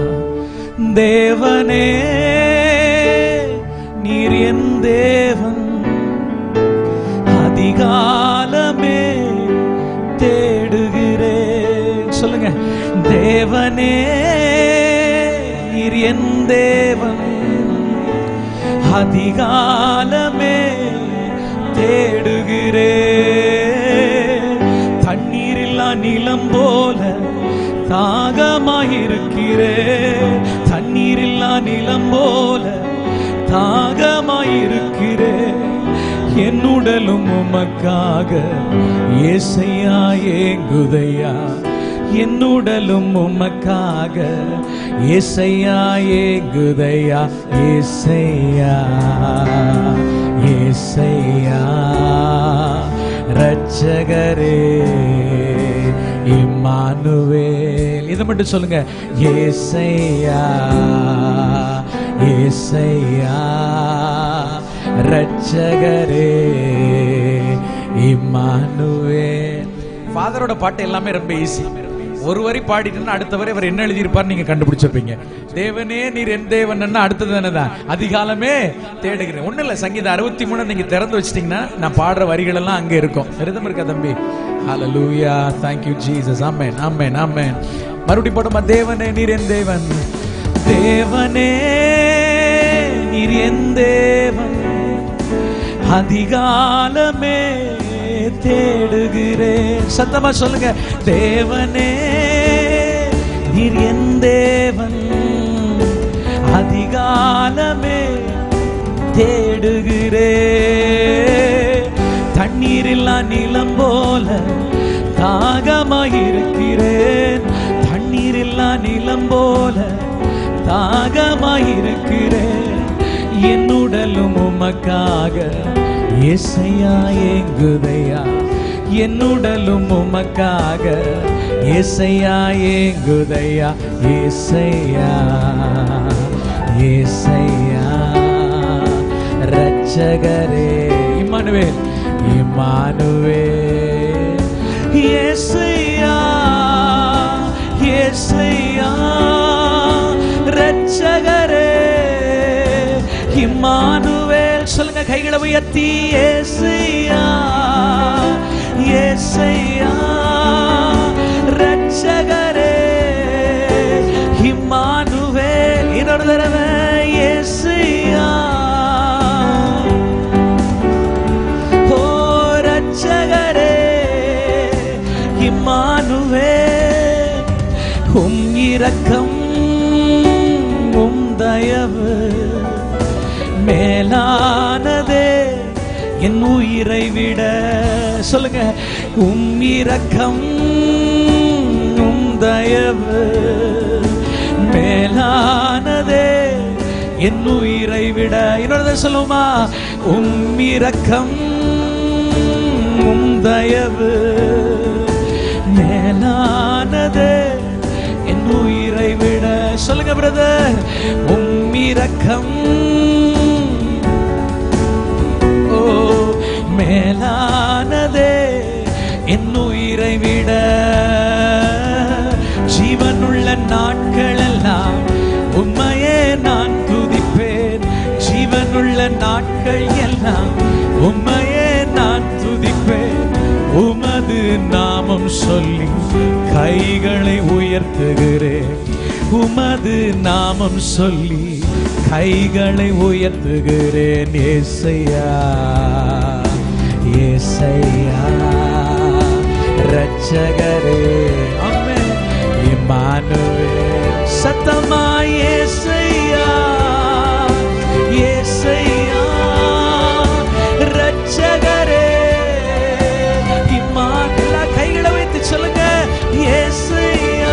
தேவனே நீர் என் தேவன் அதிகாலமே தேடுகிறேன் சொல்லுங்க தேவனே நீர் என் தேவன் அதிகாலமே தேடுகிறேன் தண்ணீரில்லா நிலம் போல தாகமாயிருக்கிறேன் தண்ணீரில்லா நிலம் போல தாகமாயிருக்கிறேன் என் உடலும் உமக்காக ஏசையா ஏங்குதையா என் உடலும் உமக்காக ஏசையா ஏங்குதையா ஏசையா ஏசையா ரட்சகரே இம்மானுவேல் இதை மட்டும் சொல்லுங்க ஏசையா ஏசையா ரட்சகரே இம்மானுவேல் ஃபாதரோட பாட்டு எல்லாமே ரொம்ப ஈஸி ஒரு வரி பாடிட்டுன்னா அடுத்த வரை அவர் என்ன எழுதியிருப்பார் நீங்க கண்டுபிடிச்சிருப்பீங்க தேவனே நீர் என் தேவன் அடுத்தது என்னதான் அதிகாலமே தேடுகிறேன் ஒண்ணும் இல்ல சங்கீதம் அறுபத்தி மூணு நீங்க திறந்து வச்சிட்டீங்கன்னா நான் பாடுற வரிகள் எல்லாம் அங்க இருக்கும் ரிதம் இருக்கா தம்பி ஹalleluya thank you jesus amen amen amen மறுபடியும் போடுமா தேவனே நீர் என் தேவன் தேவனே நீர் என் தேவன் அதிகாலமே தேடுகிறேன் சத்தமா சொல்லுங்க தேவனே நீர் என் தேவன் அதிகாலமே தேடுகிறேன் தண்ணீரில்லா நிலம் போல தாகமாயிருக்கிறேன் தண்ணீரில்லா நிலம் போல தாகமாயிருக்கிறேன் என் உடலும் உமக்காக இசையா ஏங்குதையா என் உடலும் உமக்காக இசையா ஏங்குதையா இசையா இசையா ரட்சகரே இம்மானுவேல் இம்மானுவேல் இயேசையா இயேசையா இம்மானுவேல் சொல்லுங்க கைகளை உயர்த்தி ஏசையா ஏசையா ரட்சகரே இம்மானுவேல் இன்னொரு தடவை ஏசையா ஓ ரட்சகரே இம்மானுவே உம் இரக்கம் உம் தயவு மேலானதே என் உயிரை விட சொல்லுங்க உம் இரக்கம் உம் தயவு மேலானதே என் உயிரை விட இன்னொரு தடவை சொல்லுமா உம் இரக்கம் உம் தயவு மேலானதே என் உயிரை விட சொல்லுங்க பிரதர் உம் இரக்கம் ஓ மேலானதே என் உயிரை விட ஜீவனுள்ள நாட்கள் எல்லாம் உண்மையே நான் துதிப்பேன் ஜீவனுள்ள நாட்கள் எல்லாம் உண்மையே நான் துதிப்பேன் உமது நாமம் சொல்லி கைகளை உயர்த்துகிறேன் உமது நாமம் சொல்லி கைகளை உயர்த்துகிறேன் ஏசையா ஏசையா ரட்சகரே ஆமென் இம்மானுவேல் சத்தமா ஏசையா ஏசையா ரட்சகரே இம்மானுவேல் கைகளை வைத்து சொல்லுங்க ஏசையா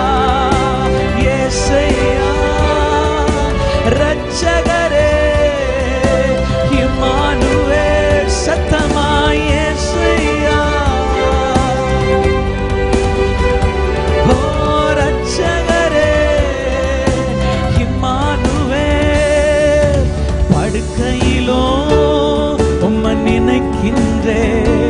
ஏசையா ரட்சகரே இம்மானுவேல் சத்தமா ஏசையா ஓ ரட்சகரே இம்மானுவேல் படுக்கையிலோ உம்மை நினைக்கின்றே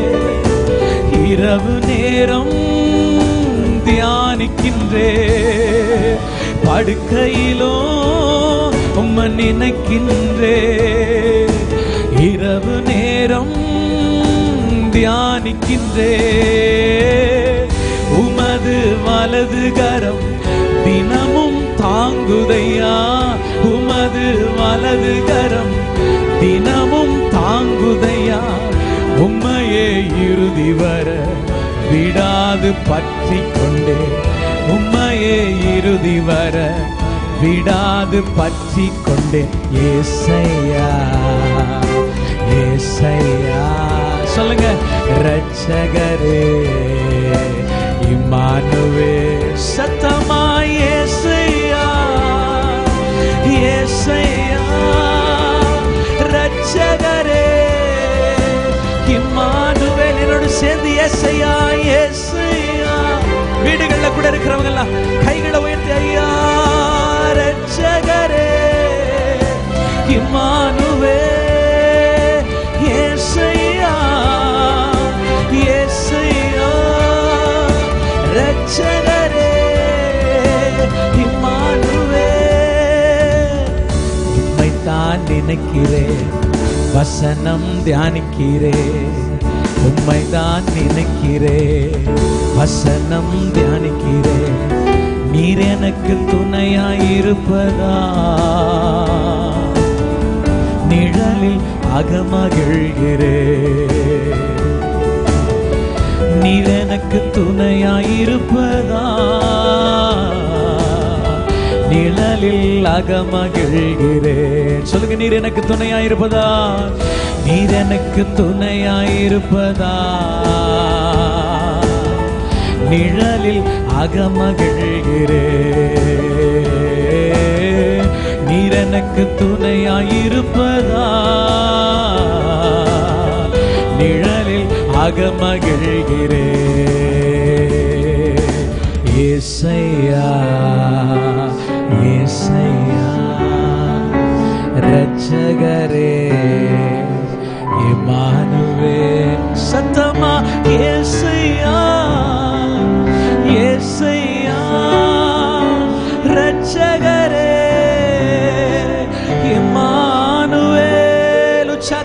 இரவு நேரம் தியானிக்கின்றே படுக்கையிலோ உம்மை நினைக்கின்றே இரவு நேரம் தியானிக்கின்றே உமது வலது கரம் தினமும் தாங்குதையா உமது வலது கரம் தினமும் தாங்குதையா உம்மையே இறுதி வர விடாது பற்றி கொண்டே உம்மையே இறுதி வர விடாது பற்றி கொண்டே ஏசையா ஏசையா சொல்லுங்க ரட்சகரே இம்மானுவே சத்தமா ஏசையா ஏசையா ரட்சகரே இம்மானுவேல் என்னோடு சேர்ந்து ஏசையா ஏசையா வீடுகள்ல கூட இருக்கிறவங்க எல்லாம் கைகளை உயர்த்தி ஐயா ரட்சகரே இம்மானுவே ஏசையா ஏசையா ரட்சகரே இம்மானுவே உம்மைத்தான் நினைக்கிறேன் வசனம் தியானிக்கிறேன் உம்மைதான் நினைக்கிறேன் வசனம் தியானிக்கிறேன் நீர் எனக்கு துணையாயிருப்பதா நிழலில் அகமகிழ்கிறேன் நீர் எனக்கு துணையாயிருப்பதா நிழலில் அகமகிழ்கிறேன் சொல்லுங்க நீர் எனக்கு துணையாயிருப்பதா நீர் எனக்கு துணையாயிருப்பதா நிழலில் அகமகிழ்கிறேன் நீர் எனக்கு துணையாயிருப்பதா நிழலில் அகமகிழ்கிறேன் ஏசையா ஏசையா ரட்சகரே இமானுவே சத்தமா ஏசையா ஏசையா ரட்சகரே இமானுவே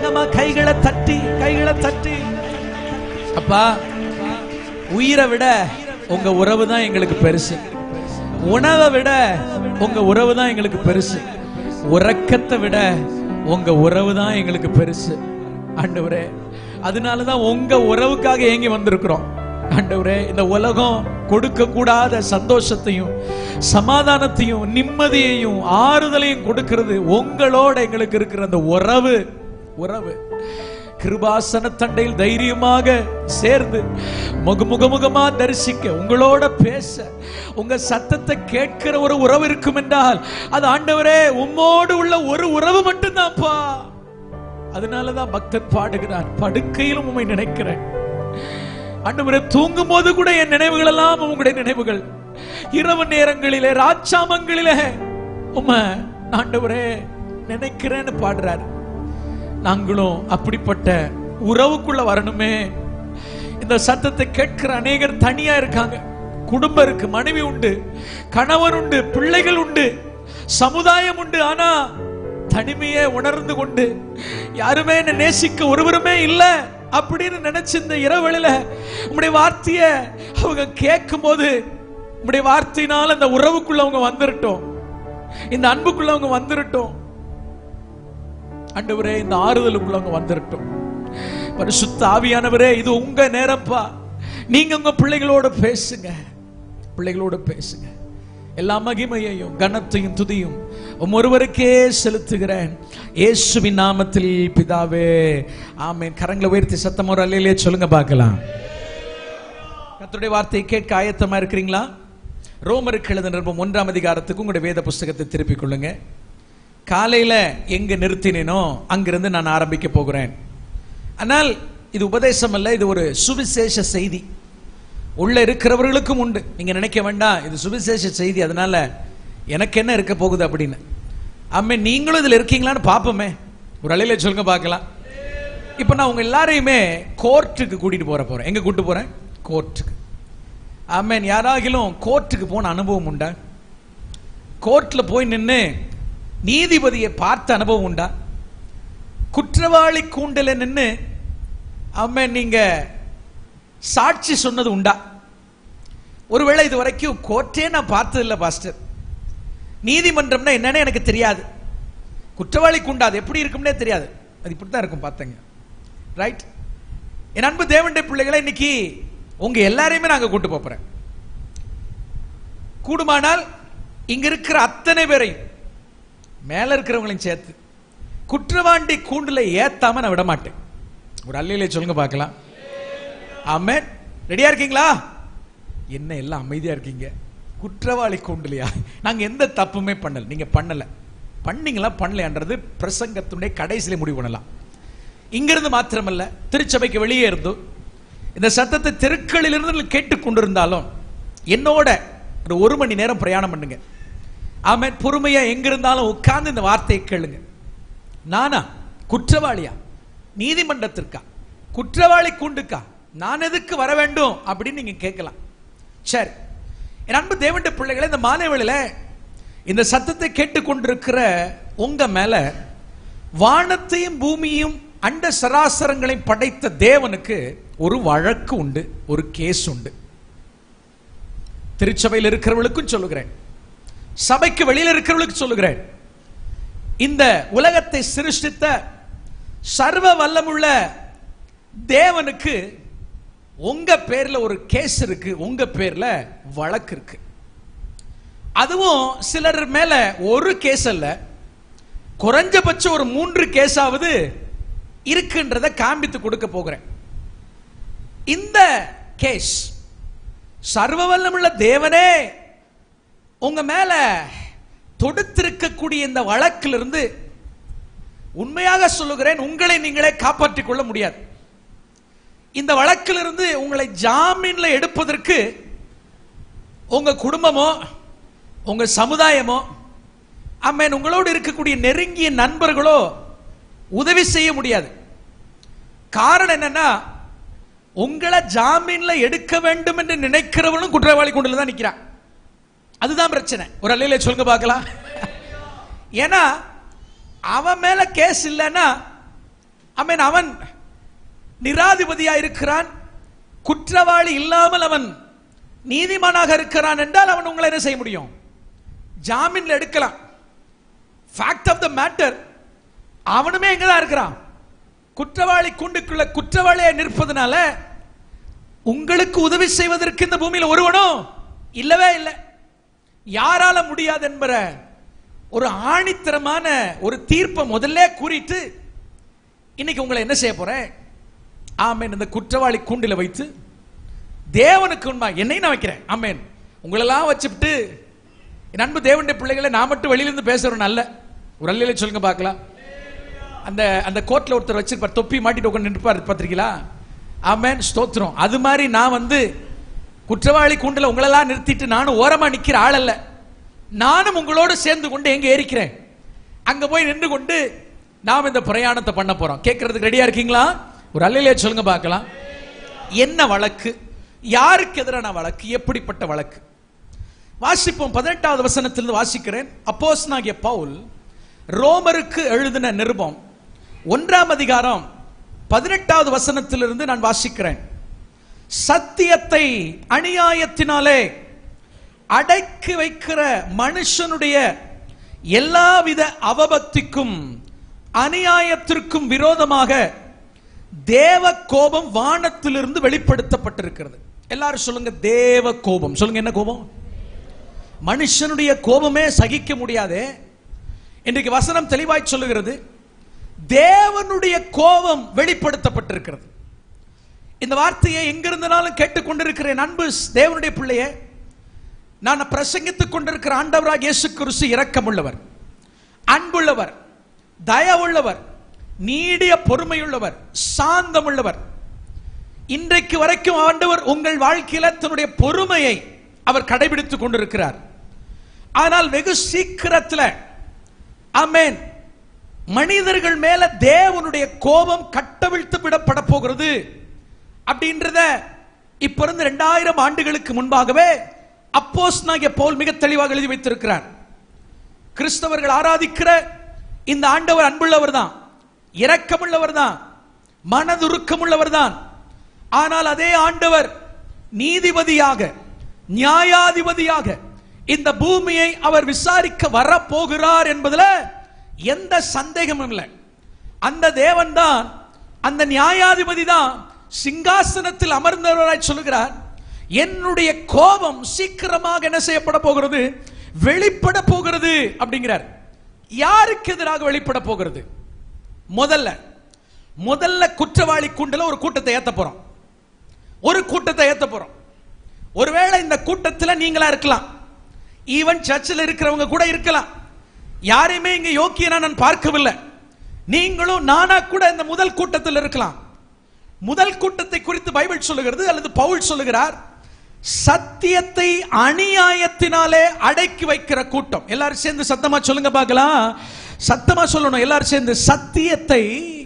உற்சாகமா கைகளை தட்டி கைகளை தட்டி அப்பா உயிரை விட உங்க உறவு தான் எங்களுக்கு பெருசு உணவை விட உங்க உறவு தான் எங்களுக்கு பெருசு உறக்கத்தை விட உங்க உறவு தான் எங்களுக்கு பெருசு ஆண்டவரே அதனாலதான் உங்க உறவுக்காக ஏங்கி வந்திருக்கிறோம் ஆண்டவரே இந்த உலகம் கொடுக்க கூடாத சந்தோஷத்தையும் சமாதானத்தையும் நிம்மதியையும் ஆறுதலையும் கொடுக்கிறது உங்களோட எங்களுக்கு இருக்கிற அந்த உறவு உறவு கிருபாசன தண்டையில் தைரியமாக சேர்ந்து முகமுகமுகமா தரிசிக்க உங்களோட பேச உங்க சத்தத்தை கேட்கிற ஒரு உறவு இருக்கும் என்றால் அது ஆண்டவரே உம்மோடு உள்ள ஒரு உறவு மட்டும்தான்ப்பா அதனாலதான் பக்தன் பாடுகிறார் படுக்கையிலும் உம்மை நினைக்கிறேன் ஆண்டவரே தூங்கும் போது கூட என் நினைவுகள் எல்லாம் உங்களுடைய நினைவுகள் இரவு நேரங்களிலே ராச்சாமங்களிலே உம்ம ஆண்டவரே நினைக்கிறேன்னு பாடுறாரு நாங்களும் அப்படிப்பட்ட உறவுக்குள்ள வரணுமே இந்த சத்தத்தை கேட்கிற அநேகர் தனியா இருக்காங்க குடும்பம் இருக்கு மனைவி உண்டு கணவன் உண்டு பிள்ளைகள் உண்டு சமுதாயம் உண்டு ஆனா தனிமையை உணர்ந்து கொண்டு யாருமே என்னை நேசிக்க ஒருவருமே இல்ல அப்படின்னு நினைச்சு இந்த இரவழில உங்களுடைய வார்த்தைய அவங்க கேட்கும் போது உங்களுடைய வார்த்தையினால அந்த உறவுக்குள்ள அவங்க வந்துரட்டும் இந்த அன்புக்குள்ள அவங்க வந்துரட்டும் ஆண்டவரே இந்த ஆறுதலுக்குள்ள அவங்க வந்துரட்டும் பரிசுத்த ஆவியானவரே இது உங்க நேரப்பா நீங்க உங்க பிள்ளைகளோட பேசுங்க பிள்ளைகளோட பேசுங்க எல்லா மகிமையையும் கனத்தையும் துதியும் உம் ஒருவருக்கே செலுத்துகிறேன் இயேசுவின் நாமத்தில் பிதாவே ஆமென் கரங்களை உயர்த்தி சத்தம் ஒரு அல்லையிலே சொல்லுங்க பார்க்கலாம் கர்த்தருடைய வார்த்தையை கேட்க ஆயத்தமா இருக்கிறீங்களா ரோமருக்கு எழுத நிருபம் ஒன்றாம் அதிகாரத்துக்கு உங்களுடைய வேத புஸ்தகத்தை திருப்பிக் கொள்ளுங்க காலையில எங்க நிறுத்தினேனோ அங்கிருந்து நான் ஆரம்பிக்க போகிறேன் ஆனால் இது உபதேசம் அல்ல இது ஒரு சுவிசேஷ செய்தி உள்ள இருக்கிறவர்களுக்கும் உண்டு நீங்க நினைக்க வேண்டாம் இது சுவிசேஷ செய்தி அதனால எனக்கு என்ன இருக்க போகுது அப்படின்னு அம்மே நீங்களும் இதுல இருக்கீங்களான்னு பார்ப்போமே ஒரு அலையில சொல்லுங்க பார்க்கலாம் இப்போ நான் உங்க எல்லாரையுமே கோர்ட்டுக்கு கூட்டிட்டு போற போறேன் எங்க கூட்டிட்டு போறேன் கோர்ட்டுக்கு ஆமேன் யாராகிலும் கோர்ட்டுக்கு போன அனுபவம் உண்டா கோர்ட்ல போய் நின்று நீதிபதியை பார்த்த அனுபவம் உண்டா குற்றவாளி கூண்டில் நின்று ஆமேன் நீங்க சாட்சி சொன்னது உண்டா ஒருவேளை இது வரைக்கும் கோர்ட்டே நான் பார்த்தது இல்லை பாஸ்டர் நீதிமன்றம்னா என்னன்னு எனக்கு தெரியாது குற்றவாளி கூண்டா அது எப்படி இருக்கும்னே தெரியாது அது இப்படி தான் இருக்கும் பார்த்தங்க ரைட் என் அன்பு தேவனுடைய பிள்ளைகளை இன்னைக்கு உங்க எல்லாரையுமே நாங்க கூட்டு போறேன் கூடுமானால் இங்க இருக்கிற அத்தனை பேரையும் மேல இருக்கிறவங்களையும் சேர்த்து குற்றவாண்டி கூண்டுல ஏத்தாம நான் விட மாட்டேன் ஒரு அல்லையிலே சொல்லுங்க பார்க்கலாம் ஆமென் ரெடியா இருக்கீங்களா என்ன எல்லாம் அமைதியா இருக்கீங்க குற்றவாளி கூண்டுலையா நாங்க எந்த தப்புமே பண்ணல நீங்க பண்ணல பண்ணீங்களா பண்ணலையான்றது பிரசங்கத்துடைய கடைசியில முடிவு பண்ணலாம் இங்கிருந்து மாத்திரமல்ல திருச்சபைக்கு வெளியே இருந்தோம் இந்த சத்தத்தை தெருக்களிலிருந்து நீங்கள் கேட்டுக்கொண்டிருந்தாலும் என்னோட ஒரு ஒரு மணி நேரம் பிரயாணம் பண்ணுங்க ஆமென் பொறுமையா எங்க இருந்தாலும் உட்கார்ந்து இந்த வார்த்தையை கேளுங்க நானா குற்றவாளியா நீதிமன்றத்திற்கா குற்றவாளி கூண்டுக்கா நான் எதுக்கு வர வேண்டும் அப்படின்னு நீங்க கேட்கலாம் சரி என் அன்பு தேவண்ட பிள்ளைகளை இந்த மாலை வேளையில இந்த சத்தத்தை கேட்டுக்கொண்டிருக்கிற உங்க மேல வானத்தையும் பூமியும் அண்ட சராசரங்களையும் படைத்த தேவனுக்கு ஒரு வழக்கு உண்டு ஒரு கேஸ் உண்டு திருச்சபையில் இருக்கிறவர்களுக்கும் சொல்லுகிறேன் சபைக்கு வெளியில் இருக்கிறவர்களுக்கு சொல்லுகிறேன் இந்த உலகத்தை சிருஷ்டித்த சர்வ வல்லமுள்ள தேவனுக்கு உங்க பேர்ல ஒரு கேஸ் இருக்கு உங்க பேர்ல வழக்கு இருக்கு அதுவும் சிலர் மேல ஒரு கேஸ் அல்ல குறைஞ்சபட்சம் ஒரு மூன்று கேஸாவது இருக்குன்றத காண்பித்து கொடுக்க போகிறேன் இந்த கேஸ் சர்வ வல்லமுள்ள தேவனே உங்க மேல தொடுத்திருக்கக்கூடிய இந்த வழக்கிலிருந்து உண்மையாக சொல்லுகிறேன் உங்களை நீங்களே காப்பாற்றிக் கொள்ள முடியாது இந்த வழக்கிலிருந்து உங்களை ஜாமீன்ல எடுப்பதற்கு உங்க குடும்பமோ உங்க சமுதாயமோ அம்மேன் உங்களோடு இருக்கக்கூடிய நெருங்கிய நண்பர்களோ உதவி செய்ய முடியாது காரணம் என்னன்னா உங்களை ஜாமீன்ல எடுக்க வேண்டும் என்று நினைக்கிறவனும் குற்றவாளி கொண்டுல தான் நிக்கிறான் அதுதான் பிரச்சனை ஒரு அல்லையில சொல்லுங்க பார்க்கலாம் ஏன்னா அவன் மேல கேஸ் இல்லைன்னா ஆமென் அவன் நிராதிபதியா இருக்கிறான் குற்றவாளி இல்லாமல் அவன் நீதிமானாக இருக்கிறான் என்றால் அவன் உங்களை என்ன செய்ய முடியும் ஜாமீன்ல எடுக்கலாம் ஃபேக்ட் ஆஃப் த மேட்டர் அவனுமே எங்க தான் இருக்கிறான் குற்றவாளி கூண்டுக்குள்ள குற்றவாளியா நிற்பதனால உங்களுக்கு உதவி செய்வதற்கு இந்த பூமியில் ஒருவனும் இல்லவே இல்லை யாரால முடியாது என்பற ஒரு ஆணித்தரமான ஒரு தீர்ப்பை முதல்ல கூறிட்டு இன்னைக்கு உங்களை என்ன செய்ய போறேன் ஆமேன் இந்த குற்றவாளி கூண்டில வைத்து தேவனுக்கு உண்மை என்னை நான் வைக்கிறேன் ஆமேன் உங்களெல்லாம் வச்சுட்டு என் அன்பு தேவனுடைய பிள்ளைகளை நான் மட்டும் வெளியில இருந்து பேசுறேன் நல்ல ஒரு அல்லையில சொல்லுங்க பார்க்கலாம் அந்த அந்த கோட்ல ஒருத்தர் வச்சிருப்பார் தொப்பி மாட்டிட்டு உட்காந்து நின்றுப்பார் பார்த்திருக்கீங்களா ஆமேன் ஸ்தோத்திரம் அது மாதிரி நான் வந்து குற்றவாளி கூண்டுல உங்களெல்லாம் நிறுத்திட்டு நானும் ஓரமா நிக்கிற ஆள் அல்ல நானும் உங்களோடு சேர்ந்து கொண்டு எங்க ஏறிக்கிறேன் அங்க போய் நின்று கொண்டு நாம் இந்த பிரயாணத்தை பண்ண போறோம் கேட்கறதுக்கு ரெடியா இருக்கீங்களா ஒரு அல்லையிலே சொல்லுங்க பார்க்கலாம் என்ன வழக்கு யாருக்கு எதிரான வழக்கு எப்படிப்பட்ட வழக்கு வாசிப்போம் பதினெட்டாவது வசனத்திலிருந்து வாசிக்கிறேன் அப்போஸ்தலனாகிய பவுல் ரோமருக்கு எழுதின நிருபம் ஒன்றாம் அதிகாரம் பதினெட்டாவது வசனத்திலிருந்து நான் வாசிக்கிறேன் சத்தியத்தை அநியாயத்தினாலே அடக்கி வைக்கிற மனுஷனுடைய எல்லாவித அவபக்திக்கும் அநியாயத்திற்கும் விரோதமாக தேவ கோபம் வானத்திலிருந்து வெளிப்படுத்தப்பட்டிருக்கிறது எல்லாரும் சொல்லுங்க தேவ கோபம் சொல்லுங்க என்ன கோபம் மனுஷனுடைய கோபமே சகிக்க முடியாது இன்றைக்கு வசனம் தெளிவாய் சொல்லுகிறது தேவனுடைய கோபம் வெளிப்படுத்தப்பட்டிருக்கிறது இந்த வார்த்தையை எங்கிருந்தனாலும் கேட்டுக்கொண்டிருக்கிறேன் அன்பு தேவனுடைய பிள்ளையே நான் பிரசங்கித்துக் கொண்டிருக்கிற ஆண்டவராக இயேசு கிறிஸ்து இரக்கமுள்ளவர் அன்புள்ளவர் தயவுள்ளவர் நீடிய பொறுமையுள்ளவர் சாந்தமுள்ளவர் இன்றைக்கு வரைக்கும் ஆண்டவர் உங்கள் வாழ்க்கையில தன்னுடைய பொறுமையை அவர் கடைபிடித்துக் கொண்டிருக்கிறார் ஆனால் வெகு சீக்கிரத்தில் ஆமென் மனிதர்கள் மேல தேவனுடைய கோபம் கட்டவிழ்த்து விடப்பட போகிறது அப்படின்றத இப்ப இருந்து ரெண்டாயிரம் ஆண்டுகளுக்கு முன்பாகவே அப்போஸ் பவுல் மிக தெளிவாக எழுதி வைத்திருக்கிறார் கிறிஸ்தவர்கள் ஆராதிக்கிற இந்த ஆண்டவர் அன்புள்ளவர் தான் இரக்கமுள்ளவர் தான் மனதுருக்கமுள்ளவர் தான் ஆனால் அதே ஆண்டவர் நீதிபதியாக நியாயாதிபதியாக இந்த பூமியை அவர் விசாரிக்க வரப்போகிறார் என்பதுல எந்த சந்தேகமும் இல்லை அந்த தேவன் தான் அந்த நியாயாதிபதி தான் சிங்காசனத்தில் அமர்ந்தவராய் சொல்லுகிறார் என்னுடைய கோபம் சீக்கிரமாக என்ன செய்யப்பட போகிறது வெளிப்பட போகிறது அப்படிங்கிறார் யாருக்கு எதிராக வெளிப்பட போகிறது முதல்ல முதல்ல குற்றவாளி கூண்டுல ஒரு கூட்டத்தை ஏத்த போறோம் ஒரு கூட்டத்தை ஏத்த போறோம் ஒருவேளை இந்த கூட்டத்தில் நீங்களா இருக்கலாம் ஈவன் சர்ச்சில் இருக்கிறவங்க கூட இருக்கலாம் யாரையுமே இங்க யோக்கியனா நான் பார்க்கவில்லை நீங்களும் நானா கூட இந்த முதல் கூட்டத்தில் இருக்கலாம் முதல் கூட்டத்தை குறித்து பைபிள் சொல்லுகிறது அல்லது பவுல் சொல்லுகிறார் சத்தியத்தை அநியாயத்தினாலே அடக்கி வைக்கிற கூட்டம் எல்லாரும் சேர்ந்து சத்தமா சொல்லுங்க பார்க்கலாம் சத்தமா சொல்லணும் எல்லாரும் சேர்ந்து சத்தியத்தை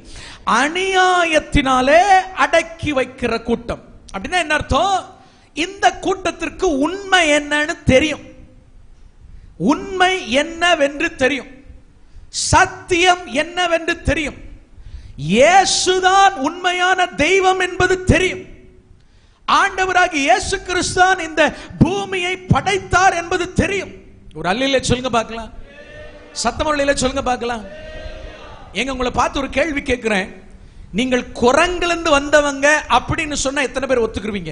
அநியாயத்தினாலே அடக்கி வைக்கிற கூட்டம் அப்படின்னா என்ன அர்த்தம் இந்த கூட்டத்திற்கு உண்மை என்னன்னு தெரியும் உண்மை என்னவென்று தெரியும் சத்தியம் என்னவென்று தெரியும் இயேசுதான் உண்மையான தெய்வம் என்பது தெரியும் ஆண்டவராகி இயேசு கிறிஸ்தான் இந்த பூமியை படைத்தார் என்பது தெரியும் ஒரு அல்லில சொல்லுங்க பார்க்கலாம் சத்தமொழியில சொல்லுங்க பார்க்கலாம் எங்க உங்களை பார்த்து ஒரு கேள்வி கேட்கிறேன் நீங்கள் குரங்கிலிருந்து வந்தவங்க அப்படின்னு சொன்னா எத்தனை பேர் ஒத்துக்குருவீங்க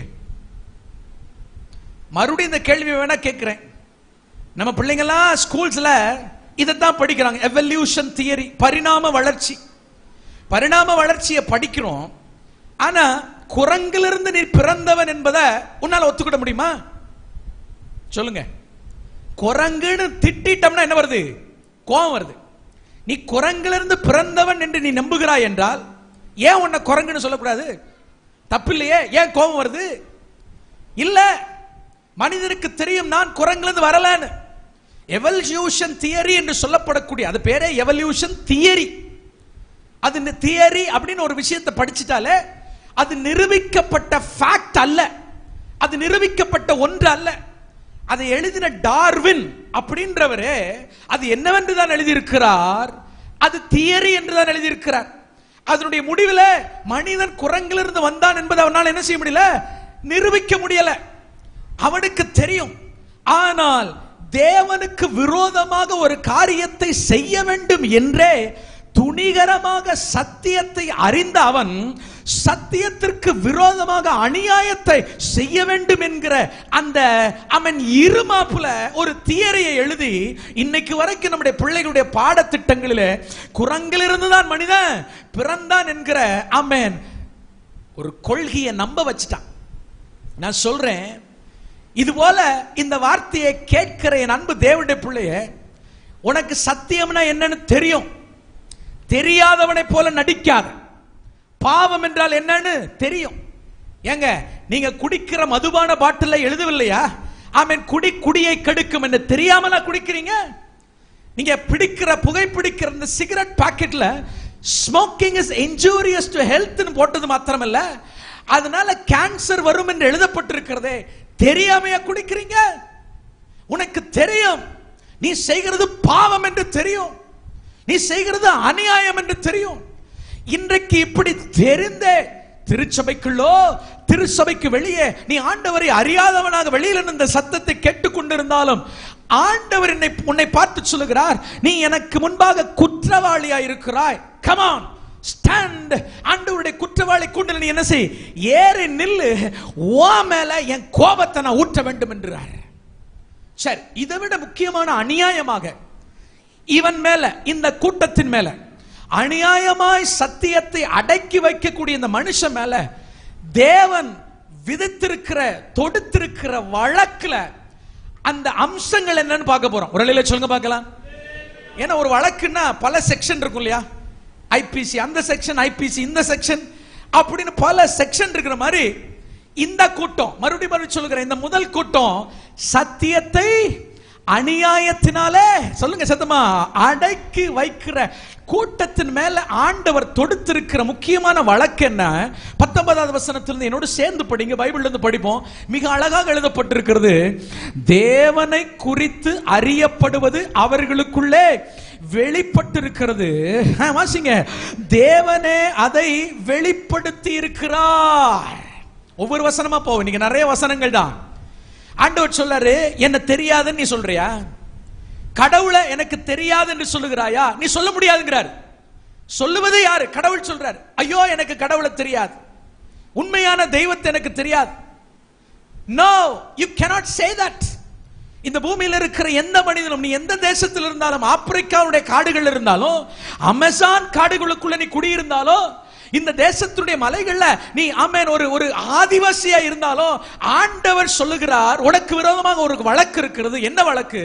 மறுபடியும் இந்த கேள்வி வேணா கேட்கிறேன் நம்ம பிள்ளைங்கெல்லாம் ஸ்கூல்ஸ்ல இதைத்தான் படிக்கிறாங்க எவல்யூஷன் தியரி பரிணாம வளர்ச்சி பரிணாம வளர்ச்சியை படிக்கிறோம் ஆனா குரங்கிலிருந்து நீ பிறந்தவன் என்பதை உன்னால ஒத்துக்கிட முடியுமா சொல்லுங்க குரங்குன்னு திட்டிட்டோம்னா என்ன வருது கோபம் வருது நீ குரங்கிலிருந்து பிறந்தவன் என்று நீ நம்புகிறாய் என்றால் ஏன் உன்னை குரங்குன்னு சொல்லக்கூடாது தப்பு இல்லையே ஏன் கோபம் வருது இல்ல மனிதனுக்கு தெரியும் நான் குரங்கிலிருந்து வரலன்னு எவல்யூஷன் தியரி என்று சொல்லப்படக்கூடிய அது பேரே எவல்யூஷன் தியரி அது தியரி அப்படின்னு ஒரு விஷயத்தை படிச்சுட்டாலே அது நிரூபிக்கப்பட்ட ஃபேக்ட் அல்ல அது நிரூபிக்கப்பட்ட ஒன்று அல்ல அதை எழுதின டார்வின் அப்படின்றவரே அது என்னவென்று தான் எழுதியிருக்கிறார் அது தியரி என்று தான் எழுதியிருக்கிறார் அதனுடைய முடிவில் மனிதன் குரங்கிலிருந்து வந்தான் என்பதை அவனால் என்ன செய்ய முடியல நிரூபிக்க முடியல அவனுக்கு தெரியும் ஆனால் தேவனுக்கு விரோதமாக ஒரு காரியத்தை செய்ய வேண்டும் என்றே துணிகரமாக சத்தியத்தை அறிந்த அவன் சத்தியத்திற்கு விரோதமாக அநியாயத்தை செய்ய வேண்டும் என்கிற அந்த அவன் இருமாப்புல ஒரு தியரியை எழுதி இன்னைக்கு வரைக்கும் நம்முடைய பிள்ளைகளுடைய பாடத்திட்டங்களிலே குரங்கிலிருந்து தான் மனிதன் பிறந்தான் என்கிற அமேன் ஒரு கொள்கையை நம்ப வச்சுட்டான் நான் சொல்றேன் இது போல இந்த வார்த்தையை கேட்கிற என் அன்பு தேவனுடைய பிள்ளைய உனக்கு சத்தியம்னா என்னன்னு தெரியும் தெரியாதவனை போல நடிக்காத பாவம் என்றால் என்னன்னு தெரியும் ஏங்க நீங்க குடிக்கிற மதுபான பாட்டில எழுதவில்லையா ஆமென் குடி குடியை கெடுக்கும் என்று தெரியாமலா குடிக்கிறீங்க நீங்க பிடிக்கிற புகைப்பிடிக்கிற இந்த சிகரெட் பாக்கெட்ல ஸ்மோக்கிங் இஸ் இன்ஜூரியஸ் டு ஹெல்த்னு போட்டது மாத்திரமல்ல அதனால கேன்சர் வரும் என்று எழுதப்பட்டிருக்கிறதே தெரியாமையா குடிக்கிறீங்க உனக்கு தெரியும் நீ செய்கிறது பாவம் என்று தெரியும் நீ செய்கிறது அநியாயம் என்று தெரியும் இன்றைக்கு இப்படி தெரிந்தே திருச்சபைக்குள்ளோ திருச்சபைக்கு வெளியே நீ ஆண்டவரை அறியாதவனாக வெளியில் இருந்து இந்த சத்தத்தை கேட்டுக் கொண்டிருந்தாலும் ஆண்டவர் என்னை உன்னை பார்த்து சொல்லுகிறார் நீ எனக்கு முன்பாக குற்றவாளியா இருக்கிறாய் கமான் ஸ்டாண்ட் ஆண்டவருடைய குற்றவாளி கூண்டில் நீ என்ன செய் ஏறி நில்லு ஓ மேல என் கோபத்தை நான் ஊற்ற வேண்டும் என்கிறார் சரி இதை விட முக்கியமான அநியாயமாக இவன் மேல இந்த கூட்டத்தின் மேல அநியாயமாய் சத்தியத்தை அடக்கி வைக்கக்கூடிய இந்த மனுஷன் மேல தேவன் விதித்திருக்கிற தொடுத்திருக்கிற வழக்குல அந்த அம்சங்கள் என்னன்னு பார்க்க போறோம் ஒரு நிலையில சொல்லுங்க பார்க்கலாம் ஏன்னா ஒரு வழக்குன்னா பல செக்ஷன் இருக்கும் இல்லையா ஐபிசி அந்த செக்ஷன் ஐபிசி இந்த செக்ஷன் அப்படின்னு பல செக்ஷன் இருக்கிற மாதிரி இந்த கூட்டம் மறுபடியும் மறுபடியும் சொல்லுகிறேன் இந்த முதல் கூட்டம் சத்தியத்தை அநியாயத்தினாலே சொல்லுங்க சத்தமா அடக்கி வைக்கிற கூட்டத்தின் மேல ஆண்டவர் தொடுத்திருக்கிற முக்கியமான வழக்கு என்ன பத்தொன்பதாவது வசனத்திலிருந்து என்னோடு சேர்ந்து படிங்க பைபிள்ல இருந்து படிப்போம் மிக அழகாக எழுதப்பட்டிருக்கிறது தேவனை குறித்து அறியப்படுவது அவர்களுக்குள்ளே வெளிப்பட்டிருக்கிறது ஆ, வாசிங்க தேவனே அதை வெளிப்படுத்தி இருக்கிறார் ஒவ்வொரு வசனமா போவோம் இன்னைக்கு நிறைய வசனங்கள் தான் ஆண்டவர் சொல்லாரு என்ன தெரியாதுன்னு நீ சொல்றியா கடவுளை எனக்கு தெரியாது என்று சொல்லுகிறாயா நீ சொல்ல முடியாதுங்கிறார் சொல்லுவது யாரு கடவுள் சொல்றார் ஐயோ எனக்கு கடவுளை தெரியாது உண்மையான தெய்வத்தை எனக்கு தெரியாது no you cannot say that இந்த பூமியில் இருக்கிற எந்த மனிதனும் நீ எந்த தேசத்தில் இருந்தாலும் ஆப்பிரிக்காவுடைய காடுகள் இருந்தாலும் அமேசான் காடுகளுக்குள்ள நீ குடியிருந்தாலும் இந்த தேசத்துடைய மலைகள்ல நீ ஆமென் ஒரு ஒரு ஆதிவாசியா இருந்தாலும் ஆண்டவர் சொல்லுகிறார் உனக்கு விரோதமாக ஒரு வழக்கு இருக்கிறது என்ன வழக்கு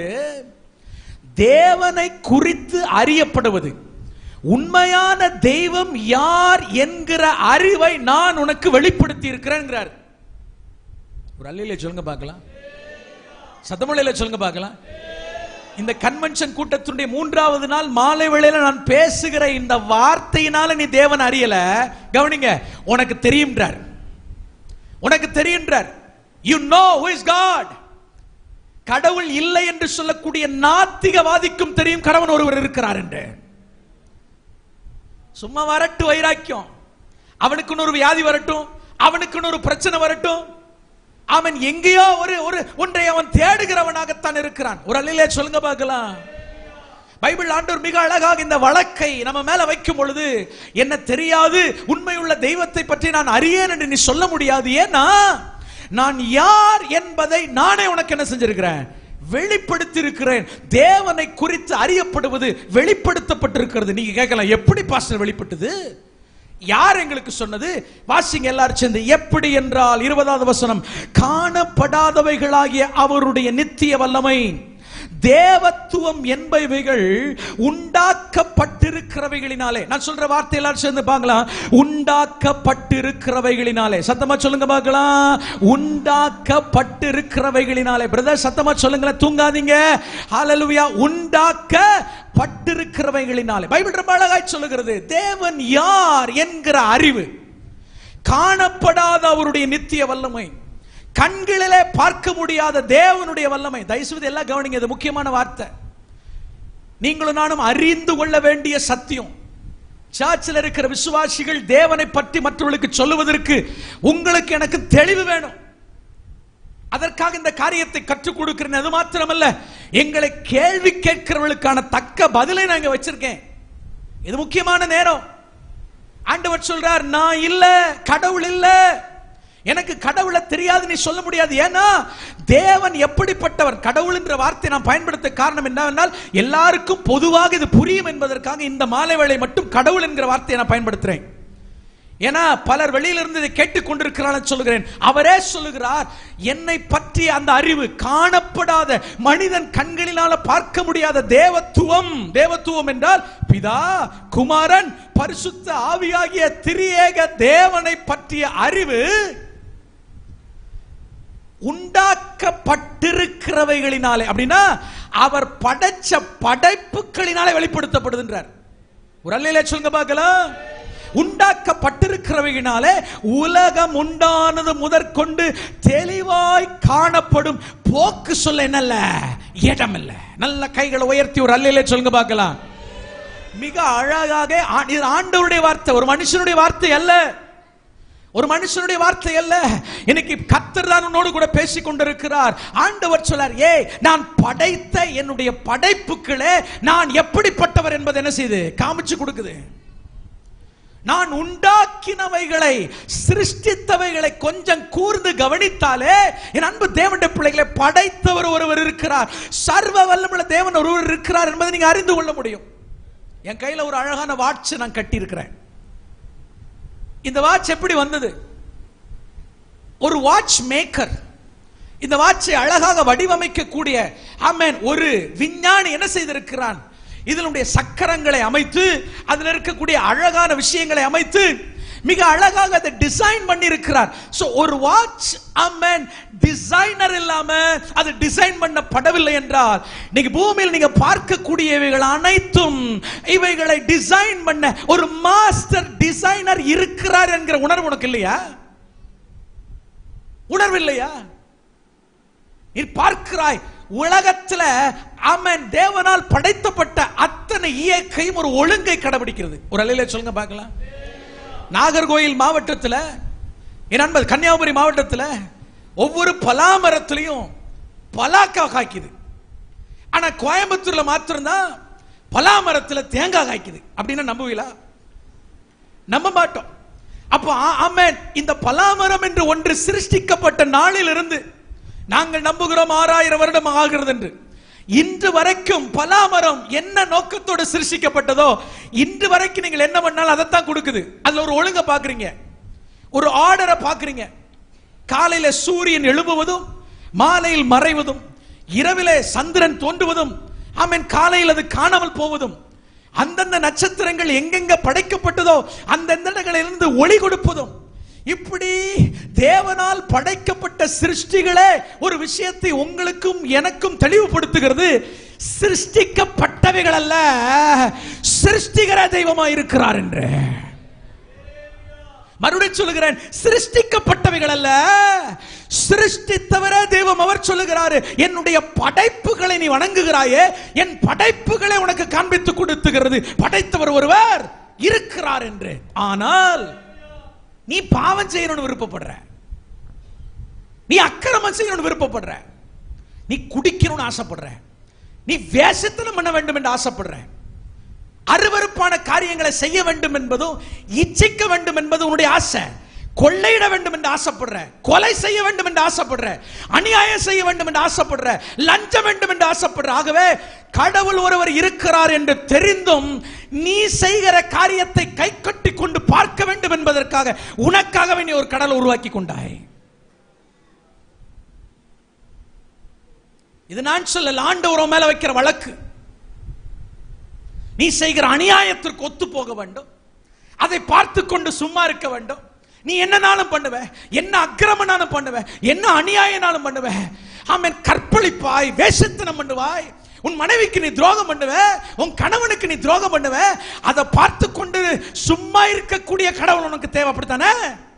தேவனை குறித்து அறியப்படுவது உண்மையான தெய்வம் யார் என்கிற அறிவை நான் உனக்கு வெளிப்படுத்தி இருக்கிறேன்கிறார் ஒரு அல்லையில சொல்லுங்க பார்க்கலாம் சத்தமொழியில சொல்லுங்க பார்க்கலாம் இந்த கன்வென்ஷன் கூட்டத்தினுடைய மூன்றாவது நாள் மாலை வேளையில நான் பேசுகிற இந்த வார்த்தையினால நீ தேவன் அறியல கவனிங்க உனக்கு தெரியும்ன்றார் உனக்கு தெரியும்ன்றார் you know who is God கடவுள் இல்லை என்று சொல்லக்கூடிய நாத்திகவாதிக்கும் தெரியும் கடவுள் ஒருவர் இருக்கிறார் என்று சும்மா வரட்டு வைராக்கியம் அவனுக்குன்னு ஒரு வியாதி வரட்டும் அவனுக்குன்னு ஒரு பிரச்சனை வரட்டும் அவன் எங்கேயோ ஒரு ஒரு ஒன்றை அவன் தேடுகிறவனாகத்தான் இருக்கிறான் ஒரு அல்லையிலே சொல்லுங்க பார்க்கலாம் பைபிள் ஆண்டவர் மிக அழகாக இந்த வழக்கை நம்ம மேல வைக்கும் பொழுது என்ன தெரியாது உண்மையுள்ள தெய்வத்தை பற்றி நான் அறியேன் என்று நீ சொல்ல முடியாது ஏன்னா நான் யார் என்பதை நானே உனக்கு என்ன செஞ்சிருக்கிறேன் வெளிப்படுத்தி இருக்கிறேன் தேவனை குறித்து அறியப்படுவது வெளிப்படுத்தப்பட்டிருக்கிறது நீங்க கேட்கலாம் எப்படி பாஸ்டர் வெளிப்பட்டது யார் எங்களுக்கு சொன்னது வாசிங்க எல்லாரும் சேர்ந்து எப்படி என்றால் இருபதாவது வசனம் காணப்படாதவைகளாகிய அவருடைய நித்திய வல்லமை தேவத்துவம் என்பவைகள் உண்டாக்கப்பட்டிருக்கிறவைகளினாலே நான் சொல்ற வார்த்தை எல்லாரும் சேர்ந்து பார்க்கலாம் உண்டாக்கப்பட்டிருக்கிறவைகளினாலே சத்தமா சொல்லுங்க பார்க்கலாம் உண்டாக்கப்பட்டிருக்கிறவைகளினாலே பிரதர் சத்தமா சொல்லுங்களேன் தூங்காதீங்க ஹalleluya உண்டாக்கப்பட்டிருக்கிறவைகளினாலே பைபிள் ரொம்ப அழகாய் சொல்லுகிறது தேவன் யார் என்கிற அறிவு காணப்படாத அவருடைய நித்திய வல்லமை கண்களிலே பார்க்க முடியாத தேவனுடைய வல்லமை தயவுசெய்து எல்லாம் கவனிங்க இது முக்கியமான வார்த்தை நீங்களும் நானும் அறிந்து கொள்ள வேண்டிய சத்தியம் சர்ச்சில் இருக்கிற விசுவாசிகள் தேவனை பற்றி மற்றவர்களுக்கு சொல்லுவதற்கு உங்களுக்கு எனக்கு தெளிவு வேணும் அதற்காக இந்த காரியத்தை கற்றுக் கொடுக்கிறேன் அது மாத்திரமல்ல எங்களை கேள்வி கேட்கிறவர்களுக்கான தக்க பதிலை நான் இங்க வச்சிருக்கேன் இது முக்கியமான நேரம் ஆண்டவர் சொல்றார் நான் இல்ல கடவுள் இல்ல எனக்கு கடவுளை தெரியாது நீ சொல்ல முடியாது ஏன்னா தேவன் எப்படிப்பட்டவர் கடவுள் என்ற வார்த்தை நான் பயன்படுத்த காரணம் என்னவென்றால் எல்லாருக்கும் பொதுவாக இது புரியும் என்பதற்காக இந்த மாலை வேளை மட்டும் கடவுள் என்கிற வார்த்தையை நான் பயன்படுத்துறேன் ஏன்னா பலர் வெளியிலிருந்து இதை கேட்டுக் கொண்டிருக்கிறார்கள் சொல்லுகிறேன் அவரே சொல்லுகிறார் என்னை பற்றிய அந்த அறிவு காணப்படாத மனிதன் கண்களினால பார்க்க முடியாத தேவத்துவம் தேவத்துவம் என்றால் பிதா குமாரன் பரிசுத்த ஆவியாகிய திரியேக தேவனை பற்றிய அறிவு உண்டாக்கப்பட்டிருக்கிறவைகளினாலே அப்படின்னா அவர் படைச்ச படைப்புகளினாலே வெளிப்படுத்தப்படுகின்றார் ஒரு அல்லையில சொல்லுங்க பார்க்கலாம் உண்டாக்கப்பட்டிருக்கிறவையினாலே உலகம் உண்டானது முதற்கொண்டு தெளிவாய் காணப்படும் போக்கு சொல்ல என்னல்ல இடம் இல்ல நல்ல கைகளை உயர்த்தி ஒரு அல்லையில சொல்லுங்க பார்க்கலாம் மிக அழகாக ஆ- இது ஆண்டவருடைய வார்த்தை ஒரு மனுஷனுடைய வார்த்தை அல்ல ஒரு மனுஷனுடைய வார்த்தை அல்ல இன்னைக்கு கத்தர் தான் உன்னோடு கூட பேசிக் கொண்டிருக்கிறார் ஆண்டவர் சொல்லார் ஏ நான் படைத்த என்னுடைய படைப்புகளே நான் எப்படிப்பட்டவர் என்பது என்ன செய்யுது காமிச்சு கொடுக்குது நான் உண்டாக்கினவைகளை சிருஷ்டித்தவைகளை கொஞ்சம் கூர்ந்து கவனித்தாலே என் அன்பு தேவனுடைய பிள்ளைகளை படைத்தவர் ஒருவர் இருக்கிறார் சர்வ வல்லமுள்ள தேவன் ஒருவர் இருக்கிறார் என்பதை நீங்க அறிந்து கொள்ள முடியும் என் கையில ஒரு அழகான வாட்ச் நான் கட்டி இருக்கிறேன் இந்த வாட்ச் எப்படி வந்தது ஒரு வாட்ச் மேக்கர் இந்த வாட்சை அழகாக வடிவமைக்கக்கூடிய ஆமென் ஒரு விஞ்ஞானி என்ன செய்திருக்கிறான் இதனுடைய சக்கரங்களை அமைத்து அதில் இருக்கக்கூடிய அழகான விஷயங்களை அமைத்து மிக அழகாக அதை டிசைன் பண்ணி இருக்கிறார் சோ ஒரு வாட்ச் அம்மன் டிசைனர் இல்லாம அது டிசைன் பண்ணப்படவில்லை என்றால் இன்னைக்கு பூமியில் நீங்க பார்க்கக்கூடியவைகள் அனைத்தும் இவைகளை டிசைன் பண்ண ஒரு மாஸ்டர் டிசைனர் இருக்கிறார் என்கிற உணர்வு உனக்கு இல்லையா உணர்வு இல்லையா நீ பார்க்கிறாய் உலகத்துல அவன் தேவனால் படைத்தப்பட்ட அத்தனை இயற்கையும் ஒரு ஒழுங்கை கடைபிடிக்கிறது ஒரு அலையில சொல்லுங்க பார்க்கலாம் நாகர்கோயில் மாவட்டத்துல என் நண்பர் கன்னியாகுமரி மாவட்டத்துல ஒவ்வொரு பலாமரத்திலையும் பலாக்கா காய்க்குது ஆனா கோயம்புத்தூர்ல மாத்திரம்தான் பலாமரத்துல தேங்காய் காய்க்குது அப்படின்னா நம்புவீங்களா நம்ப மாட்டோம் அப்போ ஆ- ஆமென் இந்த பலாமரம் என்று ஒன்று சிருஷ்டிக்கப்பட்ட நாளிலிருந்து நாங்கள் நம்புகிறோம் ஆறாயிரம் வருடம் ஆகிறது என்று இன்று வரைக்கும் பலாமரம் என்ன நோக்கத்தோடு சிருஷ்டிக்கப்பட்டதோ இன்று வரைக்கும் நீங்கள் என்ன பண்ணாலும் அதைத்தான் கொடுக்குது அதுல ஒரு ஒழுங்க பாக்குறீங்க ஒரு ஆர்டரை பாக்குறீங்க காலையில சூரியன் எழும்புவதும் மாலையில் மறைவதும் இரவிலே சந்திரன் தோன்றுவதும் ஆமென் காலையில் அது காணாமல் போவதும் அந்தந்த நட்சத்திரங்கள் எங்கெங்க படைக்கப்பட்டதோ அந்தந்த இடங்களிலிருந்து ஒளி கொடுப்பதும் இப்படி தேவனால் படைக்கப்பட்ட சிருஷ்டிகளே ஒரு விஷயத்தை உங்களுக்கும் எனக்கும் தெளிவுபடுத்துகிறது சிருஷ்டிக்கப்பட்டவைகள் அல்ல சிருஷ்டிகர தெய்வமா இருக்கிறார் என்று மறுபடியும் சொல்லுகிறேன் சிருஷ்டிக்கப்பட்டவைகள் அல்ல சிருஷ்டித்தவரே தெய்வம் அவர் சொல்லுகிறாரு என்னுடைய படைப்புகளை நீ வணங்குகிறாயே என் படைப்புகளை உனக்கு காண்பித்து கொடுத்துகிறது படைத்தவர் ஒருவர் இருக்கிறார் என்று ஆனால் நீ பாவம் செய்யணும்னு விருப்பப்படுற நீ அக்கிரமம் செய்யணும்னு விருப்பப்படுற நீ குடிக்கணும்னு ஆசைப்படுற நீ வேஷத்தனம் பண்ண வேண்டும் என்று ஆசைப்படுற அருவருப்பான காரியங்களை செய்ய வேண்டும் என்பதும் இச்சிக்க வேண்டும் என்பது உன்னுடைய ஆசை கொள்ளையிட வேண்டும் என்று ஆசைப்படுற கொலை செய்ய வேண்டும் என்று ஆசைப்படுற அநியாயம் செய்ய வேண்டும் என்று ஆசைப்படுற லஞ்சம் வேண்டும் என்று ஆசைப்படுற ஆகவே கடவுள் ஒருவர் இருக்கிறார் என்று தெரிந்தும் நீ செய்கிற காரியத்தை கை கட்டி கொண்டு பார்க்க வேண்டும் என்பதற்காக உனக்காகவே நீ ஒரு கடலை உருவாக்கி கொண்டாய் இது நான் சொல்லல ஆண்டவர் உன் மேல வைக்கிற வழக்கு நீ செய்கிற அநியாயத்திற்கு ஒத்து போக வேண்டும் அதை பார்த்து கொண்டு சும்மா இருக்க வேண்டும் நீ என்னனாலும் பண்ணுவ என்ன அக்கிரமனாலும் பண்ணுவ என்ன அநியாயனாலும் பண்ணுவ ஆமென் கற்பழிப்பாய் வேஷத்தனம் பண்ணுவாய் உன் மனைவிக்கு நீ துரோகம் பண்ணுவ உன் கணவனுக்கு நீ துரோகம் பண்ணுவ அதை பார்த்து கொண்டு சும்மா இருக்கக்கூடிய கடவுள் உனக்கு தேவைப்படுத்தானே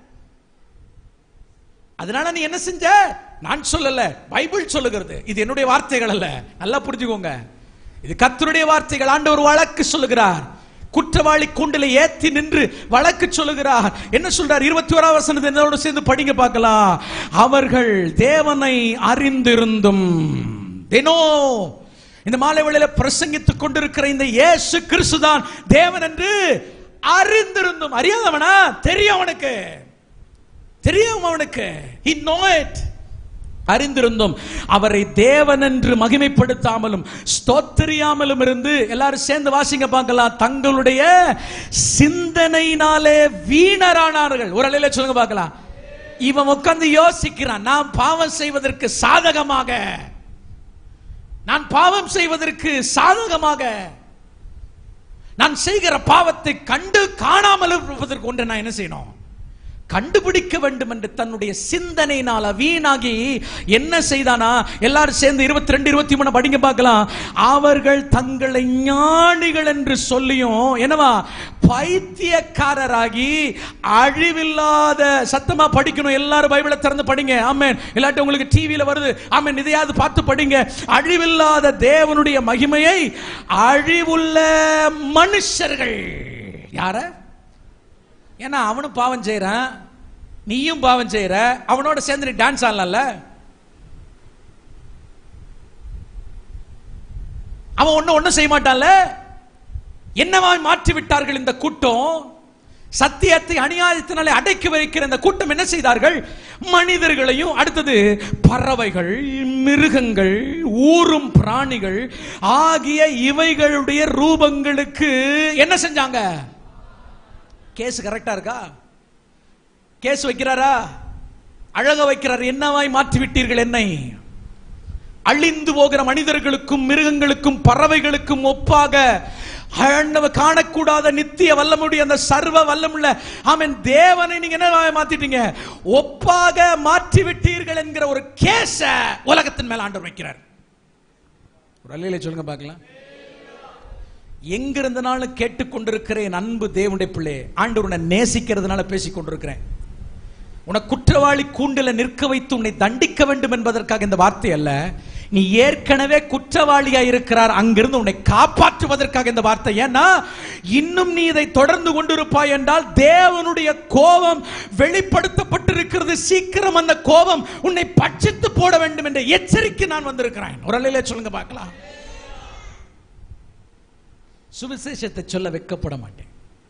அதனால நீ என்ன செஞ்ச நான் சொல்லல பைபிள் சொல்லுகிறது இது என்னுடைய வார்த்தைகள் அல்ல நல்லா புரிஞ்சுக்கோங்க இது கர்த்தருடைய வார்த்தைகள் ஆண்டவர் வழக்கு சொல்லுகிறார் குற்றவாளி கூண்டில ஏத்தி நின்று வழக்கு சொல்லுகிறார் என்ன சொல்றார் இருபத்தி ஓராம் வசனத்தை என்னோட சேர்ந்து படிங்க பார்க்கலாம் அவர்கள் தேவனை அறிந்திருந்தும் தினோ இந்த மாலை வேளையில பிரசங்கித்துக் கொண்டிருக்கிற இந்த இயேசு கிறிஸ்துதான் தேவன் என்று அறிந்திருந்தும் அறியாதவனா தெரியும் அவனுக்கு தெரியும் அவனுக்கு he know it அறிந்திருந்தும் அவரை தேவன் என்று மகிமைப்படுத்தாமலும் ஸ்தோத்திரியாமலும் இருந்து எல்லாரும் சேர்ந்து வாசிங்க பார்க்கலாம் தங்களுடைய சிந்தனையினாலே வீணரானார்கள் ஒரு அலையில சொல்லுங்க பார்க்கலாம் இவன் உட்கார்ந்து யோசிக்கிறான் நான் பாவம் செய்வதற்கு சாதகமாக நான் பாவம் செய்வதற்கு சாதகமாக நான் செய்கிற பாவத்தை கண்டு காணாமல் இருப்பதற்கு ஒன்று நான் என்ன செய்யணும் கண்டுபிடிக்க வேண்டும் என்று தன்னுடைய சிந்தனையினால வீணாகி என்ன செய்தானா எல்லாரும் சேர்ந்து இருபத்தி ரெண்டு இருபத்தி மூணு படிங்க பார்க்கலாம் அவர்கள் தங்களை ஞானிகள் என்று சொல்லியும் என்னவா பைத்தியக்காரராகி அழிவில்லாத சத்தமா படிக்கணும் எல்லாரும் பைபிளை திறந்து படிங்க ஆமென் இல்லாட்டி உங்களுக்கு டிவியில வருது ஆமென் இதையாவது பார்த்து படிங்க அழிவில்லாத தேவனுடைய மகிமையை அழிவுள்ள மனுஷர்கள் யார ஏன்னா அவனும் பாவம் செய்யறான் நீயும் பாவம் செய்யற அவனோட சேர்ந்து நீ டான்ஸ் ஆடலாம்ல அவன் ஒண்ணு ஒண்ணும் செய்ய மாட்டான்ல என்னவாய் மாற்றி விட்டார்கள் இந்த கூட்டம் சத்தியத்தை அநியாயத்தினாலே அடக்கி வைக்கிற இந்த கூட்டம் என்ன செய்தார்கள் மனிதர்களையும் அடுத்தது பறவைகள் மிருகங்கள் ஊரும் பிராணிகள் ஆகிய இவைகளுடைய ரூபங்களுக்கு என்ன செஞ்சாங்க கேஸ் கரெக்டா இருக்கா கேஸ் வைக்கிறாரா அழக வைக்கிறார் என்னவாய் மாற்றி விட்டீர்கள் என்னை அழிந்து போகிற மனிதர்களுக்கும் மிருகங்களுக்கும் பறவைகளுக்கும் ஒப்பாக ஆண்டவ காணக்கூடாத நித்திய வல்லமுடைய அந்த சர்வ வல்லமுள்ள ஆமென் தேவனை நீங்க என்ன மாத்திட்டீங்க ஒப்பாக மாற்றி விட்டீர்கள் என்கிற ஒரு கேஸ உலகத்தின் மேல ஆண்டவர் வைக்கிறார் ஒரு அல்லையில சொல்லுங்க பார்க்கலாம் எங்கிருந்தனாலும் கேட்டுக்கொண்டிருக்கிற என் அன்பு தேவனுடைய பிள்ளை ஆண்டவர் உன்னை நேசிக்கிறதுனால பேசிக் கொண்டிருக்கிறேன் உன்னை குற்றவாளி கூண்டில நிற்க வைத்து உன்னை தண்டிக்க வேண்டும் என்பதற்காக இந்த வார்த்தை அல்ல நீ ஏற்கனவே குற்றவாளியா இருக்கிறார் அங்கிருந்து உன்னை காப்பாற்றுவதற்காக இந்த வார்த்தை ஏன்னா இன்னும் நீ இதை தொடர்ந்து கொண்டிருப்பாய் என்றால் தேவனுடைய கோபம் வெளிப்படுத்தப்பட்டிருக்கிறது சீக்கிரம் அந்த கோபம் உன்னை பட்சித்து போட வேண்டும் என்ற எச்சரிக்கை நான் வந்திருக்கிறேன் ஒரு அலையில சொல்லுங்க பார்க்கலாம் சுவிசேஷத்தை சொல்ல வைக்கப்பட மாட்டேன்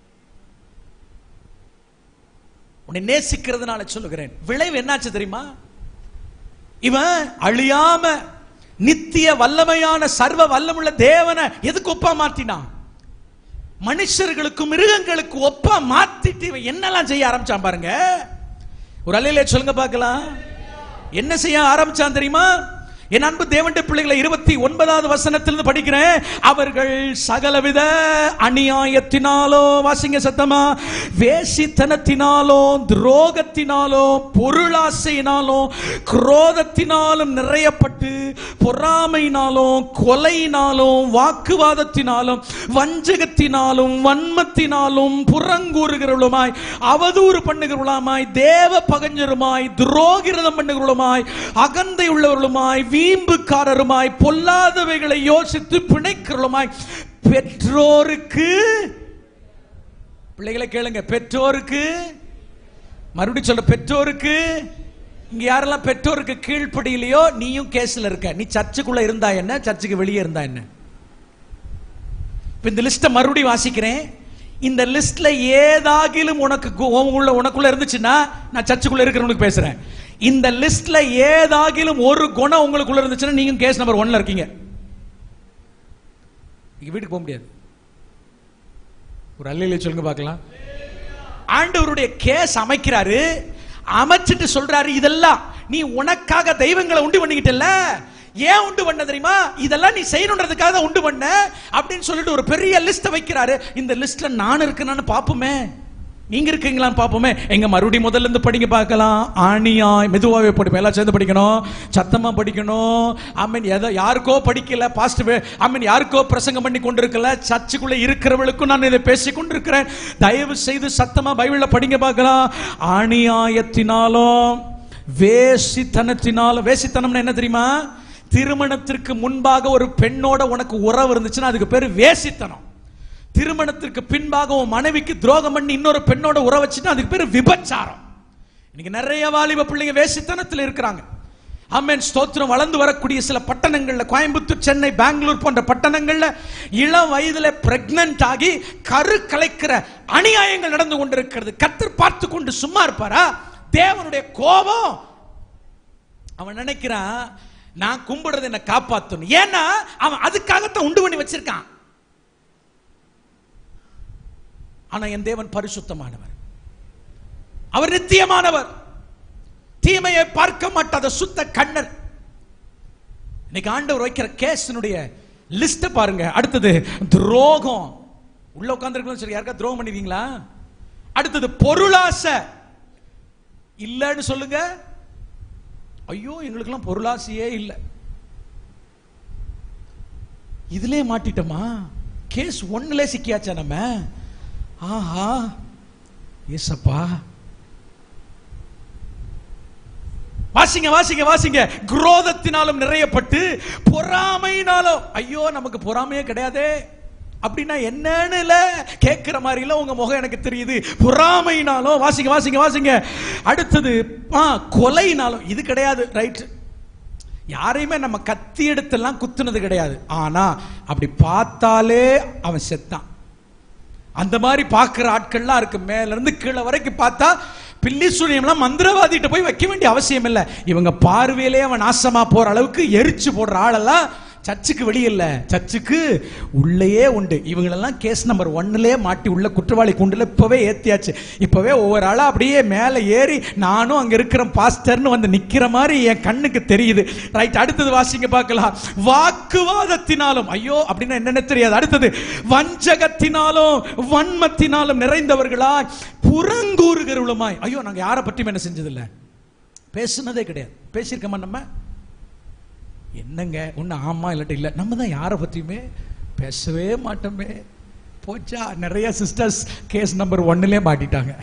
உன்னை நேசிக்கிறதுனால சொல்லுகிறேன் விளைவு என்னாச்சு தெரியுமா இவன் அழியாம நித்திய வல்லமையான சர்வ வல்லமுள்ள தேவனை எதுக்கு ஒப்பா மாத்தினான் மனுஷர்களுக்கும் மிருகங்களுக்கு ஒப்பா மாத்திட்டு இவன் என்னெல்லாம் செய்ய ஆரம்பிச்சான் பாருங்க ஒரு அலையில சொல்லுங்க பார்க்கலாம் என்ன செய்ய ஆரம்பிச்சான் தெரியுமா என் அன்பு தேவனுடைய பிள்ளைகளை இருபத்தி ஒன்பதாவது வசனத்திலிருந்து படிக்கிறேன் அவர்கள் சகலவித அநியாயத்தினாலோ வாசிங்க சத்தமா வேசித்தனத்தினாலோ துரோகத்தினாலோ பொருளாசையினாலோ குரோதத்தினாலும் நிறையப்பட்டு பொறாமையினாலும் கொலையினாலும் வாக்குவாதத்தினாலும் வஞ்சகத்தினாலும் வன்மத்தினாலும் புறங்கூறுகிறவளுமாய் அவதூறு பண்ணுகிறவளுமாய் தேவ பகஞ்சருமாய் துரோகிரதம் பண்ணுகிறவளுமாய் அகந்தை உள்ளவர்களுமாய் வீம்புக்காரருமாய் பொல்லாதவைகளை யோசித்து பிணைக்கிறவளுமாய் பெற்றோருக்கு பிள்ளைகளை கேளுங்க பெற்றோருக்கு மறுபடியும் சொல்ற பெற்றோருக்கு இங்க யாரெல்லாம் பெற்றோருக்கு கீழ்ப்படியிலையோ நீயும் கேஸ்ல இருக்க நீ சர்ச்சுக்குள்ள இருந்தா என்ன சர்ச்சுக்கு வெளியே இருந்தா என்ன இப்ப இந்த லிஸ்ட்டை மறுபடியும் வாசிக்கிறேன் இந்த லிஸ்ட்ல ஏதாகிலும் உனக்கு கு- உள்ள உனக்குள்ள இருந்துச்சுன்னா நான் சர்ச்சுக்குள்ள இருக்கிறவனுக்கு பேசுறேன் இந்த லிஸ்ட்ல ஏதாகிலும் ஒரு குணம் உங்களுக்குள்ள இருந்துச்சுன்னா நீங்க கேஸ் நம்பர் ஒன்ல இருக்கீங்க நீங்க வீட்டுக்கு போக முடியாது ஒரு அல்லையில சொல்லுங்க பார்க்கலாம் ஆண்டவருடைய கேஸ் அமைக்கிறாரு அமைச்சிட்டு சொல்றாரு இதெல்லாம் நீ உனக்காக தெய்வங்களை உண்டு பண்ணிக்கிட்டல ஏன் உண்டு பண்ண தெரியுமா இதெல்லாம் நீ செய்யணுன்றதுக்காக தான் உண்டு பண்ண அப்படின்னு சொல்லிட்டு ஒரு பெரிய லிஸ்ட் வைக்கிறாரு இந்த லிஸ்ட்ல நான் இருக்கேனான்னு பாப்போமே நீங்க இருக்கீங்களான்னு பாப்போமே எங்க மறுபடியும் முதல்ல இருந்து படிங்க பார்க்கலாம் ஆணியாய் மெதுவாவே படிப்போம் எல்லாம் சேர்ந்து படிக்கணும் சத்தமா படிக்கணும் ஆமீன் எதோ யாருக்கோ படிக்கல பாஸ்ட் ஆமீன் யாருக்கோ பிரசங்கம் பண்ணி கொண்டிருக்கல சர்ச்சுக்குள்ள இருக்கிறவளுக்கும் நான் இதை பேசி கொண்டிருக்கிறேன் தயவு செய்து சத்தமா பைபிள்ல படிங்க பார்க்கலாம் ஆணியாயத்தினாலும் வேசித்தனத்தினாலும் வேசித்தனம்னா என்ன தெரியுமா திருமணத்திற்கு முன்பாக ஒரு பெண்ணோட உனக்கு உறவு இருந்துச்சுன்னா அதுக்கு பேரு வேசித்தனம் திருமணத்திற்கு பின்பாக உன் மனைவிக்கு துரோகம் பண்ணி இன்னொரு பெண்ணோட உற வச்சுட்டு அதுக்கு பேரு விபச்சாரம் இன்னைக்கு நிறைய வாலிப பிள்ளைங்க வேசித்தனத்தில் இருக்கிறாங்க ஆமென் ஸ்தோத்திரம் வளர்ந்து வரக்கூடிய சில பட்டணங்கள்ல கோயம்புத்தூர் சென்னை பெங்களூர் போன்ற பட்டணங்கள்ல இளம் வயதுல பிரெக்னன்ட் ஆகி கரு கலைக்கிற அநியாயங்கள் நடந்து கொண்டிருக்கிறது கத்தர் பார்த்து கொண்டு சும்மா இருப்பாரா தேவனுடைய கோபம் அவன் நினைக்கிறான் நான் கும்பிடுறது என்ன காப்பாத்தணும் ஏன்னா அவன் அதுக்காகத்தான் உண்டு பண்ணி வச்சிருக்கான் ஆனா என் தேவன் பரிசுத்தமானவர் அவர் நித்தியமானவர் தீமையை பார்க்க மாட்டாத சுத்த கண்ணர் இன்னைக்கு ஆண்டவர் வைக்கிற கேஸினுடைய லிஸ்ட் பாருங்க அடுத்தது துரோகம் உள்ள உட்கார்ந்துருக்கணும் சரி யாருக்கா துரோகம் பண்ணிருக்கீங்களா அடுத்தது பொருளாசை இல்லைன்னு சொல்லுங்க ஐயோ எங்களுக்கெல்லாம் பொருளாசையே இல்லை இதுலயே மாட்டிட்டோமா கேஸ் ஒண்ணுல சிக்கியாச்சா நம்ம ஆஹா ஏசப்பா வாசிங்க வாசிங்க வாசிங்க குரோதத்தினாலும் நிறையப்பட்டு பொறாமைனாலும் ஐயோ நமக்கு பொறாமையே கிடையாதே அப்படின்னா என்னன்னு இல்ல கேட்கிற மாதிரி இல்ல உங்க முகம் எனக்கு தெரியுது பொறாமைனாலும் வாசிங்க வாசிங்க வாசிங்க அடுத்தது ஆ கொலைனாலும் இது கிடையாது ரைட் யாரையுமே நம்ம கத்தி எடுத்தெல்லாம் குத்துனது கிடையாது ஆனா அப்படி பார்த்தாலே அவன் செத்தான் அந்த மாதிரி பார்க்கிற ஆட்கள்லாம் இருக்கு மேல இருந்து கீழே வரைக்கும் பார்த்தா பில்லி சூனியம்லாம் மந்திரவாதிட்ட போய் வைக்க வேண்டிய அவசியம் இல்லை இவங்க பார்வையிலே அவன் நாசமா போற அளவுக்கு எரிச்சு போடுற ஆளெல்லாம் சர்ச்சுக்கு வெளியே இல்ல சர்ச்சுக்கு உள்ளேயே உண்டு இவங்களெல்லாம் கேஸ் நம்பர் ஒன்னுலயே மாட்டி உள்ள குற்றவாளி குண்டுல இப்பவே ஏத்தியாச்சு இப்பவே ஒவ்வொரு ஆளா அப்படியே மேலே ஏறி நானும் அங்க இருக்கிற பாஸ்டர்னு வந்து நிக்கிற மாதிரி என் கண்ணுக்கு தெரியுது ரைட் அடுத்தது வாசிங்க பார்க்கலாம் வாக்குவாதத்தினாலும் ஐயோ அப்படின்னா என்னன்னு தெரியாது அடுத்தது வஞ்சகத்தினாலும் வன்மத்தினாலும் நிறைந்தவர்களா புறங்கூறுகிறவளுமாய் ஐயோ நாங்க யாரை பற்றியும் என்ன செஞ்சதில்லை பேசுனதே கிடையாது பேசியிருக்கோமா நம்ம என்னங்க ஒன்று ஆமா இல்லாட்டி இல்லை நம்ம தான் யாரை பற்றியுமே பேசவே மாட்டோமே போச்சா நிறைய சிஸ்டர்ஸ் கேஸ் நம்பர் ஒன்னுலே மாட்டிட்டாங்க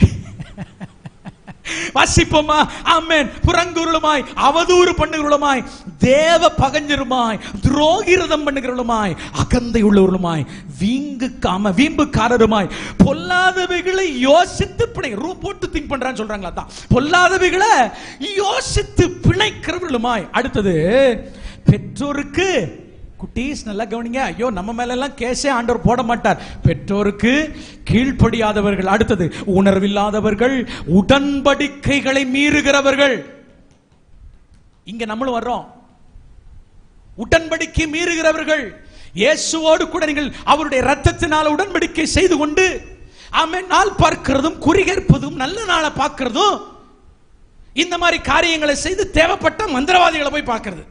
வாசிப்போமா ஆமென் புறங்குருளுமாய் அவதூறு பண்ணுகிறவளுமாய் தேவ பகஞ்சருமாய் துரோகிரதம் பண்ணுகிறவளுமாய் அகந்தை உள்ளவர்களுமாய் வீங்குக்காம வீம்புக்காரருமாய் பொல்லாதவைகளை யோசித்து பிணை ரூ போட்டு திங்க் பண்றான்னு சொல்றாங்களா தான் பொல்லாதவைகளை யோசித்து பிணைக்கிறவர்களுமாய் அடுத்தது பெற்றோருக்கு குட்டீஸ் நல்லா கவனிங்க ஐயோ நம்ம மேல எல்லாம் கேஸே ஆண்டவர் போட மாட்டார் பெற்றோருக்கு கீழ்ப்படியாதவர்கள் அடுத்தது உணர்வில்லாதவர்கள் உடன்படிக்கைகளை மீறுகிறவர்கள் இங்க நம்மளும் வர்றோம் உடன்படிக்கை மீறுகிறவர்கள் இயேசுவோடு கூட நீங்கள் அவருடைய ரத்தத்தினால் உடன்படிக்கை செய்து கொண்டு ஆமென் நாள் பார்க்கிறதும் குறிகேற்பதும் நல்ல நாளை பார்க்கிறதும் இந்த மாதிரி காரியங்களை செய்து தேவைப்பட்ட மந்திரவாதிகளை போய் பார்க்கிறது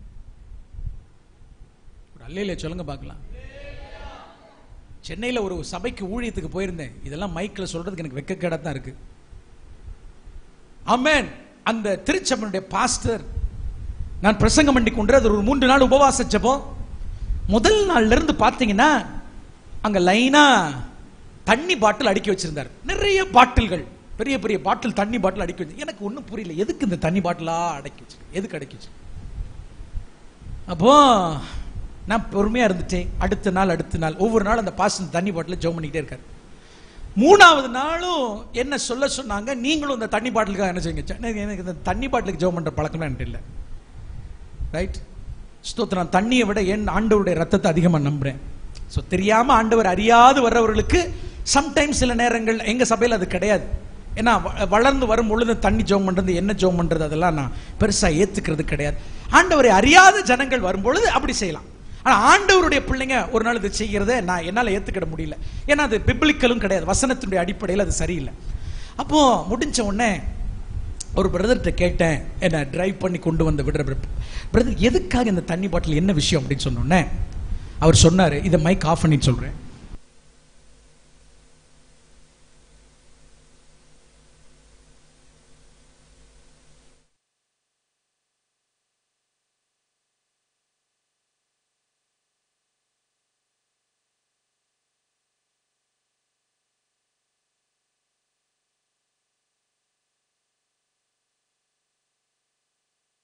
ஒரு அல்லையில சொல்லுங்க பார்க்கலாம் சென்னையில் ஒரு சபைக்கு ஊழியத்துக்கு போயிருந்தேன் இதெல்லாம் மைக்கில் சொல்றதுக்கு எனக்கு வெக்கக்கேடா தான் இருக்கு ஆமென் அந்த திருச்சபனுடைய பாஸ்டர் நான் பிரசங்கம் பண்ணி கொண்டு அது ஒரு மூன்று நாள் உபவாச ஜெபம் முதல் நாள்ல இருந்து பார்த்தீங்கன்னா அங்க லைனா தண்ணி பாட்டில் அடுக்கி வச்சிருந்தார் நிறைய பாட்டில்கள் பெரிய பெரிய பாட்டில் தண்ணி பாட்டில் அடுக்கி வச்சு எனக்கு ஒன்றும் புரியல எதுக்கு இந்த தண்ணி பாட்டிலா அடக்கி வச்சு எதுக்கு அடக்கி வச்சு அப்போ நான் பொறுமையா இருந்துட்டேன் அடுத்த நாள் அடுத்த நாள் ஒவ்வொரு நாள் அந்த பாசன் தண்ணி பாட்டில் ஜெபம் பண்ணிக்கிட்டே இருக்காரு மூணாவது நாளும் என்ன சொல்ல சொன்னாங்க நீங்களும் இந்த தண்ணி பாட்டிலுக்காக என்ன செய்யுங்க சே, எனக்கு- எனக்கு இந்த தண்ணி பாட்டிலுக்கு ஜெபம் பண்ற பழக்கம்லாம் என்கிட்ட இல்லை ரைட் ஸ்தோத்திரம் தண்ணியை விட என் ஆண்டவருடைய ரத்தத்தை அதிகமா நம்புறேன் ஸோ தெரியாம ஆண்டவர் அறியாது வர்றவர்களுக்கு சம்டைம்ஸ் சில நேரங்கள் எங்க சபையில் அது கிடையாது ஏன்னா வ- வளர்ந்து வரும் பொழுது தண்ணி ஜோம் பண்றது என்ன ஜோம் பண்றது அதெல்லாம் நான் பெருசா ஏத்துக்கிறது கிடையாது ஆண்டவரை அறியாத ஜனங்கள் வரும் பொழுது அப்படி செய்யலாம் ஆனா ஆண்டவருடைய பிள்ளைங்க ஒரு நாள் இது செய்யறதை நான் என்னால ஏத்துக்கிட முடியல ஏன்னா அது பிப்ளிக்கலும் கிடையாது வசனத்தினுடைய அடிப்படையில் அது சரியில்லை அப்போ முடிஞ்ச உடனே ஒரு பிரதர்கிட்ட கேட்டேன் என்ன டிரைவ் பண்ணி கொண்டு வந்து விடுற பிரதர் எதுக்காக இந்த தண்ணி பாட்டில் என்ன விஷயம் அப்படின்னு சொன்னோன்னே அவர் சொன்னாரு இதை மைக் ஆஃப் பண்ணிட்டு சொல்றேன்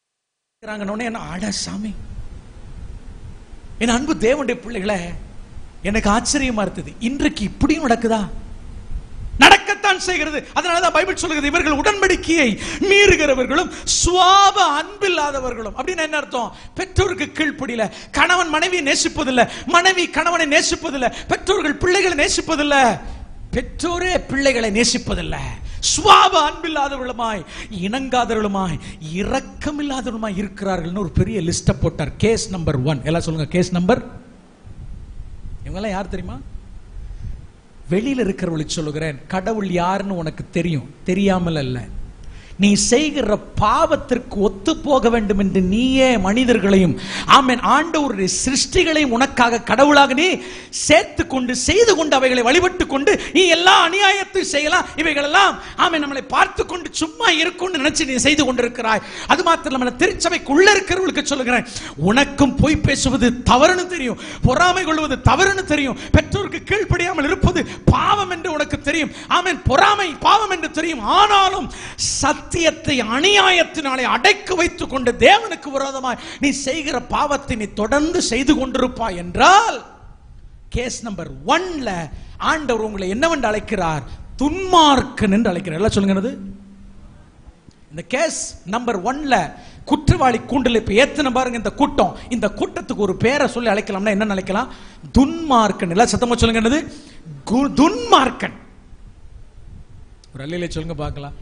இருக்கிறாங்கன்னு என்ன அட சாமி என் அன்பு தேவனுடைய பிள்ளைகளே எனக்கு ஆச்சரியமா இருந்தது இன்றைக்கு இப்படியும் நடக்குதா நடக்கத்தான் செய்கிறது அதனாலதான் பைபிள் சொல்லுகிறது இவர்கள் உடன்படிக்கையை மீறுகிறவர்களும் சுவாப அன்பில்லாதவர்களும் அப்படின்னு என்ன அர்த்தம் பெற்றோருக்கு கீழ்ப்படியில கணவன் மனைவியை நேசிப்பதில்லை மனைவி கணவனை நேசிப்பதில்லை பெற்றோர்கள் பிள்ளைகளை நேசிப்பதில்லை பெற்றோரே பிள்ளைகளை நேசிப்பதில்லை சுவாப அன்பில்லாதவர்களுமாய் இணங்காதவர்களுமாய் இரக்கமில்லாதவர்களுமாய் இருக்கிறார்கள்னு ஒரு பெரிய லிஸ்ட போட்டார் கேஸ் நம்பர் ஒன் எல்லாம் சொல்லுங்க கேஸ் நம்பர் இவங்கெல்லாம் யார் தெரியுமா வெளியில இருக்கிறவளுக்கு சொல்லுகிறேன் கடவுள் யாருன்னு உனக்கு தெரியும் தெரியாமல் அல்ல நீ செய்கிற பாவத்திற்கு ஒத்து போக வேண்டும் என்று நீயே மனிதர்களையும் ஆமென் ஆண்டவருடைய சிருஷ்டிகளையும் உனக்காக கடவுளாக நீ சேர்த்து கொண்டு செய்து கொண்டு அவைகளை வழிபட்டு கொண்டு நீ எல்லா அநியாயத்தையும் செய்யலாம் இவைகள் எல்லாம் ஆமென் நம்மளை பார்த்து கொண்டு சும்மா இருக்கும்னு நினைச்சு நீ செய்து கொண்டிருக்கிறாய் அது மாத்திரம் நம்ம திருச்சபைக்குள்ள இருக்கிறவர்களுக்கு சொல்லுகிறேன் உனக்கும் பொய் பேசுவது தவறுன்னு தெரியும் பொறாமை கொள்வது தவறுன்னு தெரியும் பெற்றோருக்கு கீழ்ப்படியாமல் இருப்பது பாவம் என்று உனக்கு தெரியும் ஆமென் பொறாமை பாவம் என்று தெரியும் ஆனாலும் சத்தியத்தை அநியாயத்தினாலே அடைக்கு வைத்துக் கொண்டு தேவனுக்கு விரோதமாய் நீ செய்கிற பாவத்தை நீ தொடர்ந்து செய்து கொண்டிருப்பாய் என்றால் கேஸ் நம்பர் ஒன்ல ஆண்டவர் உங்களை என்னவென்று அழைக்கிறார் துன்மார்க்கன் என்று அழைக்கிறார் எல்லாம் சொல்லுங்க என்னது? இந்த கேஸ் நம்பர் ஒன்ல குற்றவாளி கூண்டில் இப்ப ஏத்தன பாருங்க இந்த கூட்டம் இந்த கூட்டத்துக்கு ஒரு பேரை சொல்லி அழைக்கலாம்னா என்ன நினைக்கலாம் துன்மார்க்கன் எல்லாம் சத்தமா சொல்லுங்க என்னது கு- துன்மார்க்கன் ஒரு அல்லையில சொல்லுங்க பார்க்கலாம்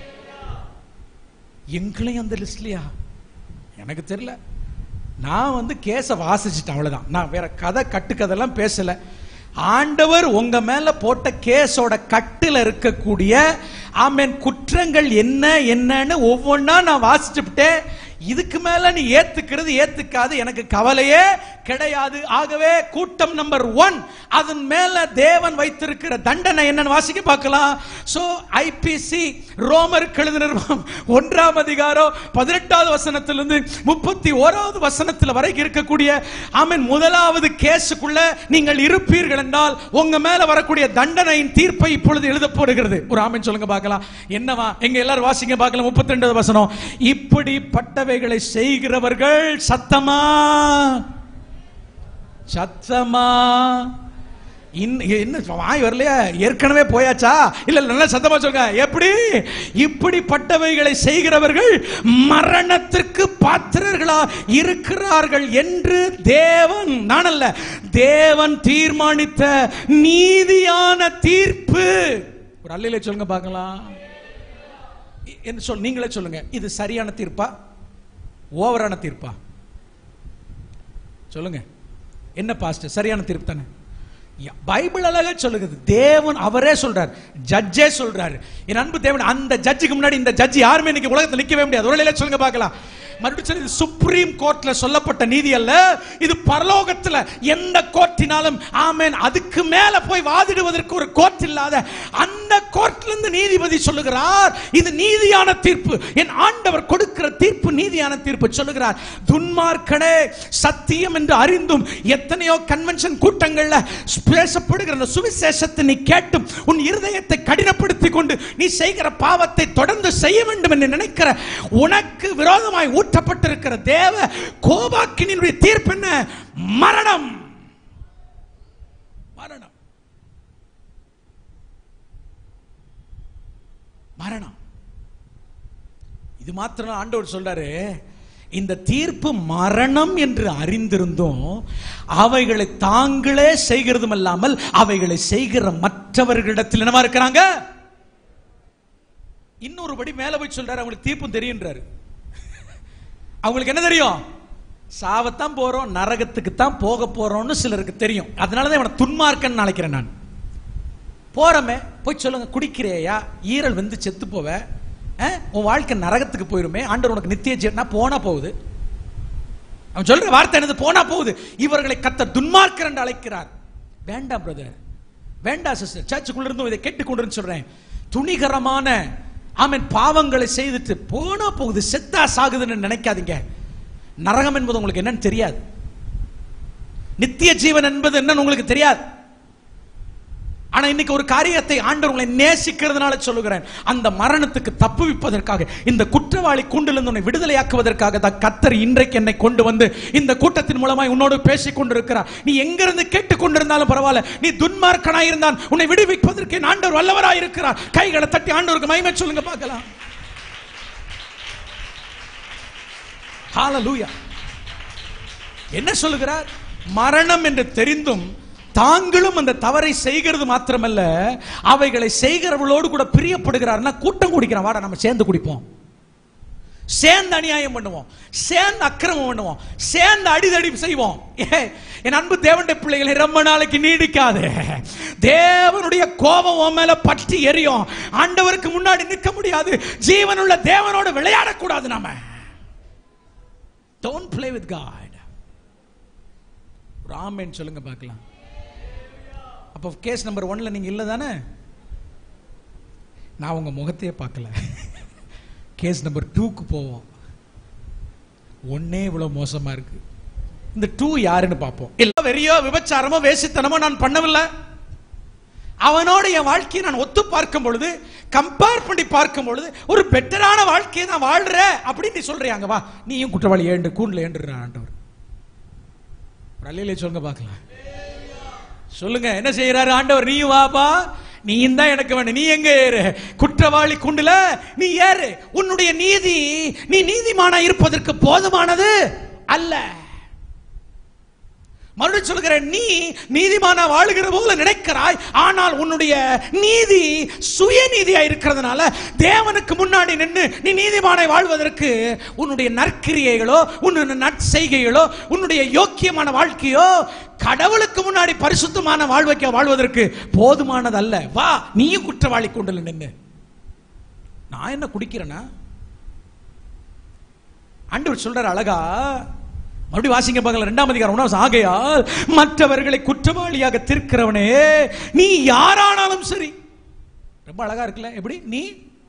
எங்களையும் அந்த லிஸ்ட்லயா எனக்கு தெரியல நான் வந்து கேஸை வாசிச்சிட்டேன் அவ்வளவுதான் நான் வேற கதை கட்டுக்கதெல்லாம் பேசல ஆண்டவர் உங்க மேல போட்ட கேஸோட கட்டுல இருக்கக்கூடிய ஆமென் குற்றங்கள் என்ன என்னன்னு ஒவ்வொன்றா நான் வாசிச்சுட்டேன் இதுக்கு மேல நீ ஏத்துக்கிறது ஏத்துக்காது எனக்கு கவலையே கிடையாது ஆகவே கூட்டம் நம்பர் ஒன் அதன் மேல தேவன் வைத்திருக்கிற தண்டனை என்னன்னு வாசிக்க பார்க்கலாம் சோ ஐபிசி ரோமர் நிறுவனம் ஒன்றாம் அதிகாரம் பதினெட்டாவது வசனத்திலிருந்து முப்பத்தி ஓராவது வசனத்தில் வரைக்கும் இருக்கக்கூடிய ஆமென் முதலாவது கேஸுக்குள்ள நீங்கள் இருப்பீர்கள் என்றால் உங்க மேல வரக்கூடிய தண்டனையின் தீர்ப்பை இப்பொழுது எழுதப்படுகிறது ஒரு ஆமென் சொல்லுங்க பார்க்கலாம் என்னவா எங்க எல்லாரும் வாசிங்க பார்க்கலாம் முப்பத்தி ரெண்டாவது வசனம் இப்படிப்பட்டவைகளை செய்கிறவர்கள் சத்தமா சத்தமா இன்- என்ன வாய் வரலையா ஏற்கனவே போயாச்சா இல்ல இல்ல, நல்லா சத்தமா சொல்லுங்க எப்படி இப்படிப்பட்டவைகளை செய்கிறவர்கள் மரணத்திற்கு பாத்திரர்களா இருக்கிறார்கள் என்று தேவன் நான் அல்ல தேவன் தீர்மானித்த நீதியான தீர்ப்பு ஒரு அல்லையில சொல்லுங்க பார்க்கலாம் இ- என்ன சொல் நீங்களே சொல்லுங்க இது சரியான தீர்ப்பா ஓவரான தீர்ப்பா சொல்லுங்க என்ன பாஸ்டர் சரியான தீர்ப்பு தானே யா, பைபிள் அழகா சொல்லுகிறது தேவன் அவரே சொல்றார் ஜட்ஜே சொல்றாரு என் அன்பு தேவன் அந்த ஜட்ஜுக்கு முன்னாடி இந்த ஜட்ஜ் யாருமே இன்னைக்கு உலகத்துல நிக்கவே முடியாது ஒரு நிலையில சொல்லுங்க பார்க்கலாம் மறுபடியும் சொல்லு, இது சுப்ரீம் கோர்ட்ல சொல்லப்பட்ட நீதி அல்ல இது பரலோகத்துல எந்த கோர்ட்டினாலும் ஆமென் அதுக்கு மேல போய் வாதிடுவதற்கு ஒரு கோர்ட் இல்லாத அந்த கோர்ட்ல இருந்து நீதிபதி சொல்லுகிறார் இது நீதியான தீர்ப்பு என் ஆண்டவர் கொடுக்கிற தீர்ப்பு நீதியான தீர்ப்பு சொல்லுகிறார் துன்மார்க்கனே சத்தியம் என்று அறிந்தும் எத்தனையோ கன்வென்ஷன் கூட்டங்கள்ல பேசப்படுகிற அந்த சுவிசேஷத்தை நீ கேட்டும் உன் இருதயத்தை கடினப்படுத்தி கொண்டு நீ செய்கிற பாவத்தை தொடர்ந்து செய்ய வேண்டும் என்று நினைக்கிற உனக்கு விரோதமாய் ஊற்றப்பட்டிருக்கிற தேவ கோபாக்கினுடைய தீர்ப்பு என்ன மரணம் மரணம் மரணம் இது மாத்திரம் ஆண்டவர் சொல்றாரு இந்த தீர்ப்பு மரணம் என்று அறிந்திருந்தும் அவைகளை தாங்களே செய்கிறதும் அல்லாமல் அவைகளை செய்கிற மற்றவர்களிடத்தில் என்னவா இருக்கிறாங்க இன்னொரு படி மேல போய் சொல்றாரு அவங்களுக்கு தீர்ப்பும் தெரியுன்றாரு அவங்களுக்கு என்ன தெரியும் சாவத்தான் போறோம் நரகத்துக்கு தான் போக போறோம்னு சிலருக்கு தெரியும் அதனாலதான் இவனை துன்மார்க்கன்னு நினைக்கிறேன் நான் போறமே போய் சொல்லுங்க குடிக்கிறையா ஈரல் வந்து செத்து போவ அஹ், உன் வாழ்க்கை நரகத்துக்கு போயிருமே ஆண்டவர் உனக்கு நித்திய ஜீவனா போனா போகுது அவன் சொல்ற வார்த்தை என்னது போனா போகுது இவர்களை கத்த துன்மார்க்கர் என்று அழைக்கிறார் வேண்டாம் பிரதர் வேண்டாம் சிஸ்டர் சர்ச்சுக்குள்ள இருந்தும் இதை கேட்டுக்கொண்டு சொல்றேன் துணிகரமான ஆமென் பாவங்களை செய்துட்டு போனா போகுது செத்தா சாகுதுன்னு நினைக்காதீங்க நரகம் என்பது உங்களுக்கு என்னன்னு தெரியாது நித்திய ஜீவன் என்பது என்னன்னு உங்களுக்கு தெரியாது ஆனா இன்னைக்கு ஒரு காரியத்தை ஆண்டவர் உங்களை நேசிக்கிறதுனால சொல்லுகிறேன் அந்த மரணத்துக்கு தப்புவிப்பதற்காக இந்த குற்றவாளி கூண்டிலிருந்து உன்னை விடுதலையாக்குவதற்காக தான் கத்தர் இன்றைக்கு என்னை கொண்டு வந்து இந்த கூட்டத்தின் மூலமாய் உன்னோடு பேசிக் கொண்டிருக்கிறார் நீ எங்கிருந்து கேட்டுக் கொண்டிருந்தாலும் பரவாயில்ல நீ துன்மார்க்கனாய் இருந்தான் உன்னை விடுவிப்பதற்கு என் ஆண்டவர் வல்லவராய் இருக்கிறார் கைகளை தட்டி ஆண்டவருக்கு மகிமை சொல்லுங்க பார்க்கலாம் ஹalleluya என்ன சொல்லுகிறார் மரணம் என்று தெரிந்தும் தாங்களும் அந்த தவறை செய்கிறது மாத்திரமல்ல அவைகளை செய்கிறவளோடு கூட பிரியப்படுகிறார்னா கூட்டம் குடிக்கிறான் வாடா நம்ம சேர்ந்து குடிப்போம் சேர்ந்து அநியாயம் பண்ணுவோம் சேர்ந்து அக்கிரமம் பண்ணுவோம் சேர்ந்து அடிதடி செய்வோம் ஏ, என் அன்பு தேவனுடைய பிள்ளைகளை ரொம்ப நாளைக்கு நீடிக்காது தேவனுடைய கோபம் உன் மேல பற்றி எரியும் ஆண்டவருக்கு முன்னாடி நிற்க முடியாது ஜீவனுள்ள தேவனோட விளையாடக்கூடாது நாம don't play with God amen சொல்லுங்க பார்க்கலாம் அப்போ கேஸ் நம்பர் ஒன்ல நீங்க இல்ல தானே நான் உங்க முகத்தையே பார்க்கல கேஸ் நம்பர் டூக்கு போவோம் ஒன்னே இவ்வளவு மோசமா இருக்கு இந்த டூ யாருன்னு பார்ப்போம் இல்ல வெறியோ விபச்சாரமோ வேசித்தனமோ நான் பண்ணவில்லை அவனோட என் வாழ்க்கையை நான் ஒத்து பார்க்கும் பொழுது கம்பேர் பண்ணி பார்க்கும் பொழுது ஒரு பெட்டரான வாழ்க்கையை நான் வாழ்றேன் அப்படின்னு நீ சொல்றியாங்க வா நீயும் குற்றவாளி ஏண்டு கூண்டில் ஏண்டுற ஆண்டவர் ஒரு அல்லையிலே சொல்லுங்க பார்க்கலாம் சொல்லுங்க என்ன செய்யறாரு ஆண்டவர் நீயும் வாப்பா நீயும் தான் எனக்கு வேணும் நீ எங்க ஏறு குற்றவாளி குண்டுல நீ ஏறு உன்னுடைய நீதி நீ நீதிமானா இருப்பதற்கு போதுமானது அல்ல மறுபடியும் சொல்கிறேன் நீ நீதிமானா வாழுகிற போல நினைக்கிறாய் ஆனால் உன்னுடைய நீதி சுயநீதியா இருக்கிறதுனால தேவனுக்கு முன்னாடி நின்று நீ நீதிமானாய் வாழ்வதற்கு உன்னுடைய நற்கிரியைகளோ உன்னுடைய நற்செய்கைகளோ உன்னுடைய யோக்கியமான வாழ்க்கையோ கடவுளுக்கு முன்னாடி பரிசுத்தமான வாழ்வைக்க வாழ்வதற்கு போதுமானதல்ல வா நீயும் குற்றவாளி கொண்டு நின்று நான் என்ன குடிக்கிறேனா ஆண்டவர் சொல்றார் அழகா மறுபடியும் வாசிங்க பார்க்கல இரண்டாம் அதிகாரம் ஒன்றாம் வசனம். ஆகையால் மற்றவர்களை குற்றவாளியாக தீர்க்கிறவனே நீ யாரானாலும் சரி ரொம்ப அழகா இருக்குல்ல எப்படி நீ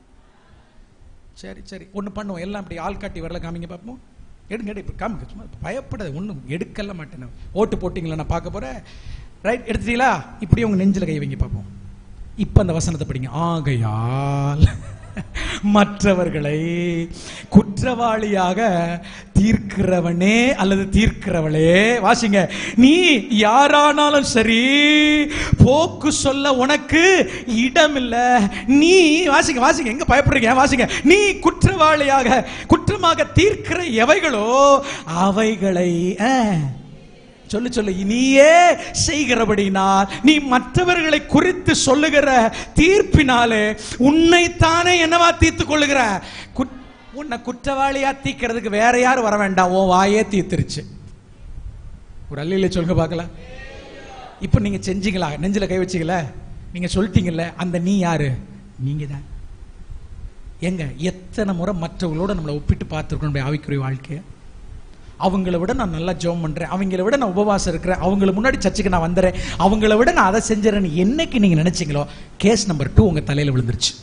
சரி சரி ஒன்று பண்ணுவோம் எல்லாம் இப்படி ஆள் காட்டி வரல காமிங்க பார்ப்போம் எடுங்க எடு இப்ப காமிங்க சும்மா பயப்படாது ஒன்றும் எடுக்கல மாட்டேன் நான். ஓட்டு போட்டிங்களா நான் பார்க்க போறேன் ரைட் எடுத்துட்டீங்களா இப்படியே உங்க நெஞ்சில கை வைங்க பார்ப்போம் இப்போ அந்த வசனத்தை படிங்க ஆகையால் மற்றவர்களை குற்றவாளியாக தீர்க்கிறவனே அல்லது தீர்க்கிறவளே வாசிங்க நீ யாரானாலும் சரி போக்கு சொல்ல உனக்கு இடம் இல்ல நீ வாசிங்க வாசிங்க எங்க பயப்படுறீங்க வாசிங்க நீ குற்றவாளியாக குற்றமாக தீர்க்கிற எவைகளோ அவைகளை அஹ், சொல்லு சொல்லு நீயே செய்கிறபடினால் நீ மற்றவர்களை குறித்து சொல்லுகிற தீர்ப்பினாலே உன்னைத்தானே என்னவா தீர்த்து கொள்ளுகிற குட்- உன்னை குற்றவாளியா தீக்கிறதுக்கு வேற யாரும் வர வேண்டாம் உன் வாயே தீர்த்துருச்சு ஒரு அல்லில சொல்லுங்க பார்க்கலாம் இப்போ நீங்க செஞ்சீங்களா நெஞ்சில கை வச்சீங்களா நீங்க சொல்லிட்டீங்கல்ல அந்த நீ யாரு நீங்க தான் எங்க எத்தனை முறை மற்றவங்களோட நம்மளை ஒப்பிட்டு பார்த்துருக்கோம் நம்முடைய ஆவிக்குரிய வாழ்க்கையை அவங்கள விட நான் நல்லா ஜெபம் பண்றேன் அவங்கள விட நான் உபவாசம் இருக்கிறேன் அவங்கள முன்னாடி சர்ச்சுக்கு நான் வந்துடுறேன் அவங்கள விட நான் அதை செஞ்சுறேன்னு என்னைக்கு நீங்க நினைச்சீங்களோ கேஸ் நம்பர் டூ உங்க தலையில விழுந்துருச்சு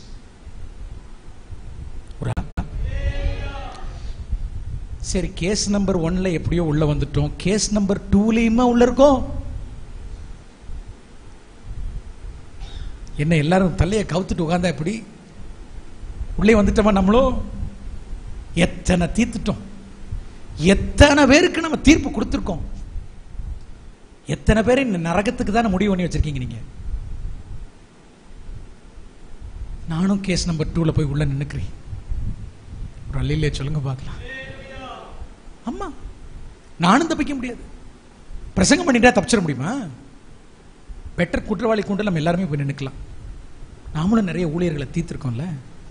ஒரு ஆ- சரி கேஸ் நம்பர் ஒன்ல எப்படியோ உள்ள வந்துட்டோம் கேஸ் நம்பர் டூலயுமா உள்ள இருக்கோம் என்ன எல்லாரும் தலையை கவுத்துட்டு உட்கார்ந்தா எப்படி உள்ளே வந்துட்டோமா நம்மளும் எத்தனை தீர்த்துட்டோம் எத்தனை பேருக்கு நம்ம தீர்ப்பு கொடுத்துருக்கோம் எத்தனை பேர் இந்த நரகத்துக்கு தானே முடிவு பண்ணி வச்சிருக்கீங்க நீங்க நானும் கேஸ் நம்பர் டூல போய் உள்ள நின்னுக்கிறேன் ஒரு அல்லையிலே சொல்லுங்க பார்க்கலாம் அம்மா நானும் தப்பிக்க முடியாது பிரசங்கம் பண்ணிட்டா தப்பிச்சிட முடியுமா பெட்டர் குற்றவாளி கொண்டு நம்ம எல்லாருமே போய் நின்னுக்கலாம் நாமளும் நிறைய ஊழியர்களை தீர்த்திருக்கோம்ல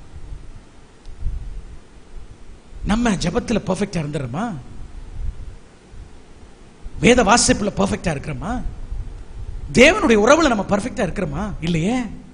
நம்ம ஜெபத்துல பெர்ஃபெக்டா இருந்துடுறோமா வேத வாசிப்புல பெர்ஃபெக்டா இருக்கிறோமா தேவனுடைய உறவுல நம்ம பெர்ஃபெக்டா இருக்கிறோமா இல்லையே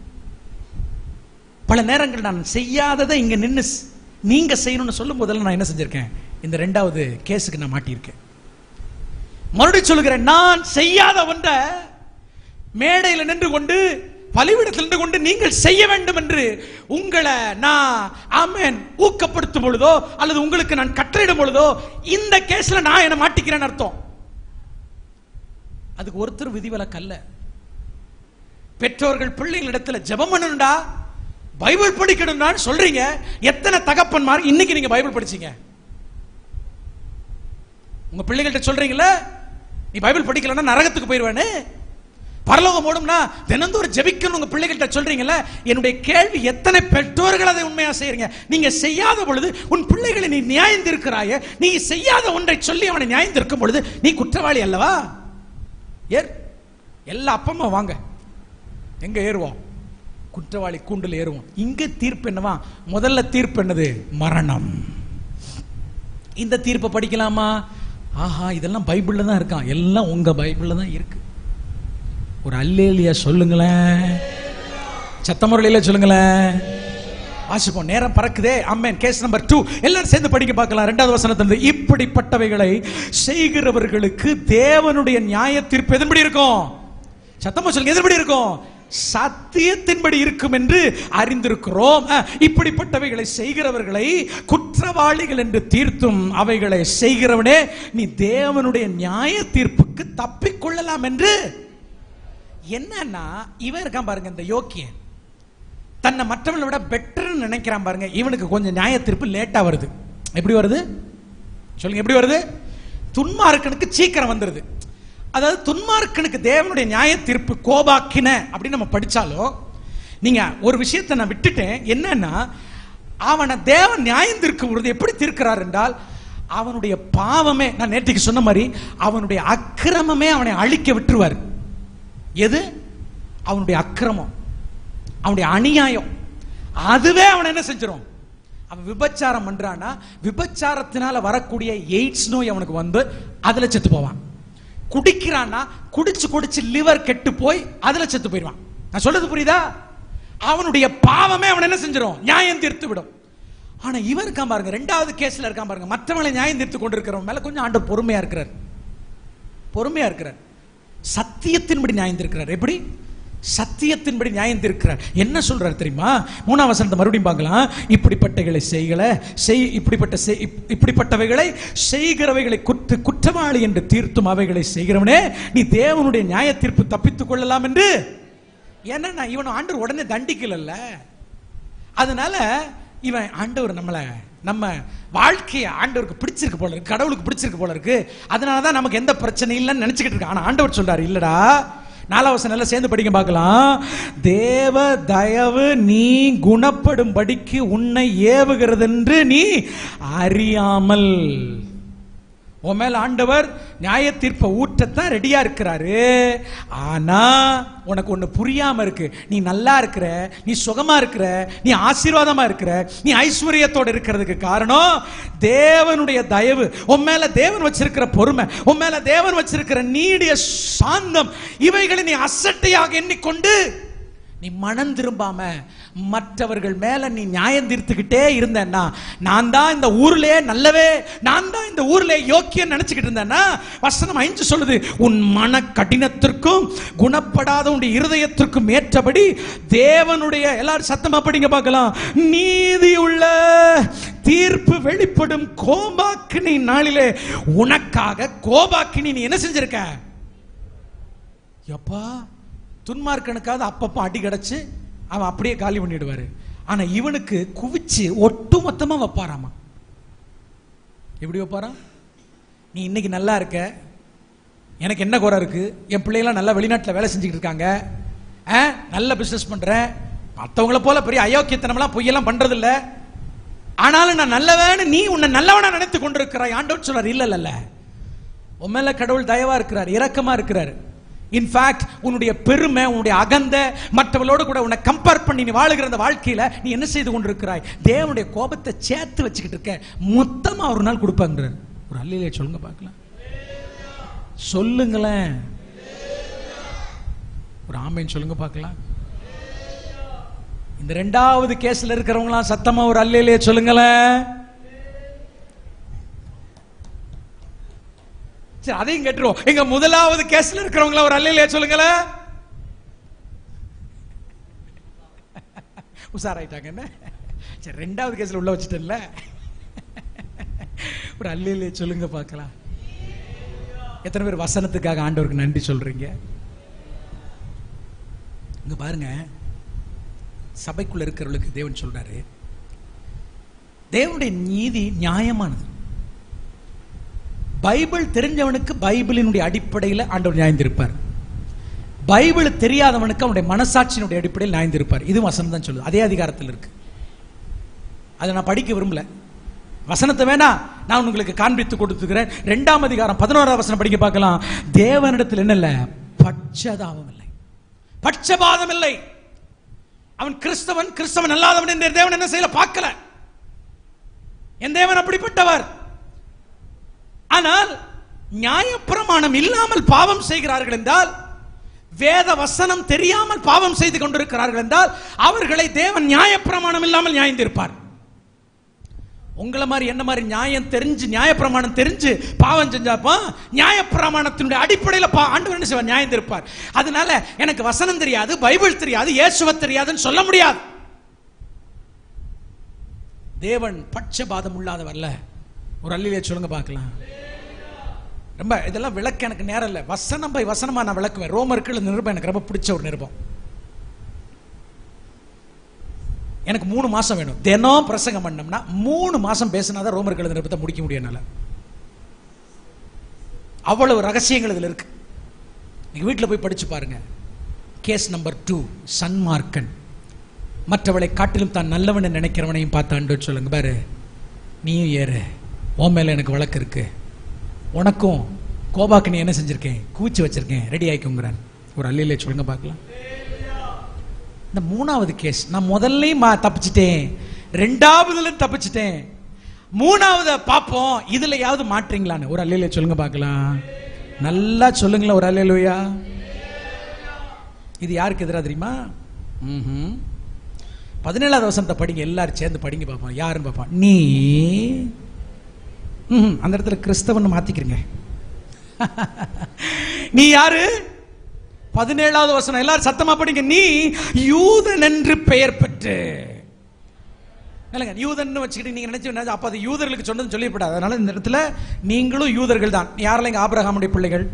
பல நேரங்கள் நான் செய்யாததை இங்க நின்னு ஸ்- நீங்க செய்யணும்னு சொல்லும் போதெல்லாம் நான் என்ன செஞ்சிருக்கேன் இந்த ரெண்டாவது கேஸுக்கு நான் மாட்டியிருக்கேன் மறுபடியும் சொல்லுகிறேன் நான் செய்யாத ஒன்றை மேடையில் நின்று கொண்டு பலிவிடத்தில் நின்று கொண்டு நீங்கள் செய்ய வேண்டும் என்று உங்களை நான் ஆமென் ஊக்கப்படுத்தும் பொழுதோ அல்லது உங்களுக்கு நான் கட்டளையிடும் பொழுதோ இந்த கேஸ்ல நான் என்ன மாட்டிக்கிறேன்னு அர்த்தம் அதுக்கு ஒருத்தர் விதிவிலக்கு அல்ல பெற்றோர்கள் பிள்ளைகளிடத்துல ஜெபம் பண்ணணும்டா பைபிள் படிக்கணும்டான்னு சொல்றீங்க எத்தனை தகப்பன்மார் இன்னைக்கு நீங்க பைபிள் படிச்சீங்க உங்க பிள்ளைகள்ட்ட சொல்றீங்களா நீ பைபிள் படிக்கலன்னா நரகத்துக்கு போயிருவேன்னு பரலோகம் ஓடும்னா தினந்தோறும் ஜெபிக்கணும் உங்க பிள்ளைகள்ட்ட சொல்றீங்கல்ல என்னுடைய கேள்வி எத்தனை பெற்றோர்கள் அதை உண்மையா செய்றீங்க நீங்க செய்யாத பொழுது உன் பிள்ளைகளை நீ நியாயந்திருக்கிறாய நீ செய்யாத ஒன்றை சொல்லி அவனை நியாயந்திருக்கும் பொழுது நீ குற்றவாளி அல்லவா ஏர் எல்லா அப்பமா வாங்க எங்க ஏறுவோம் குற்றவாளி கூண்டில் ஏறுவோம் இங்க தீர்ப்பு என்னவா முதல்ல தீர்ப்பு என்னது மரணம் இந்த தீர்ப்பை படிக்கலாமா ஆஹா இதெல்லாம் பைபிள்ல தான் இருக்கான் எல்லாம் உங்க பைபிள்ல தான் இருக்கு ஒரு அல்லேலியா சொல்லுங்களேன் சத்தமுறையில சொல்லுங்களேன் வாசிப்போம் நேரம் பறக்குதே அம்மேன் கேஸ் நம்பர் டூ எல்லாரும் சேர்ந்து படிக்க பார்க்கலாம் ரெண்டாவது வசனத்திலிருந்து இப்படிப்பட்டவைகளை செய்கிறவர்களுக்கு தேவனுடைய நியாய தீர்ப்பு எதன்படி இருக்கும் சத்தமா சொல்லுங்க எதன்படி இருக்கும் சத்தியத்தின்படி இருக்கும் என்று அறிந்திருக்கிறோம் அஹ், இப்படிப்பட்டவைகளை செய்கிறவர்களை குற்றவாளிகள் என்று தீர்த்தும் அவைகளை செய்கிறவனே நீ தேவனுடைய நியாய தீர்ப்புக்கு தப்பிக்கொள்ளலாம் என்று என்னன்னா இவன் இருக்கான் பாருங்க இந்த யோக்கியன் தன்னை மற்றவங்களை விட பெட்டர்னு நினைக்கிறான் பாருங்க இவனுக்கு கொஞ்சம் நியாய தீர்ப்பு லேட்டா வருது எப்படி வருது சொல்லுங்க எப்படி வருது துன்மார்க்கனுக்கு சீக்கிரம் வந்துருது அதாவது துன்மார்க்கனுக்கு தேவனுடைய நியாய தீர்ப்பு கோபாக்கின அப்படின்னு நம்ம படிச்சாலும் நீங்க ஒரு விஷயத்தை நான் விட்டுட்டேன் என்னன்னா அவனை தேவன் நியாயம் தீர்க்கும் பொழுது எப்படி தீர்க்கிறார் என்றால் அவனுடைய பாவமே நான் நேற்றுக்கு சொன்ன மாதிரி அவனுடைய அக்கிரமமே அவனை அழிக்க விட்டுருவார் எது அவனுடைய அக்கிரமம் அவனுடைய அநியாயம் அதுவே அவன் என்ன செஞ்சிரும் அவன் விபச்சாரம் பண்றானா விபச்சாரத்தினால வரக்கூடிய எய்ட்ஸ் நோய் அவனுக்கு வந்து அதுல செத்து போவான் குடிக்கிறானா குடிச்சு குடிச்சு லிவர் கெட்டு போய் அதுல செத்து போயிடுவான் நான் சொல்றது புரியுதா அவனுடைய பாவமே அவன் என்ன செஞ்சிரும் நியாயம் தீர்த்து விடும் ஆனா இவன் இருக்கான் பாருங்க ரெண்டாவது கேஸ்ல இருக்கான் பாருங்க மற்றவங்களை நியாயம் தீர்த்து கொண்டிருக்கிறவன் மேல கொஞ்சம் ஆண்டவர் பொறுமையா இருக்கிறார் பொறுமையா இருக்கிறார் சத்தியத்தின்படி நியாயம் தீர்க்கிறார் எப்படி சத்தியத்தின்படி நியாயம் தீர்க்கிறார் என்ன சொல்றார் தெரியுமா மூணாம் வசனத்தை மறுபடியும் பார்க்கலாம் இப்படிப்பட்டவைகளை செய்கல செய் இப்படிப்பட்ட செய்- இப்- இப்படிப்பட்டவைகளை செய்கிறவைகளை குற்ற குற்றவாளி என்று தீர்த்தும் அவைகளை செய்கிறவனே நீ தேவனுடைய நியாய தீர்ப்பு தப்பித்துக் கொள்ளலாம் என்று ஏன்னா இவன் ஆண்டவர் உடனே தண்டிக்கலல்ல அதனால இவன் ஆண்டவர் நம்மளை நம்ம வாழ்க்கையை ஆண்டவருக்கு பிடிச்சிருக்கு போல இருக்கு கடவுளுக்கு பிடிச்சிருக்கு போல இருக்கு அதனால தான் நமக்கு எந்த பிரச்சனையும் இல்லைன்னு நினைச்சுக்கிட்டு இருக்கு ஆனா ஆண்டவர் சொல்றாரு இல்லடா நாலாவசம் நல்லா சேர்ந்து படிக்க பார்க்கலாம் தேவ தயவு நீ குணப்படும்படிக்கு உன்னை ஏவுகிறதென்று நீ அறியாமல் உன் மேல ஆண்டவர் நியாய தீர்ப்பை ஊற்றத்தான் ரெடியா இருக்கிறாரு ஆனா உனக்கு ஒண்ணு புரியாம இருக்கு நீ நல்லா இருக்கிற நீ சுகமா இருக்கிற நீ ஆசீர்வாதமா இருக்கிற நீ ஐஸ்வர்யத்தோட இருக்கிறதுக்கு காரணம் தேவனுடைய தயவு உன் மேல தேவன் வச்சிருக்கிற பொறுமை உன் மேல தேவன் வச்சிருக்கிற நீடிய சாந்தம் இவைகளை நீ அசட்டையாக எண்ணிக்கொண்டு நீ மனம் திரும்பாம மற்றவர்கள் மேல நீ நியாயம் தீர்த்துக்கிட்டே இருந்தேன்னா நான் தான் இந்த ஊர்லயே நல்லவே நான் தான் இந்த ஊர்ல யோக்கியம் நினைச்சுக்கிட்டு இருந்தேன்னா வசனம் ஐந்து சொல்லுது உன் மன கடினத்திற்கும் குணப்படாத உன்னுடைய இருதயத்திற்கும் ஏற்றபடி தேவனுடைய எல்லாரும் சத்தமா படிங்க பார்க்கலாம் நீதி உள்ள தீர்ப்பு வெளிப்படும் கோபாக்கினி நாளிலே உனக்காக கோபாக்கினி நீ என்ன செஞ்சிருக்க எப்பா துன்மார்க்கனுக்காவது அப்பப்போ அடி கிடச்சு அவன் அப்படியே காலி பண்ணிடுவாரு ஆனா இவனுக்கு குவிச்சு ஒட்டு மொத்தமா வைப்பாராமா எப்படி வைப்பாராம் நீ இன்னைக்கு நல்லா இருக்க எனக்கு என்ன குறை இருக்கு என் பிள்ளைங்களாம் நல்லா வெளிநாட்டில் வேலை செஞ்சுக்கிட்டு இருக்காங்க ஆ, நல்ல பிசினஸ் பண்றேன் மற்றவங்கள போல பெரிய அயோக்கியத்தனம்லாம் பொய்யெல்லாம் பண்றது இல்ல ஆனாலும் நான் நல்லவன்னு நீ உன்னை நல்லவனா நினைத்து கொண்டிருக்கிறாய் ஆண்டவர் சொல்றார் இல்ல இல்ல இல்ல உன் மேல கடவுள் தயவா இருக்கிறார் இரக்கமா இருக்கிறார் இன்ஃபேக்ட் உன்னுடைய பெருமை உன்னுடைய அகந்த மற்றவர்களோடு கூட உன்னை கம்பேர் பண்ணி நீ வாழுகிற அந்த வாழ்க்கையில நீ என்ன செய்து கொண்டிருக்கிறாய் தேவனுடைய கோபத்தை சேர்த்து வச்சுக்கிட்டு இருக்க மொத்தமா ஒரு நாள் கொடுப்பாங்கிறார் ஒரு அல்லையிலே சொல்லுங்க பார்க்கலாம் சொல்லுங்களேன் ஒரு ஆமைன்னு சொல்லுங்க பார்க்கலாம் இந்த ரெண்டாவது கேஸ்ல இருக்கிறவங்களாம் சத்தமா ஒரு அல்லையிலே சொல்லுங்களேன் சரி அதையும் கேட்டுருவோம் எங்க முதலாவது கேஸ்ல இருக்கிறவங்கள ஒரு அல்லையிலே சொல்லுங்களேன் உஷாராயிட்டாங்க என்ன சரி ரெண்டாவது கேஸ்ல உள்ள வச்சுட்டேன்ல ஒரு அல்லையிலே சொல்லுங்க பார்க்கலாம் எத்தனை பேர் வசனத்துக்காக ஆண்டவருக்கு நன்றி சொல்றீங்க இங்க பாருங்க சபைக்குள்ள இருக்கிறவர்களுக்கு தேவன் சொல்றாரு தேவனுடைய நீதி நியாயமானது பைபிள் தெரிஞ்சவனுக்கு பைபிளினுடைய அடிப்படையில் ஆண்டவர் நியாயந்திருப்பார் பைபிள் தெரியாதவனுக்கு அவனுடைய மனசாட்சியினுடைய அடிப்படையில் நியாயந்திருப்பார் இது வசனம் தான் சொல்லுது அதே அதிகாரத்தில் இருக்கு அதை நான் படிக்க விரும்பல வசனத்தை வேணா நான் உங்களுக்கு காண்பித்து கொடுத்துக்கிறேன் ரெண்டாம் அதிகாரம் பதினோராம் வசனம் படிக்க பார்க்கலாம் தேவனிடத்தில் என்ன இல்லை பட்சதாபம் இல்லை பட்சபாதம் இல்லை அவன் கிறிஸ்தவன் கிறிஸ்தவன் அல்லாதவன் என்ற தேவன் என்ன செய்யல பார்க்கல என் தேவன் அப்படிப்பட்டவர் ஆனால் நியாயப்பிரமாணம் இல்லாமல் பாவம் செய்கிறார்கள் என்றால் வேத வசனம் தெரியாமல் பாவம் செய்து கொண்டிருக்கிறார்கள் என்றால் அவர்களை தேவன் நியாயப்பிரமாணம் இல்லாமல் நியாயந்திருப்பார் உங்களை மாதிரி என்ன மாதிரி நியாயம் தெரிஞ்சு நியாயப்பிரமாணம் தெரிஞ்சு பாவம் செஞ்சாப்பா நியாயப்பிரமாணத்தினுடைய அடிப்படையில் பா ஆண்டவர் என்ன செய்வார் நியாயம் இருப்பார் அதனால எனக்கு வசனம் தெரியாது பைபிள் தெரியாது இயேசுவ தெரியாதுன்னு சொல்ல முடியாது தேவன் பட்சபாதம் உள்ளாதவர்ல ஒரு அல்லிலே சொல்லுங்க பார்க்கலாம் ரொம்ப இதெல்லாம் விளக்க எனக்கு நேரம் இல்லை வசனம் பை வசனமா நான் விளக்குவேன் ரோமர்கள் நிருபம் எனக்கு ரொம்ப பிடிச்ச ஒரு நிருபம் எனக்கு மூணு மாசம் வேணும் தினம் பிரசங்கம் பண்ணோம்னா மூணு மாசம் பேசினாதான் ரோமர் கழுத நிருபத்தை முடிக்க முடியும் என்னால அவ்வளவு ரகசியங்கள் இதில் இருக்கு நீங்க வீட்டில் போய் படிச்சு பாருங்க கேஸ் நம்பர் டூ சன்மார்க்கன் மற்றவளை காட்டிலும் தான் நல்லவன் நினைக்கிறவனையும் பார்த்தாண்டு சொல்லுங்க பாரு நீயும் ஏறு உன் மேல எனக்கு வழக்கு இருக்கு உனக்கும் கோபாக்கு நீ என்ன செஞ்சிருக்கேன் கூச்சி வச்சிருக்கேன் ரெடி ஆயிக்குங்கிறான் ஒரு அல்லிலே சொல்லுங்க பார்க்கலாம் இந்த மூணாவது கேஸ் நான் முதல்லையும் மா- தப்பிச்சிட்டேன் ரெண்டாவதுல தப்பிச்சிட்டேன் மூணாவது பார்ப்போம் இதுலயாவது மாற்றீங்களான்னு ஒரு அல்லையில சொல்லுங்க பார்க்கலாம் நல்லா சொல்லுங்களேன் ஒரு அல்லையிலோயா இது யாருக்கு எதிராக தெரியுமா ம்ஹும். பதினேழாவது வசனத்தை படிங்க எல்லாரும் சேர்ந்து படிங்க பார்ப்போம் யாருன்னு பார்ப்போம் நீ ம்ஹும். அந்த இடத்துல கிறிஸ்தவன் மாத்திக்கிறீங்க நீ யாரு பதினேழாவது வசனம் எல்லாரும் சத்தமா படிங்க நீ யூதன் என்று பெயர் பெற்று இல்லைங்க யூதன் வச்சுக்கிட்டு நீங்க நினைச்சு என்ன, அப்ப அது யூதர்களுக்கு சொன்னது சொல்லிவிடாது அதனால இந்த இடத்துல நீங்களும் யூதர்கள் தான் யாரெல்லாம் இங்க ஆபிரகாமுடைய பிள்ளைகள்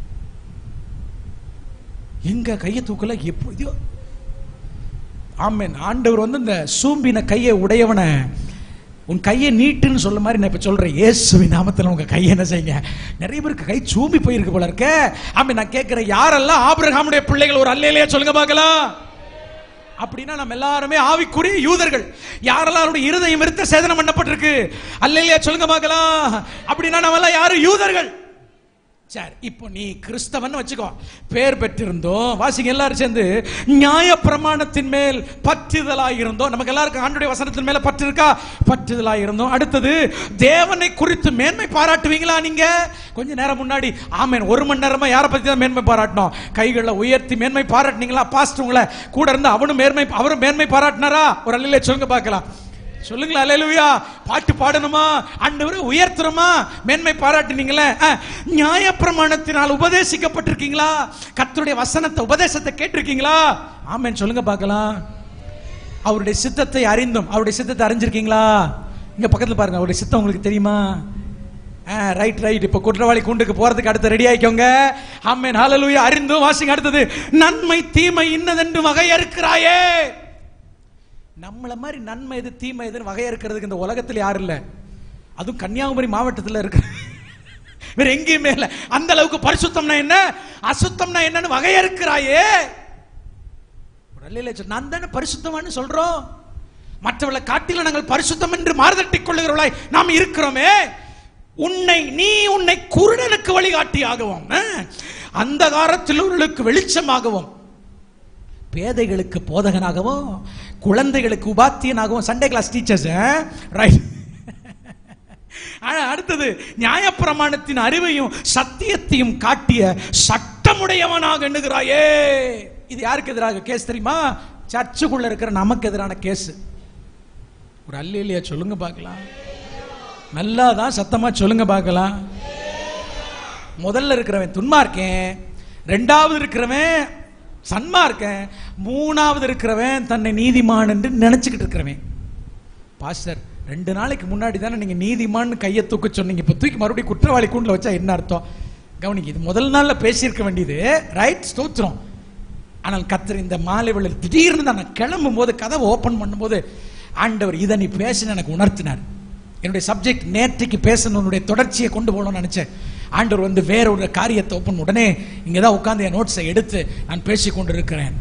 எங்க கையை தூக்கல எப்படியோ ஆமென் ஆண்டவர் வந்து இந்த சூம்பின கையை உடையவனை உன் கையை நீட்டுன்னு சொல்ல மாதிரி நான் இப்ப சொல்றேன் இயேசுவின் நாமத்தில் உங்க கையை என்ன செய்யுங்க நிறைய பேருக்கு கை சூம்பி போயிருக்கு போல இருக்க ஆமென் நான் கேட்கிறேன் யாரெல்லாம் ஆபிரகாமுடைய பிள்ளைகள் ஒரு அல்லையிலேயே சொல்லுங்க பார்க்கலாம் அப்படின்னா நம்ம எல்லாருமே ஆவிக்குரிய யூதர்கள் யாரெல்லாம் அவருடைய இருதயம் இருத்த சேதனம் பண்ணப்பட்டிருக்கு அல்லையா சொல்லுங்க பார்க்கலாம் அப்படின்னா நம்ம எல்லாம் யாரு யூதர்கள் சரி இப்போ நீ கிறிஸ்தவன் வச்சுக்கோ பேர் பெற்றிருந்தோம் வாசிங்க எல்லாரும் சேர்ந்து நியாய பிரமாணத்தின் மேல் பற்றுதலாய் இருந்தோம் நமக்கு எல்லாருக்கும் ஆண்டுடைய வசனத்தின் மேல பற்று இருக்கா பற்றுதலாய் இருந்தோம் அடுத்தது தேவனை குறித்து மேன்மை பாராட்டுவீங்களா நீங்க கொஞ்ச நேரம் முன்னாடி ஆமென் ஒரு மணி நேரமா யாரை பத்தி தான் மேன்மை பாராட்டணும் கைகளை உயர்த்தி மேன்மை பாராட்டினீங்களா பாஸ்ட் உங்களை கூட இருந்து அவனும் மேன்மை அவரும் மேன்மை பாராட்டினாரா ஒரு அல்லையில சொல்லுங்க பார்க்கலாம் சொல்லுங்களா அல்லேலூயா பாட்டு பாடணுமா ஆண்டவரை உயர்த்துறோமா மேன்மை பாராட்டினீங்களே அஹ், நியாயப்பிரமாணத்தினால் உபதேசிக்கப்பட்டிருக்கீங்களா கர்த்தருடைய வசனத்தை உபதேசத்தை கேட்டிருக்கீங்களா ஆமென் சொல்லுங்க பார்க்கலாம் அவருடைய சித்தத்தை அறிந்தும் அவருடைய சித்தத்தை அறிஞ்சிருக்கீங்களா இங்க பக்கத்துல பாருங்க அவருடைய சித்தம் உங்களுக்கு தெரியுமா ரைட் ரைட் இப்ப குற்றவாளி கூண்டுக்கு போறதுக்கு அடுத்து ரெடி ஆயிக்கோங்க ஆமென் ஹalleluya அறிந்தும் வாசிங்க அடுத்தது நன்மை தீமை இன்னதென்று வகையறுக்கிறாயே நம்மள மாதிரி நன்மை எது தீமை எதுன்னு வகையறுக்கிறதுக்கு இந்த உலகத்துல யாரும் இல்ல அதுவும் கன்னியாகுமரி மாவட்டத்துல இருக்கு வேற எங்கேயுமே இல்ல அந்த அளவுக்கு பரிசுத்தம்னா என்ன அசுத்தம்னா என்னன்னு வகையறுக்கிறாயே ஒரு அல்லையில சொல், நான் தானே பரிசுத்தமான்னு சொல்றோம் மற்றவர்களை காட்டில நாங்கள் பரிசுத்தம் என்று மாறுதட்டிக் கொள்ளுகிறவர்களாய் நாம் இருக்கிறோமே உன்னை நீ உன்னை குருடனுக்கு வழிகாட்டியாகவும் அஹ், அந்தகாரத்தில் உள்ளவர்களுக்கு வெளிச்சமாகவும் பேதைகளுக்கு போதகனாகவும் குழந்தைகளுக்கு உபாத்தியனாகவும் சண்டே கிளாஸ் டீச்சர்ஸ் ரைட் அடுத்தது நியாயப்பிரமாணத்தின் அறிவையும் சத்தியத்தையும் காட்டிய சட்டமுடையவனாக எண்ணுகிறாயே இது யாருக்கு எதிராக கேஸ் தெரியுமா சர்ச்சுக்குள்ள இருக்கிற நமக்கு எதிரான கேஸ் ஒரு அல்லையிலையா சொல்லுங்க பார்க்கலாம் நல்லா தான் சத்தமா சொல்லுங்க பார்க்கலாம் முதல்ல இருக்கிறவன் துன்மார்க்கேன் ரெண்டாவது இருக்கிறவன் சன்மார்க்கன் மூணாவது இருக்கிறவன் தன்னை நீதிமான் என்று நினைச்சுக்கிட்டு இருக்கிறவன் பாஸ்டர் ரெண்டு நாளைக்கு முன்னாடி தானே நீங்க நீதிமான் கையை தூக்க சொன்னீங்க இப்ப தூக்கி மறுபடியும் குற்றவாளி கூண்டுல வச்சா என்ன அர்த்தம் கவனிங்க இது முதல் நாள்ல பேசியிருக்க வேண்டியது ரைட் ஸ்தோத்திரம் ஆனால் கத்தர் இந்த மாலை வேளை திடீர்னு தான் நான் கிளம்பும் போது கதவை ஓபன் பண்ணும்போது ஆண்டவர் இதை நீ பேசுன்னு எனக்கு உணர்த்தினார் என்னுடைய சப்ஜெக்ட் நேற்றைக்கு பேசணுடைய தொடர்ச்சியை கொண்டு போகணும்னு நினைச்சேன் ஆண்டவர் வந்து வேற ஒரு காரியத்தை ஓப்பன் உடனே இங்கே தான் உட்காந்து என் நோட்ஸை எடுத்து நான் பேசிக் கொண்டிருக்கிறேன்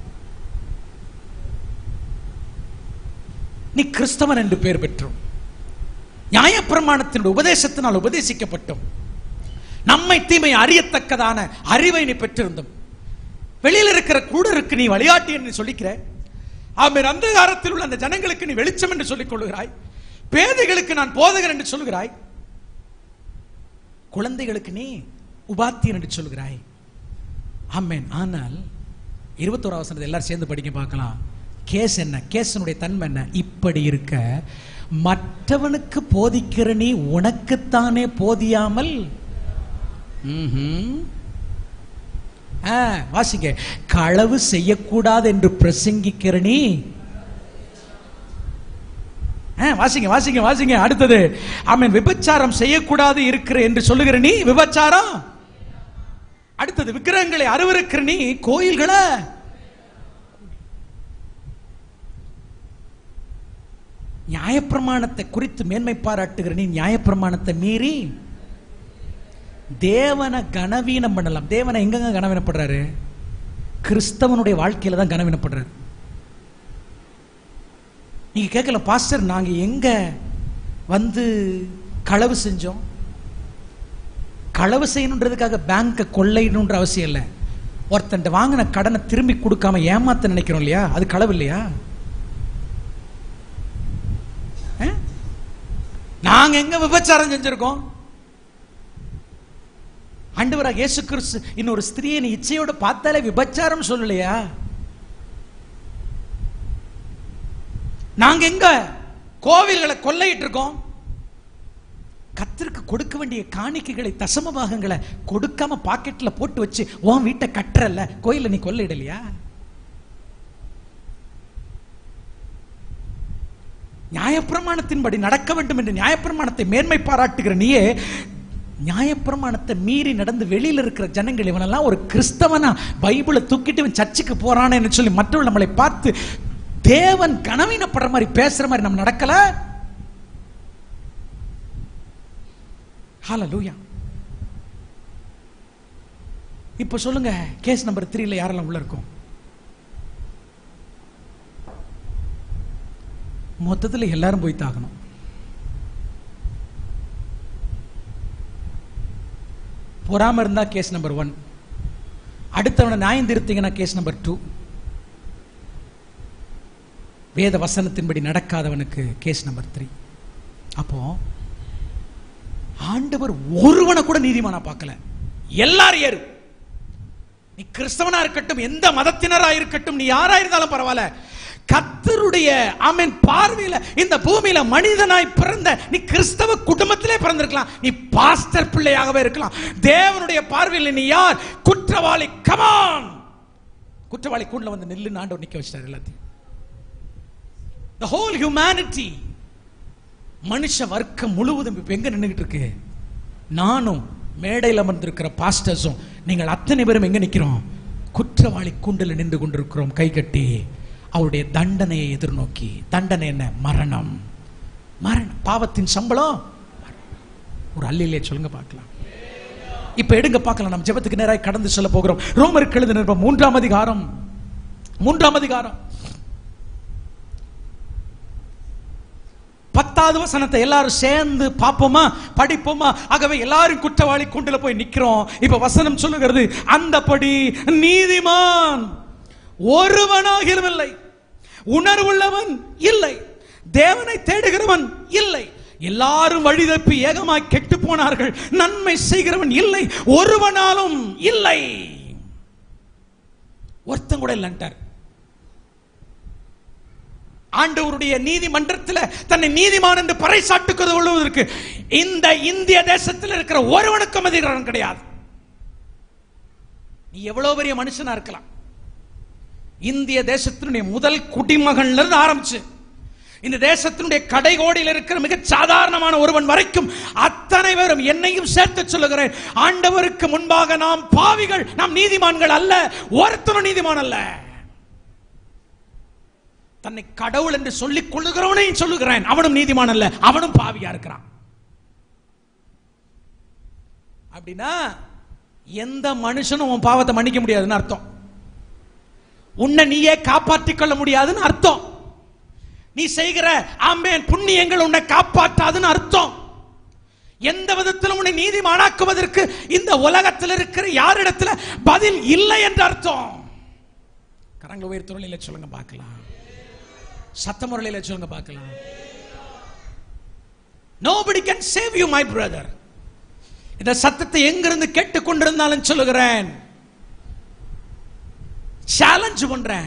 நீ கிறிஸ்தவன் என்று பெயர் பெற்றோம் நியாயப்பிரமாணத்தினுடைய உபதேசத்தினால் உபதேசிக்கப்பட்டோம் நம்மை தீமை அறியத்தக்கதான அறிவை நீ பெற்றிருந்தோம் வெளியில் இருக்கிற கூடருக்கு நீ வழிகாட்டி என்று சொல்லிக்கிற ஆமென் அந்தகாரத்தில் உள்ள அந்த ஜனங்களுக்கு நீ வெளிச்சம் என்று சொல்லிக் கொள்கிறாய் பேதைகளுக்கு நான் போதகர் என்று சொல்கிறாய் குழந்தைகளுக்கு நீ உபாத்தியன் என்று சொல்கிறாய் ஆமென் ஆனால் இருபத்தோரா வசனத்தை எல்லாரும் சேர்ந்து படிக்க பார்க்கலாம் கேஸ் என்ன கேஸனுடைய தன்மை என்ன இப்படி இருக்க மற்றவனுக்கு போதிக்கிற நீ உனக்குத்தானே போதியாமல் ம்ஹும். ஆ, வாசிங்க களவு செய்யக்கூடாது என்று பிரசங்கிக்கிற நீ ஆ, வாசிங்க வாசிங்க வாசிங்க அடுத்தது ஆமென் விபச்சாரம் செய்யக்கூடாது இருக்கிற என்று சொல்லுகிற நீ விபச்சாரம் அடுத்தது விக்கிரகங்களை அருவருக்கிற நீ கோயில்களை நியாயப்பிரமாணத்தை குறித்து மேன்மை பாராட்டுகிற நீ நியாயப்பிரமாணத்தை மீறி தேவனை கனவீனம் பண்ணலாம் தேவனை எங்கங்க கனவீனப்படுறாரு கிறிஸ்தவனுடைய வாழ்க்கையில தான் கனவீனப்படுறாரு நீங்க கேட்கல பாஸ்டர் நாங்க எங்க வந்து களவு செஞ்சோம் களவு செய்யணுன்றதுக்காக பேங்கை கொள்ளையணுன்ற அவசியம் இல்லை ஒருத்தன் வாங்கின கடனை திரும்பி கொடுக்காம ஏமாத்த நினைக்கிறோம் இல்லையா அது களவு இல்லையா ஆ? நாங்க எங்க விபச்சாரம் செஞ்சிருக்கோம் ஆண்டவராக இயேசு கிறிஸ்து இன்னொரு ஸ்திரியை நீ இச்சையோட பார்த்தாலே விபச்சாரம் சொல்லலையா நாங்க எங்க கோவில்களை கொள்ளையிட்டு இருக்கோம் கத்திற்கு கொடுக்க வேண்டிய காணிக்கைகளை தசம பாகங்களை கொடுக்காம பாக்கெட்ல போட்டு வச்சு உன் வீட்டை கட்டுறல்ல கோயில நீ கொள்ளையிடலையா நியாயப்பிரமாணத்தின்படி நடக்க வேண்டும் என்று நியாயப்பிரமாணத்தை மேன்மை பாராட்டுகிற நீயே நியாயப்பிரமாணத்தை மீறி நடந்து வெளியில இருக்கிற ஜனங்கள் இவனெல்லாம் ஒரு கிறிஸ்தவனா பைபிளை தூக்கிட்டு இவன் சர்ச்சுக்கு போறானேன்னு சொல்லி மற்றவர்கள் நம்மளை பார்த்து தேவன் கனவீனப்படுற மாதிரி பேசுற மாதிரி நம்ம நடக்கல ஹalleluya இப்போ சொல்லுங்க கேஸ் நம்பர் த்ரீல யாரெல்லாம் உள்ள இருக்கும் மொத்தத்தில் எல்லாரும் போய் தாகணும் பொறாம இருந்தா கேஸ் நம்பர் ஒன் அடுத்தவனை நியாயம் திருத்தீங்கன்னா கேஸ் நம்பர் டூ வேத வசனத்தின்படி நடக்காதவனுக்கு கேஸ் நம்பர் த்ரீ அப்போ ஆண்டவர் ஒருவனை கூட நீதிமானா பார்க்கல எல்லாரும் ஏறு நீ கிறிஸ்தவனா இருக்கட்டும் எந்த மதத்தினரா இருக்கட்டும் நீ யாரா இருந்தாலும் பரவாயில்ல கத்தருடைய ஆமென் பார்வையில இந்த பூமியில மனிதனாய் பிறந்த நீ கிறிஸ்தவ குடும்பத்திலே பிறந்திருக்கலாம் நீ பாஸ்டர் பிள்ளையாகவே இருக்கலாம் தேவனுடைய பார்வையில் நீ யார் குற்றவாளி கமான் குற்றவாளி கூண்டுல வந்து நில்லு ஆண்டவர் நிக்க வச்சிட்டார் எல்லாத்தையும் the whole humanity மனுஷ வர்க்கம் முழுவதும் இப்ப எங்க நின்னுகிட்டு இருக்கு நானும் மேடையில் அமர்ந்திருக்கிற பாஸ்டர்ஸும் நீங்கள் அத்தனை பேரும் எங்க நிக்கிறோம் குற்றவாளி கூண்டில் நின்று கொண்டிருக்கிறோம் கை கட்டி அவருடைய தண்டனையை எதிர்நோக்கி தண்டனை என்ன மரணம் மரணம் பாவத்தின் சம்பளம் ஒரு அல்லிலே சொல்லுங்க பார்க்கலாம் இப்ப எடுங்க பார்க்கலாம் நம்ம ஜெபத்துக்கு நேராக கடந்து சொல்ல போகிறோம் ரோமருக்கு எழுதின நிருபம் மூன்றாம் அதிகாரம் மூன்றாம் அதிகாரம் பத்தாவது வசனத்தை எல்லாரும் சேர்ந்து பார்ப்போமா படிப்போமா ஆகவே எல்லாரும் குற்றவாளி கூண்டுல போய் நிக்கிறோம் இப்ப வசனம் சொல்லுகிறது அந்தபடி நீதிமான் ஒருவனாகிலும் இல்லை உணர்வுள்ளவன் இல்லை தேவனை தேடுகிறவன் இல்லை எல்லாரும் வழி தப்பி ஏகமாய் கெட்டு போனார்கள் நன்மை செய்கிறவன் இல்லை ஒருவனாலும் இல்லை ஒருத்தன் கூட இல்லைன்ட்டார் ஆண்டவருடைய நீதிமன்றத்தில் தன்னை நீதிமான் என்று பறைசாட்டுக் கொள்வதற்கு இந்த இந்திய தேசத்தில் இருக்கிற ஒருவனுக்கும் அதிகாரம் கிடையாது நீ எவ்வளவு பெரிய மனுஷனா இருக்கலாம் இந்திய தேசத்தினுடைய முதல் குடிமகன்ல இருந்து ஆரம்பிச்சு இந்த தேசத்தினுடைய கடைகோடியில் இருக்கிற மிக சாதாரணமான ஒருவன் வரைக்கும் அத்தனை பேரும் என்னையும் சேர்த்து சொல்லுகிறேன் ஆண்டவருக்கு முன்பாக நாம் பாவிகள் நாம் நீதிமான்கள் அல்ல ஒருத்தரும் நீதிமான் அல்ல தன்னை கடவுள் என்று சொல்லிக் கொள்ளுகிறவனையும் சொல்லுகிறேன் அவனும் நீதிமான் அல்ல அவனும் பாவியா இருக்கிறான் அப்படின்னா எந்த மனுஷனும் உன் பாவத்தை மன்னிக்க முடியாதுன்னு அர்த்தம் உன்னை நீயே காப்பாற்றிக் கொள்ள முடியாதுன்னு அர்த்தம் நீ செய்கிற ஆம்பேன் புண்ணியங்கள் உன்னை காப்பாற்றாதுன்னு அர்த்தம் எந்த விதத்திலும் உன்னை நீதிமானாக்குவதற்கு இந்த உலகத்தில் இருக்கிற யாரிடத்துல பதில் இல்லை என்று அர்த்தம் கரங்களை உயர்த்துறையில சொல்லுங்க பார்க்கலாம் சத்த முறையில சொல்லுங்க பார்க்கலாம் nobody can save you my brother இந்த சத்தத்தை எங்கிருந்து கேட்டுக் கொண்டிருந்தாலும் சொல்லுகிறேன் சேலஞ்ச் பண்றேன்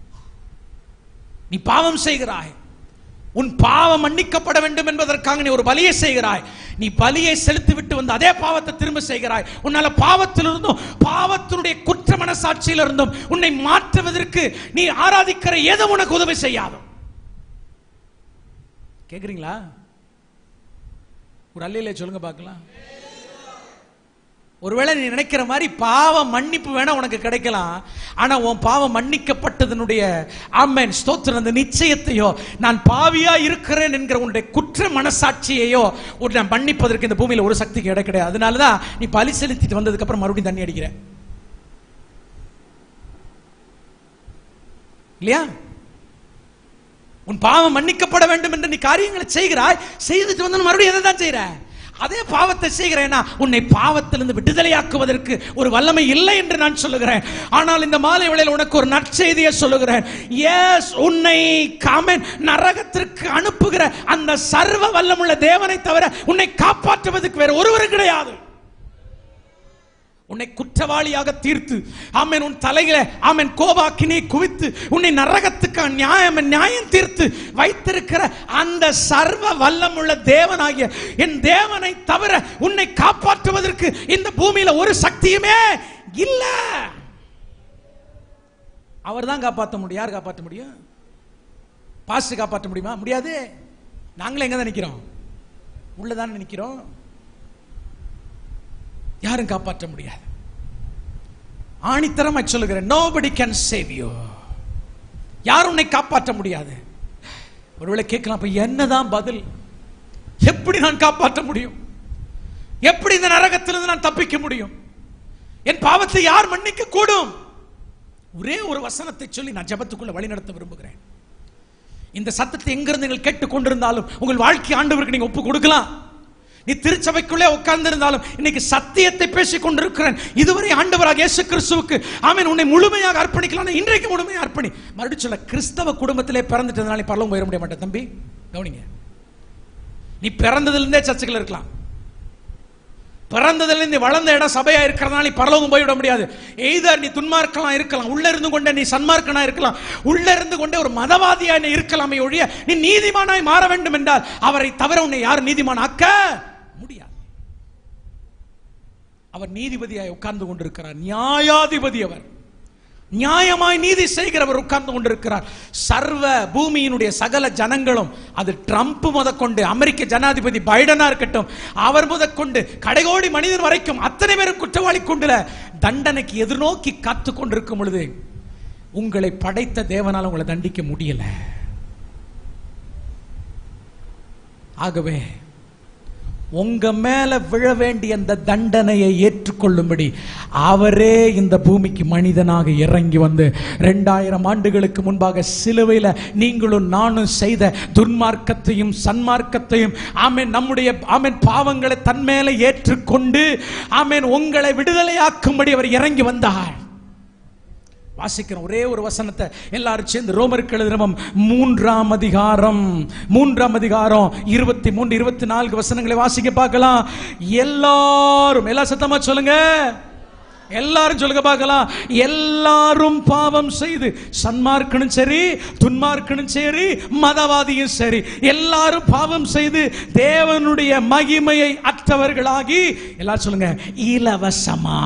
நீ பாவம் செய்கிறாய் உன் பாவம் மன்னிக்கப்பட வேண்டும் என்பதற்காக நீ ஒரு பலியை செய்கிறாய் நீ பலியை செலுத்தி விட்டு வந்து அதே பாவத்தை திரும்ப செய்கிறாய் உன்னால பாவத்திலிருந்தும் பாவத்தினுடைய குற்ற மனசாட்சியிலிருந்தும் உன்னை மாற்றுவதற்கு நீ ஆராதிக்கிற எதுவும் உனக்கு உதவி செய்யாது கேக்குறீங்களா ஒரு அல்லையில சொல்லுங்க பார்க்கலாம் ஒருவேளை நீ நினைக்கிற மாதிரி பாவ மன்னிப்பு வேணா உனக்கு கிடைக்கலாம் ஆனா உன் பாவம் மன்னிக்கப்பட்டதனுடைய ஆமென் ஸ்தோத்திரம் அந்த நிச்சயத்தையோ நான் பாவியா இருக்கிறேன் என்கிற உன்னுடைய குற்ற மனசாட்சியையோ உன்னை மன்னிப்பதற்கு இந்த பூமியில ஒரு சக்திக்கு இடம் கிடையாது அதனாலதான் நீ பலி செலுத்திட்டு வந்ததுக்கு அப்புறம் மறுபடியும் தண்ணி அடிக்கிற இல்லையா உன் பாவம் மன்னிக்கப்பட வேண்டும் என்று நீ காரியங்களை செய்கிறாய் செய்துட்டு வந்து மறுபடியும் எதை தான் செய்யற அதே பாவத்தை செய்கிறேனா உன்னை பாவத்திலிருந்து விடுதலையாக்குவதற்கு ஒரு வல்லமை இல்லை என்று நான் சொல்லுகிறேன் ஆனால் இந்த மாலை வேளையில் உனக்கு ஒரு நற்செய்தியை சொல்லுகிறேன் எஸ் உன்னை காமன் நரகத்திற்கு அனுப்புகிற அந்த சர்வ வல்லமுள்ள தேவனை தவிர உன்னை காப்பாற்றுவதற்கு வேற ஒருவரும் கிடையாது உன்னை குற்றவாளியாக தீர்த்து ஆமென் உன் தலையில ஆமென் கோபாக்கினை குவித்து உன்னை நரகத்துக்கு நியாயம் நியாயம் தீர்த்து வைத்திருக்கிற அந்த சர்வ வல்லமுள்ள தேவனாகிய என் தேவனை தவிர உன்னை காப்பாற்றுவதற்கு இந்த பூமியில ஒரு சக்தியுமே இல்ல அவர் தான் காப்பாற்ற முடியும் யார் காப்பாற்ற முடியும் பாஸ்ட் காப்பாற்ற முடியுமா முடியாது நாங்களே எங்க தான் நிக்கிறோம் உள்ளதான் நிக்கிறோம் யாரும் காப்பாற்ற முடியாது ஆணித்தரமா சொல்லுகிறேன் நோபடி கேன் சேவ் யூ யாரும் உன்னை காப்பாற்ற முடியாது ஒருவேளை கேட்கலாம் அப்ப என்னதான் பதில் எப்படி நான் காப்பாற்ற முடியும் எப்படி இந்த நரகத்திலிருந்து நான் தப்பிக்க முடியும் என் பாவத்தை யார் மன்னிக்க கூடும் ஒரே ஒரு வசனத்தை சொல்லி நான் ஜெபத்துக்குள்ள வழி நடத்த விரும்புகிறேன் இந்த சத்தத்தை எங்கிருந்து நீங்கள் கேட்டுக் கொண்டிருந்தாலும் உங்கள் வாழ்க்கை ஆண்டவருக்கு நீங்க ஒப்பு கொடுக்கலாம் நீ திருச்சபைக்குள்ளே உட்கார்ந்து இருந்தாலும் இன்னைக்கு சத்தியத்தை பேசிக் கொண்டிருக்கிறேன் இதுவரை ஆண்டவராக இயேசு கிறிஸ்துவுக்கு ஆமென் உன்னை முழுமையாக அர்ப்பணிக்கலாம் இன்றைக்கு முழுமையாக அர்ப்பணி மறுபடியும் சொல்ல கிறிஸ்தவ குடும்பத்திலே பிறந்துட்டதுனால நீ பரலோகம் போயிட முடிய மாட்டேன் தம்பி கவனிங்க நீ பிறந்ததிலிருந்தே சர்ச்சுகள் இருக்கலாம் பிறந்ததிலிருந்து வளர்ந்த இடம் சபையா இருக்கிறதுனால நீ பரலோகம் போய்விட முடியாது எய்தர் நீ துன்மார்க்கலாம் இருக்கலாம் உள்ள இருந்து கொண்டே நீ சன்மார்க்கனா இருக்கலாம் உள்ள இருந்து கொண்டே ஒரு மதவாதியா நீ இருக்கலாமே ஒழிய நீ நீதிமானாய் மாற வேண்டும் என்றால் அவரை தவிர உன்னை யார் நீதிமான் ஆக்க முடியாது அவர் நீதிபதியாய் உட்கார்ந்து கொண்டிருக்கிறார் நியாயாதிபதி அவர் நியாயமாய் நீதி செய்கிறவர் உட்கார்ந்து கொண்டிருக்கிறார் சர்வ பூமியினுடைய சகல ஜனங்களும் அது ட்ரம்ப் முதற்கொண்டு அமெரிக்க ஜனாதிபதி பைடனா இருக்கட்டும் அவர் முதற்கொண்டு கடைகோடி மனிதர் வரைக்கும் அத்தனை பேரும் குற்றவாளி கொண்டுல தண்டனைக்கு எதிர்நோக்கி காத்து கொண்டிருக்கும் பொழுது உங்களை படைத்த தேவனால் உங்களை தண்டிக்க முடியல ஆகவே உங்க மேல விழ வேண்டிய அந்த தண்டனையை ஏற்றுக்கொள்ளும்படி அவரே இந்த பூமிக்கு மனிதனாக இறங்கி வந்து ரெண்டாயிரம் ஆண்டுகளுக்கு முன்பாக சிலுவையில நீங்களும் நானும் செய்த துன்மார்க்கத்தையும் சன்மார்க்கத்தையும் ஆமென் நம்முடைய ஆமென் பாவங்களை தன் மேல ஏற்றுக்கொண்டு ஆமென் உங்களை விடுதலையாக்கும்படி அவர் இறங்கி வந்தார் வாசிக்கிறோம் ஒரே ஒரு வசனத்தை எல்லாரும் சேர்ந்து ரோமருக்கு எழுதுறோம் மூன்றாம் அதிகாரம் மூன்றாம் அதிகாரம் இருபத்தி மூன்று இருபத்தி நான்கு வசனங்களை வாசிக்க பார்க்கலாம் எல்லாரும் எல்லா சத்தமா சொல்லுங்க எல்லாரும் சொல்லுங்க பார்க்கலாம் எல்லாரும் பாவம் செய்து சன்மார்க்கனும் சரி துன்மார்க்கனும் சரி மதவாதியும் சரி எல்லாரும் பாவம் செய்து தேவனுடைய மகிமையை அற்றவர்களாகி எல்லாரும் சொல்லுங்க இலவசமா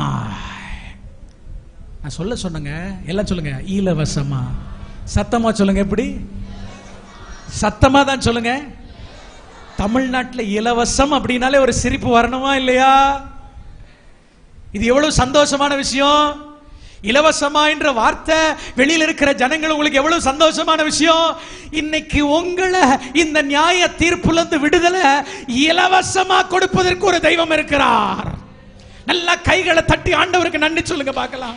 நான் சொல்ல சொன்னங்க எல்லாம் சொல்லுங்க இலவசமா சத்தமா சொல்லுங்க எப்படி சத்தமா தான் சொல்லுங்க தமிழ்நாட்டுல இலவசம் அப்படின்னாலே ஒரு சிரிப்பு வரணுமா இல்லையா இது எவ்வளவு சந்தோஷமான விஷயம் இலவசமா என்ற வார்த்தை வெளியில இருக்கிற ஜனங்கள் உங்களுக்கு எவ்வளவு சந்தோஷமான விஷயம் இன்னைக்கு உங்களை இந்த நியாய தீர்ப்புல இருந்து விடுதலை இலவசமா கொடுப்பதற்கு ஒரு தெய்வம் இருக்கிறார் நல்லா கைகளை தட்டி ஆண்டவருக்கு நன்றி சொல்லுங்க பார்க்கலாம்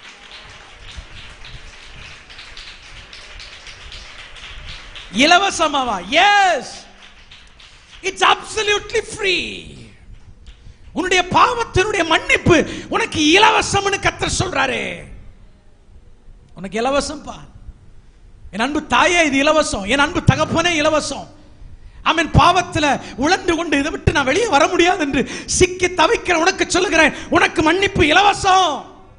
இலவசமாவா எஸ் இட்ஸ் அப்சல்யூட்லி ஃப்ரீ உன்னுடைய பாவத்தினுடைய மன்னிப்பு உனக்கு இலவசம்னு கத்தர் சொல்றாரு உனக்கு இலவசம்பா என் அன்பு தாயே இது இலவசம் என் அன்பு தகப்பனே இலவசம் அவன் பாவத்துல உழந்து கொண்டு இதை விட்டு நான் வெளியே வர முடியாது என்று சிக்கி தவிக்கிற உனக்கு சொல்லுகிறேன் உனக்கு மன்னிப்பு இலவசம்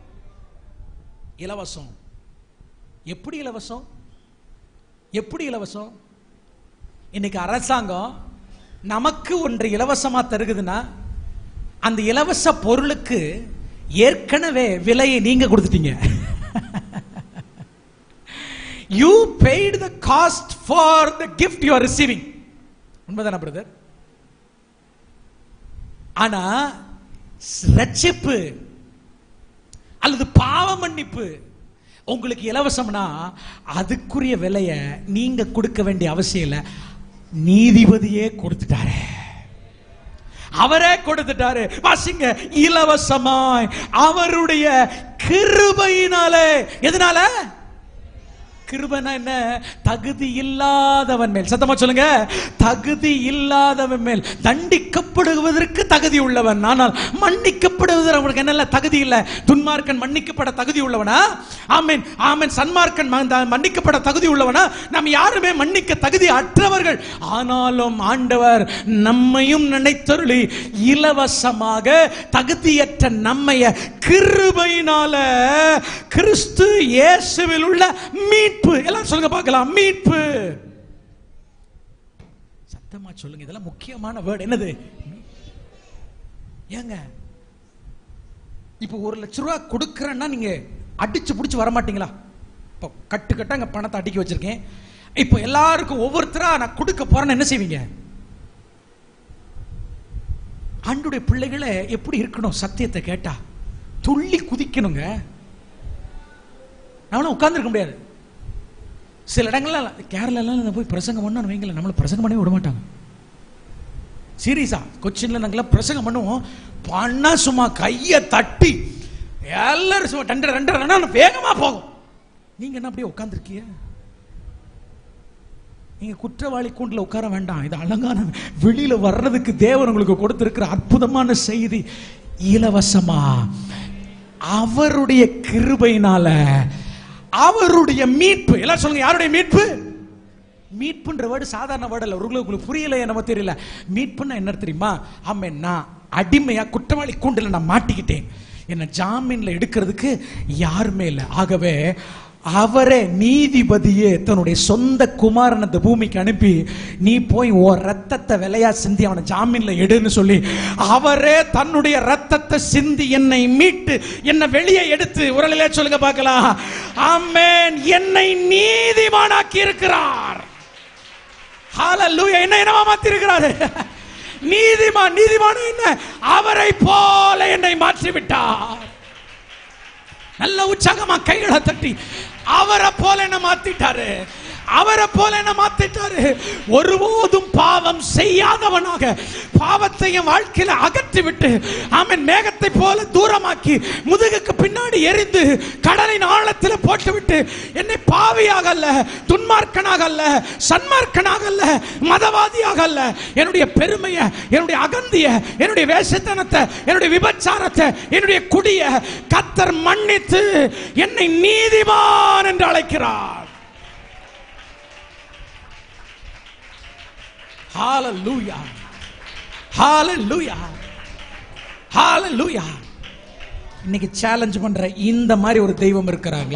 இலவசம் எப்படி இலவசம் எப்படி இலவசம் இன்னைக்கு அரசாங்கம் நமக்கு ஒன்று இலவசமா தருகுதுன்னா அந்த இலவச பொருளுக்கு ஏற்கனவே விலையை நீங்க கொடுத்துட்டீங்க you paid the cost for the gift you are receiving உண்மைதானா பிரதர் ஆனா ரட்சிப்பு அல்லது பாவ மன்னிப்பு உங்களுக்கு இலவசம்னா அதுக்குரிய விலையை நீங்க கொடுக்க வேண்டிய அவசியம் இல்லை நீதிபதியே கொடுத்துட்டாரு அவரே கொடுத்துட்டாரு வாசிங்க இலவசமாய் அவருடைய கிருபையினாலே எதனால கிருபைனா என்ன தகுதி இல்லாதவன் மேல் சத்தமா சொல்லுங்க தகுதி இல்லாதவன் மேல் தண்டிக்கப்படுவதற்கு தகுதி உள்ளவன் ஆனால் மன்னிக்கப்படுவதற்கு அவனுக்கு என்ன தகுதி இல்லை துன்மார்க்கன் மன்னிக்கப்பட தகுதி உள்ளவனா ஆமென் ஆமென் சன்மார்க்கன் ம- மன்னிக்கப்பட தகுதி உள்ளவனா நம்ம யாருமே மன்னிக்க தகுதி அற்றவர்கள் ஆனாலும் ஆண்டவர் நம்மையும் நினைத்தருளி இலவசமாக தகுதியற்ற நம்மைய கிருபையினால கிறிஸ்து இயேசுவில் உள்ள மீட்பு எல்லாம் சொல்லுங்க பார்க்கலாம் மீட்பு சத்தமா சொல்லுங்க இதெல்லாம் முக்கியமான வேர்டு என்னது ஏங்க இப்போ ஒரு லட்ச ரூபா கொடுக்கறேன்னா நீங்க அடிச்சு பிடிச்சு வர மாட்டீங்களா இப்போ கட்டு கட்டா அங்க பணத்தை அடிக்கி வச்சிருக்கேன் இப்போ எல்லாருக்கும் ஒவ்வொருத்தரா நான் கொடுக்க போறேன்னு என்ன செய்வீங்க ஆண்டுடைய பிள்ளைகளை எப்படி இருக்கணும் சத்தியத்தை கேட்டா துள்ளி குதிக்கணுங்க நம்மளும் உட்கார்ந்துருக்க முடியாது சில இடங்கள்ல கேரளாலாம் நான் போய் பிரசங்கம் பண்ணணும் வைங்களேன் நம்மளை பிரசங்கம் பண்ணவே விட மாட்டாங்க சீரியஸா கொச்சின்ல நாங்களாம் பிரசங்கம் பண்ணுவோம் பண்ணா சும்மா கையை தட்டி எல்லாரும் சும்மா ரெண்டு ரெண்டு ரெண்டு வேகமா போகும் நீங்க என்ன அப்படியே உட்காந்துருக்கீங்க நீங்க குற்றவாளி கூண்டில் உட்கார வேண்டாம் இது அலங்கான வெளியில வர்றதுக்கு தேவன் உங்களுக்கு கொடுத்திருக்கிற அற்புதமான செய்தி இலவசமா அவருடைய கிருபையினால அவருடைய மீட்பு எல்லாம் சொல்லுங்க யாருடைய மீட்பு மீட்புன்ற வேர்டு சாதாரண வேர்டு இல்ல உங்களுக்கு உங்களுக்கு புரியல நம்ம தெரியல மீட்புன்னா என்ன தெரியுமா ஆமே நான் அடிமையா குற்றவாளி கூண்டில் நான் மாட்டிக்கிட்டேன் என்ன ஜாமீன்ல எடுக்கிறதுக்கு யாருமே இல்லை ஆகவே அவரே நீதிபதியே தன்னுடைய சொந்த குமாரன் அந்த பூமிக்கு அனுப்பி நீ போய் உன் ரத்தத்தை விலையா சிந்தி அவனை ஜாமீன்ல எடுன்னு சொல்லி அவரே தன்னுடைய ரத்தத்தை சிந்தி என்னை மீட்டு என்னை வெளியே எடுத்து உரலிலே சொல்லுங்க பார்க்கலாம் ஆமென் என்னை நீதிமானாக்கி இருக்கிறார் ஹalleluya என்ன என்னவா மாத்தி இருக்கிறாரு நீதிமான் நீதிமான் என்ன அவரை போல என்னை மாற்றி விட்டார் நல்ல உற்சாகமா கைகளை தட்டி அவரை போல என்ன மாத்திட்டாரு அவரை போல என்ன மாத்திட்டாரு ஒருபோதும் பாவம் செய்யாதவனாக பாவத்தை என் வாழ்க்கையில அகற்றி விட்டு ஆமென் மேகத்தை போல தூரமாக்கி முதுகுக்கு பின்னாடி எரிந்து கடலின் ஆழத்தில் போட்டுவிட்டு என்னை பாவியாக அல்ல துன்மார்க்கனாக அல்ல சன்மார்க்கனாக அல்ல மதவாதியாக அல்ல என்னுடைய பெருமையை என்னுடைய அகந்திய என்னுடைய வேஷத்தனத்தை என்னுடைய விபச்சாரத்தை என்னுடைய குடிய கத்தர் மன்னித்து என்னை நீதிமான் என்று அழைக்கிறார் ஹalleluya ஹalleluya ஹalleluya இன்னைக்கு சேலஞ்ச் பண்ற இந்த மாதிரி ஒரு தெய்வம் இருக்கிறாங்களா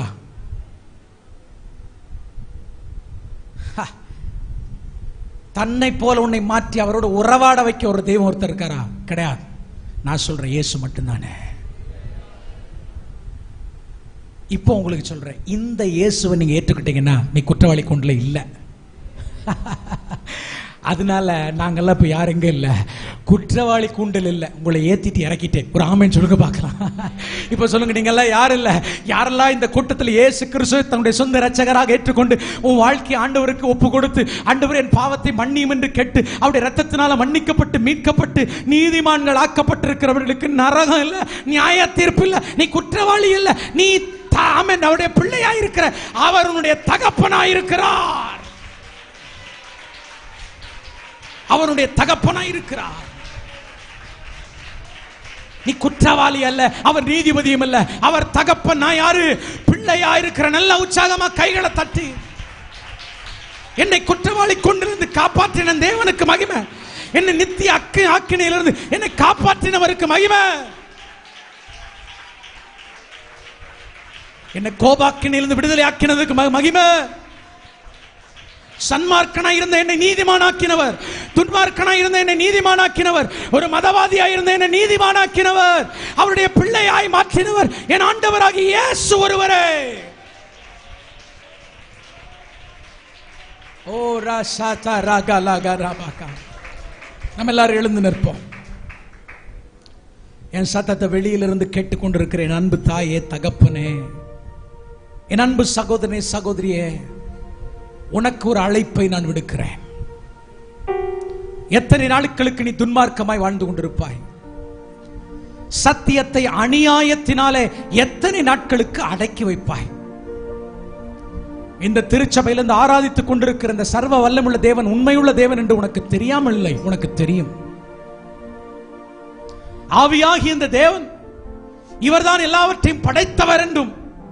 ஹ. தன்னை போல உன்னை மாற்றி அவரோட உறவாட வைக்க ஒரு தெய்வம் ஒருத்தர் இருக்காரா கிடையாது நான் சொல்றேன் இயேசு மட்டும்தானே இப்போ உங்களுக்கு சொல்றேன் இந்த இயேசுவை நீங்க ஏற்றுக்கிட்டீங்கன்னா நீ குற்றவாளி கொண்டுல இல்லை அதனால நாங்கெல்லாம் இப்போ யாரும் எங்க இல்லை குற்றவாளி கூண்டல் இல்லை உங்களை ஏத்திட்டு இறக்கிட்டேன் ஒரு ஆமைன்னு சொல்லுங்க பார்க்கலாம் இப்போ சொல்லுங்க நீங்கெல்லாம் யாரும் இல்லை யாரெல்லாம் இந்த கூட்டத்தில் இயேசு கிறிஸ்துவை தன்னுடைய சொந்த ரட்சகராக ஏற்றுக்கொண்டு உன் வாழ்க்கை ஆண்டவருக்கு ஒப்பு கொடுத்து ஆண்டவர் என் பாவத்தை மன்னியும் என்று கேட்டு அவருடைய ரத்தத்தினால மன்னிக்கப்பட்டு மீட்கப்பட்டு நீதிமான்கள் ஆக்கப்பட்டிருக்கிறவர்களுக்கு நரகம் இல்லை நியாய தீர்ப்பு இல்லை நீ குற்றவாளி இல்லை நீ தாமன் அவருடைய பிள்ளையா இருக்கிற அவர் உன்னுடைய தகப்பனா இருக்கிறார் அவருடைய தகப்பனா இருக்கிறார் நீ குற்றவாளி அல்ல அவர் நீதிபதியும் அல்ல அவர் தகப்பன் நான் யாரு பிள்ளையா இருக்கிற நல்ல உற்சாகமா கைகளை தட்டி என்னை குற்றவாளி கொண்டிருந்து காப்பாற்றின தேவனுக்கு மகிமை என்னை நித்திய அக்கு ஆக்கினையிலிருந்து என்னை காப்பாற்றினவருக்கு மகிமை என்னை கோபாக்கினையிலிருந்து விடுதலை ஆக்கினதுக்கு ம- மகிமை சன்மார்க்கனா இருந்த என்னை நீதிமானாக்கினவர் துன்மார்க்கனா இருந்த என்னை நீதிமானாக்கினவர் ஒரு மதவாதியா இருந்த என்னை நீதிமானாக்கினவர் அவருடைய பிள்ளையாய் மாற்றினவர் என் ஆண்டவராகி இயேசு ஒருவரே ஓ ராசாதா ராகா லாகா ராபாகா நம்ம எல்லாரும் எழுந்து நிற்போம் என் சத்தத்தை வெளியிலிருந்து கேட்டுக்கொண்டிருக்கிற என் அன்பு தாயே தகப்பனே என் அன்பு சகோதரனே சகோதரியே உனக்கு ஒரு அழைப்பை நான் விடுக்கிறேன் எத்தனை நாட்களுக்கு நீ துன்மார்க்கமாய் வாழ்ந்து கொண்டிருப்பாய் சத்தியத்தை அநியாயத்தினாலே எத்தனை நாட்களுக்கு அடக்கி வைப்பாய் இந்த திருச்சபையில இருந்து ஆராதித்துக் கொண்டிருக்கிற இந்த சர்வ வல்லமுள்ள தேவன் உண்மையுள்ள தேவன் என்று உனக்கு தெரியாமல் இல்லை உனக்கு தெரியும் ஆவியாகிய இந்த தேவன் இவர்தான் எல்லாவற்றையும் படைத்தவர் என்றும்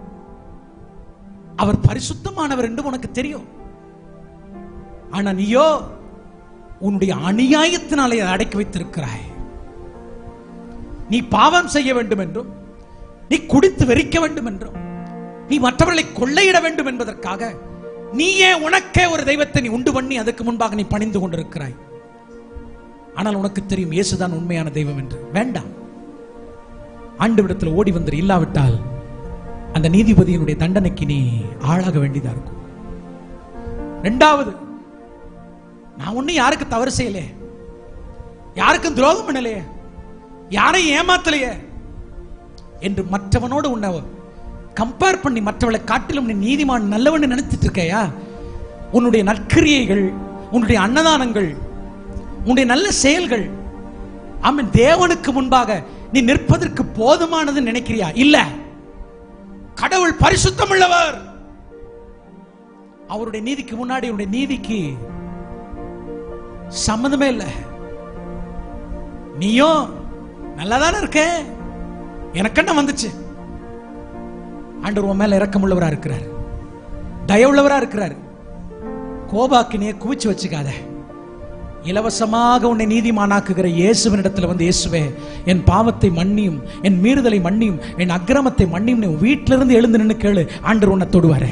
அவர் பரிசுத்தமானவர் என்றும் உனக்கு தெரியும் ஆனா நீயோ உன்னுடைய அநியாயத்தினாலே அதை அடக்கி வைத்திருக்கிறாய் நீ பாவம் செய்ய வேண்டும் என்றும் நீ குடித்து வெறிக்க வேண்டும் என்றும் நீ மற்றவர்களை கொள்ளையிட வேண்டும் என்பதற்காக நீயே உனக்கே ஒரு தெய்வத்தை நீ உண்டு பண்ணி அதுக்கு முன்பாக நீ பணிந்து கொண்டிருக்கிறாய் ஆனால் உனக்கு தெரியும் இயேசுதான் உண்மையான தெய்வம் என்று வேண்டாம் ஆண்டு ஓடி வந்துரு இல்லாவிட்டால் அந்த நீதிபதியினுடைய தண்டனைக்கு நீ ஆளாக வேண்டியதா இருக்கும் ரெண்டாவது நான் ஒண்ணும் யாருக்கு தவறு செய்யலையே யாருக்கும் துரோகம் பண்ணலையே யாரையும் ஏமாத்தலையே என்று மற்றவனோடு உன்னை கம்பேர் பண்ணி மற்றவளை காட்டிலும் நீ நீதிமான் நல்லவன் நினைச்சிட்டு இருக்கையா உன்னுடைய நற்கிரியைகள் உன்னுடைய அன்னதானங்கள் உன்னுடைய நல்ல செயல்கள் ஆமென் தேவனுக்கு முன்பாக நீ நிற்பதற்கு போதுமானது நினைக்கிறியா இல்ல கடவுள் பரிசுத்தம் உள்ளவர் அவருடைய நீதிக்கு முன்னாடி உன்னுடைய நீதிக்கு சம்மந்தமே இல்லை நீயும் நல்லாதானே இருக்க எனக்கு என்ன வந்துச்சு ஆண்டவர் உன் மேல இரக்கமுள்ளவரா இருக்கிறார் தயவுள்ளவரா இருக்கிறார் கோபாக்கினிய குவிச்சு வச்சுக்காத இலவசமாக உன்னை நீதிமானாக்குகிற இயேசுவனிடத்துல வந்து இயேசுவே என் பாவத்தை மன்னியும் என் மீறுதலை மன்னியும் என் அக்கிரமத்தை மன்னியும் நீ வீட்டில இருந்து எழுந்து நின்னு கேளு ஆண்டவர் உன்னை தொடுவாரு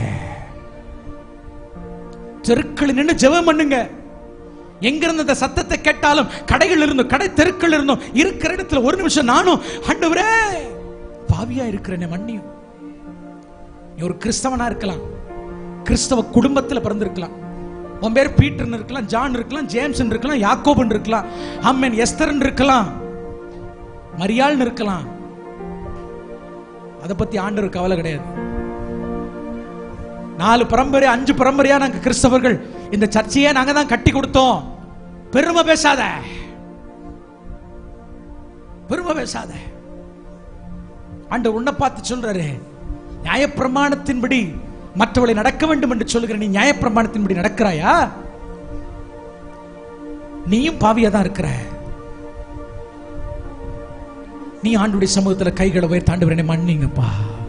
தெருக்களில் நின்று ஜெபம் பண்ணுங்க எங்கிருந்து இந்த சத்தத்தை கேட்டாலும் கடைகள் இருந்தும் கடை தெருக்கள் இருந்தும் இருக்கிற இடத்துல ஒரு நிமிஷம் நானும் ஆண்டவரே பாவியா இருக்கிறேன் மன்னியும் நீ ஒரு கிறிஸ்தவனா இருக்கலாம் கிறிஸ்தவ குடும்பத்துல பிறந்திருக்கலாம் உன் பேர் பீட்டர்னு இருக்கலாம் ஜான் இருக்கலாம் ஜேம்ஸ் இருக்கலாம் யாக்கோபன் இருக்கலாம் அம்மன் எஸ்தரன் இருக்கலாம் மரியாள்னு இருக்கலாம் அதை பத்தி ஆண்டவர் கவலை கிடையாது நாலு பரம்பரை அஞ்சு பரம்பரையா நாங்க கிறிஸ்தவர்கள் இந்த சர்ச்சையே நாங்க தான் கட்டி கொடுத்தோம் பெருமை பேசாத பெருமை பேசாத ஆண்டவர் உன்னை பார்த்து சொல்றாரு நியாயப்பிரமாணத்தின்படி மற்றவளை நடக்க வேண்டும் என்று சொல்லுகிற நீ நியாயப்பிரமாணத்தின்படி நடக்கிறாயா நீயும் பாவியா தான் இருக்கிற நீ ஆண்டுடைய சமூகத்துல கைகளை உயர்த்தி ஆண்டவர் என்னை மன்னிங்கப்பா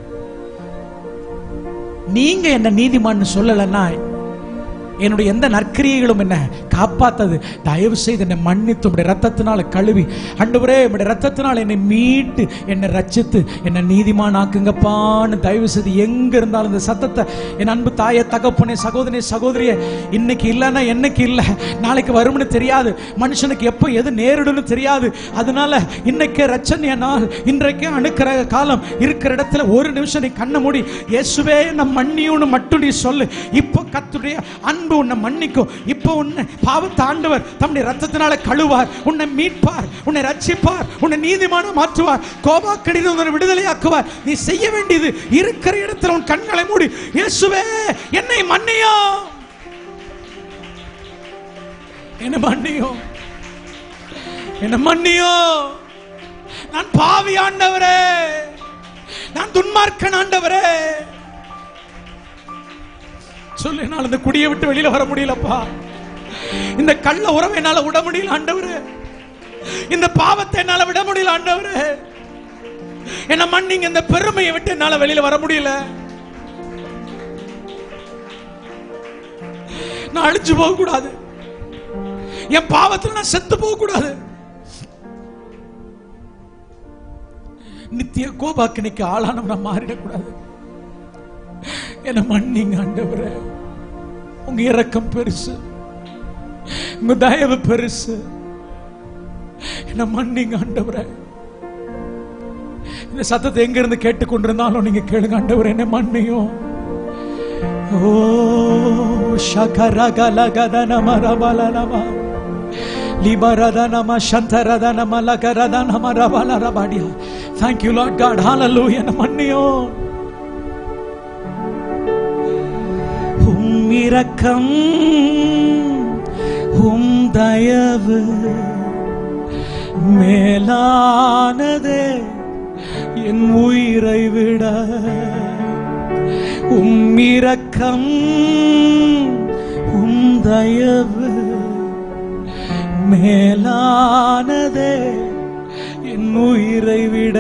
நீங்க என்ன நீதிமான்னு சொல்லலைன்னா என்னுடைய எந்த நற்கிரியைகளும் என்ன காப்பாத்தது தயவு செய்து என்னை மன்னித்து உடைய ரத்தத்தினால கழுவி அண்டவரே உடைய ரத்தத்தினால் என்னை மீட்டு என்னை ரச்சித்து என்னை நீதிமான் ஆக்குங்கப்பான்னு தயவு செய்து எங்க இருந்தாலும் இந்த சத்தத்தை என் அன்பு தாயை தகப்பனே சகோதரனே சகோதரியே இன்னைக்கு இல்லைன்னா என்னைக்கு இல்லை நாளைக்கு வரும்னு தெரியாது மனுஷனுக்கு எப்போ எது நேரிடும்னு தெரியாது அதனால இன்னைக்கே ரச்சனைய நாள் இன்றைக்கே அணுக்கிற காலம் இருக்கிற இடத்துல ஒரு நிமிஷம் நீ கண்ணை மூடி இயேசுவே நம் மன்னியுன்னு மட்டும் நீ சொல்லு இப்போ கத்துடைய அன்பு அன்பு உன்னை மன்னிக்கும் இப்போ உன்னை பாவத்தை ஆண்டவர் தம்முடைய ரத்தத்தினால கழுவார் உன்னை மீட்பார் உன்னை ரட்சிப்பார் உன்னை நீதிமான மாற்றுவார் கோபாக்கடியில் உன்னை விடுதலையாக்குவார் நீ செய்ய வேண்டியது இருக்கிற இடத்துல உன் கண்களை மூடி இயேசுவே என்னை மன்னியோ என்ன மன்னியோ என்ன மன்னியோ நான் பாவி ஆண்டவரே நான் துன்மார்க்கன் ஆண்டவரே சொல்லு என்னால் இந்த குடியை விட்டு வெளியில வர முடியலப்பா இந்த கள்ள உறவை என்னால விட முடியல ஆண்டவரே இந்த பாவத்தை என்னால விட முடியல ஆண்டவரே என்ன மன்னிங்க இந்த பெருமையை விட்டு என்னால வெளியில வர முடியல நான் அழிஞ்சு போக கூடாது என் பாவத்துல நான் செத்து போக கூடாது நித்திய கோபாக்கினைக்கு ஆளானவனா மாறிடக்கூடாது என்ன மன்னிங்க ஆண்டவரே உங்க இரக்கம் பெருசு உங்க தயவு பெருசு என்ன மன்னிங்க ஆண்டவரே இந்த சத்தத்தை எங்க இருந்து கேட்டுக்கொண்டிருந்தாலும் நீங்க கேளுங்க ஆண்டவரே என்ன மன்னியும் ஓ ஷகரகலகதன மரபலனமா லிபரதனம சந்தரதனம லகரதனம ரபலரபடியா thank you lord God hallelujah என்ன மன்னியும் உம் இரக்கம் உம் தயவு மேலானதே என் உயிரை விட உம் இரக்கம் உம் தயவு மேலானதே என் உயிரை விட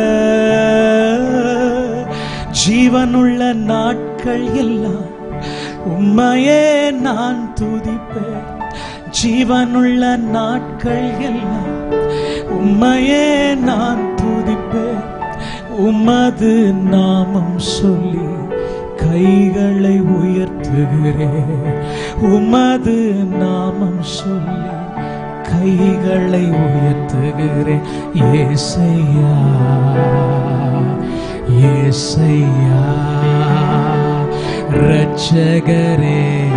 ஜீவனுள்ள நாட்கள் எல்லாம் உண்மையே நான் துதிப்பேன் ஜீவனுள்ள நாட்கள் எல்லாம் உண்மையே நான் துதிப்பேன் உமது நாமம் சொல்லி கைகளை உயர்த்துகிறேன் உமது நாமம் சொல்லி கைகளை உயர்த்துகிறேன் ஏசையா ஏசையா ரட்சகரே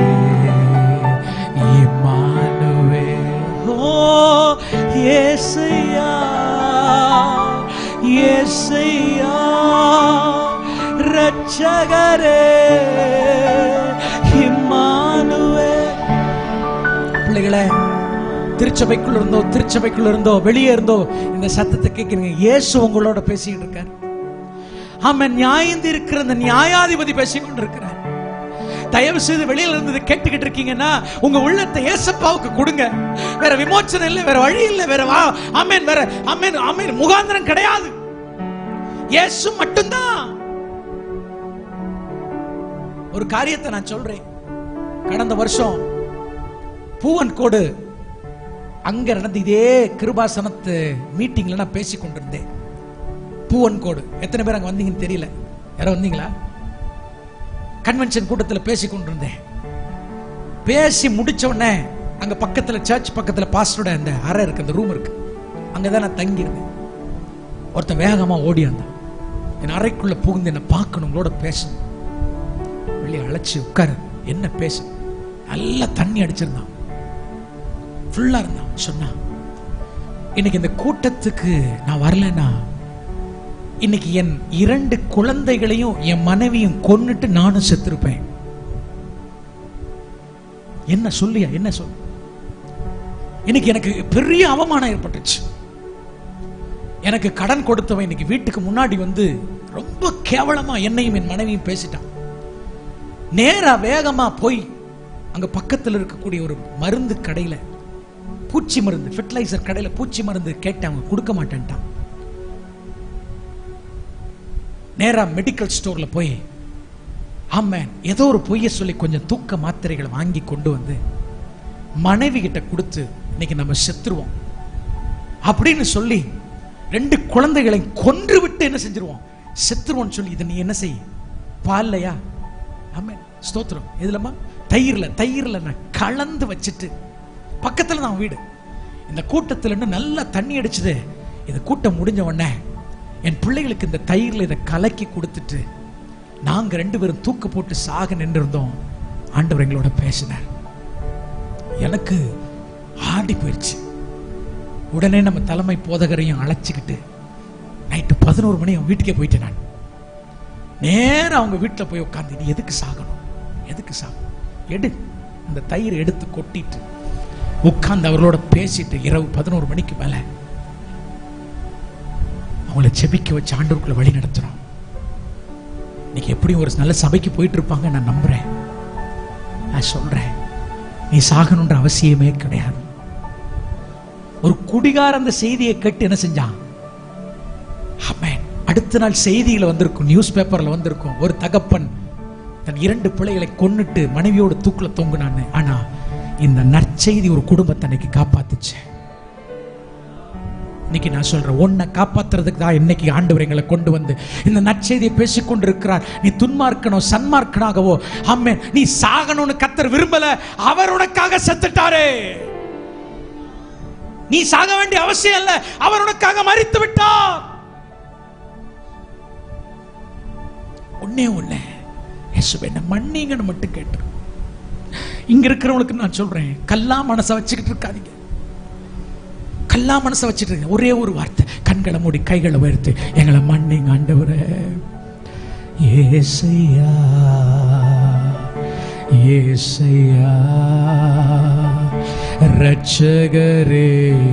இமானுவே ஓ ஏசையா ஏசையா ரட்சகரே இம்மானுவே பிள்ளைகளே திருச்சபைக்குள்ள இருந்தோ திருச்சபைக்குள்ள இருந்தோ வெளியே இருந்தோ இந்த சத்தத்தை கேட்கிறீங்க இயேசு உங்களோட பேசிட்டு இருக்கார் ஆமா நியாயந்தி இருக்கிற அந்த நியாயாதிபதி பேசிக்கொண்டு இருக்கிறார் தயவு செய்து வெளியில இருந்து கேட்டுக்கிட்டு இருக்கீங்கன்னா உங்க உள்ளத்தை ஏசப்பாவுக்கு கொடுங்க வேற விமோச்சனம் இல்லை வேற வழி இல்லை வேற வா ஆமேன் வேற ஆமேன் ஆமேன் முகாந்திரம் கிடையாது இயேசு மட்டும்தான் ஒரு காரியத்தை நான் சொல்றேன் கடந்த வருஷம் பூவன் கோடு அங்க நடந்த இதே கிருபாசனத்து மீட்டிங்ல நான் பேசி கொண்டிருந்தேன் பூவன் கோடு எத்தனை பேர் அங்க வந்தீங்கன்னு தெரியல யாரோ வந்தீங்களா கன்வென்ஷன் கூட்டத்தில் பேசி கொண்டிருந்தேன் பேசி முடிச்ச உடனே அங்க பக்கத்துல சர்ச் பக்கத்துல பாஸ்டரோட அந்த அறை இருக்கு அந்த ரூம் இருக்கு அங்கதான் நான் தங்கியிருந்தேன் ஒருத்தன் வேகமா ஓடி வந்தான் என் அறைக்குள்ள புகுந்து என்ன பார்க்கணும் உங்களோட பேசணும் வெளியே அழைச்சு உட்காரு என்ன பேசு நல்லா தண்ணி அடிச்சிருந்தான் ஃபுல்லா இருந்தான் சொன்னான் இன்னைக்கு இந்த கூட்டத்துக்கு நான் வரலன்னா இன்னைக்கு என் இரண்டு குழந்தைகளையும் என் மனைவியும் கொன்னுட்டு நானும் செத்திருப்பேன் என்ன சொல்லியா என்ன சொல் இன்னைக்கு எனக்கு பெரிய அவமானம் ஏற்பட்டுச்சு எனக்கு கடன் கொடுத்தவன் இன்னைக்கு வீட்டுக்கு முன்னாடி வந்து ரொம்ப கேவலமா என்னையும் என் மனைவியும் பேசிட்டான் நேரா வேகமா போய் அங்க பக்கத்துல இருக்கக்கூடிய ஒரு மருந்து கடையில பூச்சி மருந்து ஃபெர்டிலைசர் கடையில பூச்சி மருந்து கேட்டேன் அவங்க கொடுக்க மாட்டேன்ட்டான் நேரா மெடிக்கல் ஸ்டோர்ல போய் ஆமேன் ஏதோ ஒரு பொய்ய சொல்லி கொஞ்சம் தூக்க மாத்திரைகளை வாங்கி கொண்டு வந்து மனைவி கிட்ட கொடுத்து இன்னைக்கு நம்ம செத்துருவோம் அப்படின்னு சொல்லி ரெண்டு குழந்தைகளை கொன்று விட்டு என்ன செஞ்சிருவோம் செத்துருவோம்னு சொல்லி இதை நீ என்ன செய் பால்லையா ஆமேன் ஸ்தோத்திரம் எதுலம்மா தயிர்ல தயிர்ல நான் கலந்து வச்சுட்டு பக்கத்துல தான் வீடு இந்த கூட்டத்துல இருந்து நல்லா தண்ணி அடிச்சது இந்த கூட்டம் முடிஞ்ச உடனே என் பிள்ளைகளுக்கு இந்த தயிர்ல இதை கலக்கி கொடுத்துட்டு நாங்க ரெண்டு பேரும் தூக்கு போட்டு சாக நின்றிருந்தோம் ஆண்டவர் எங்களோட பேசினார் எனக்கு ஆடி போயிடுச்சு உடனே நம்ம தலைமை போதகரையும் அழைச்சிக்கிட்டு நைட்டு பதினோரு மணி அவன் வீட்டுக்கே போயிட்டேன் நான் நேரா அவங்க வீட்டில் போய் உட்காந்து நீ எதுக்கு சாகணும் எதுக்கு சாகணும் எடு அந்த தயிர் எடுத்து கொட்டிட்டு உட்கார்ந்து அவர்களோட பேசிட்டு இரவு பதினோரு மணிக்கு மேல அவங்கள செபிக்க வச்சு ஆண்டவருக்குள்ள வழி நடத்துறோம் இன்னைக்கு எப்படியும் ஒரு நல்ல சபைக்கு போயிட்டு இருப்பாங்க நான் நம்புறேன் நான் சொல்றேன் நீ சாகணுன்ற அவசியமே கிடையாது ஒரு குடிகார அந்த செய்தியை கேட்டு என்ன செஞ்சான் ஆமென் அடுத்த நாள் செய்தியில வந்திருக்கும் நியூஸ் பேப்பர்ல வந்திருக்கும் ஒரு தகப்பன் தன் இரண்டு பிள்ளைகளை கொன்னுட்டு மனைவியோட தூக்குல தொங்குனான்னு ஆனா இந்த நற்செய்தி ஒரு குடும்பத்தை அன்னைக்கு காப்பாத்துச்சு இன்னைக்கு நான் சொல்றேன் உன்னை காப்பாத்துறதுக்கு தான் இன்னைக்கு ஆண்டவர் எங்களை கொண்டு வந்து இந்த நற்செய்தியை பேசிக் கொண்டிருக்கிறார் நீ துன்மார்க்கனோ சன்மார்க்கனாகவோ அம்மே நீ சாகணும்னு கத்தர் விரும்பல அவர் உனக்காக செத்துட்டாரே நீ சாக வேண்டிய அவசியம் இல்ல அவர் உனக்காக மறித்து விட்டார் ஒன்னே ஒண்ணு இயேசுவே என்ன மன்னிங்கன்னு மட்டும் கேட்டு இங்க இருக்கிறவங்களுக்கு நான் சொல்றேன் கல்லா மனசை வச்சுக்கிட்டு இருக்காதீங்க கல்லா மனசை வச்சுட்டு இருங்க. ஒரே ஒரு வார்த்தை கண்களை மூடி கைகளை உயர்த்து எங்களை மன்னிங்க ஆண்டவரே ஏசையா ஏசையா ரட்சகரே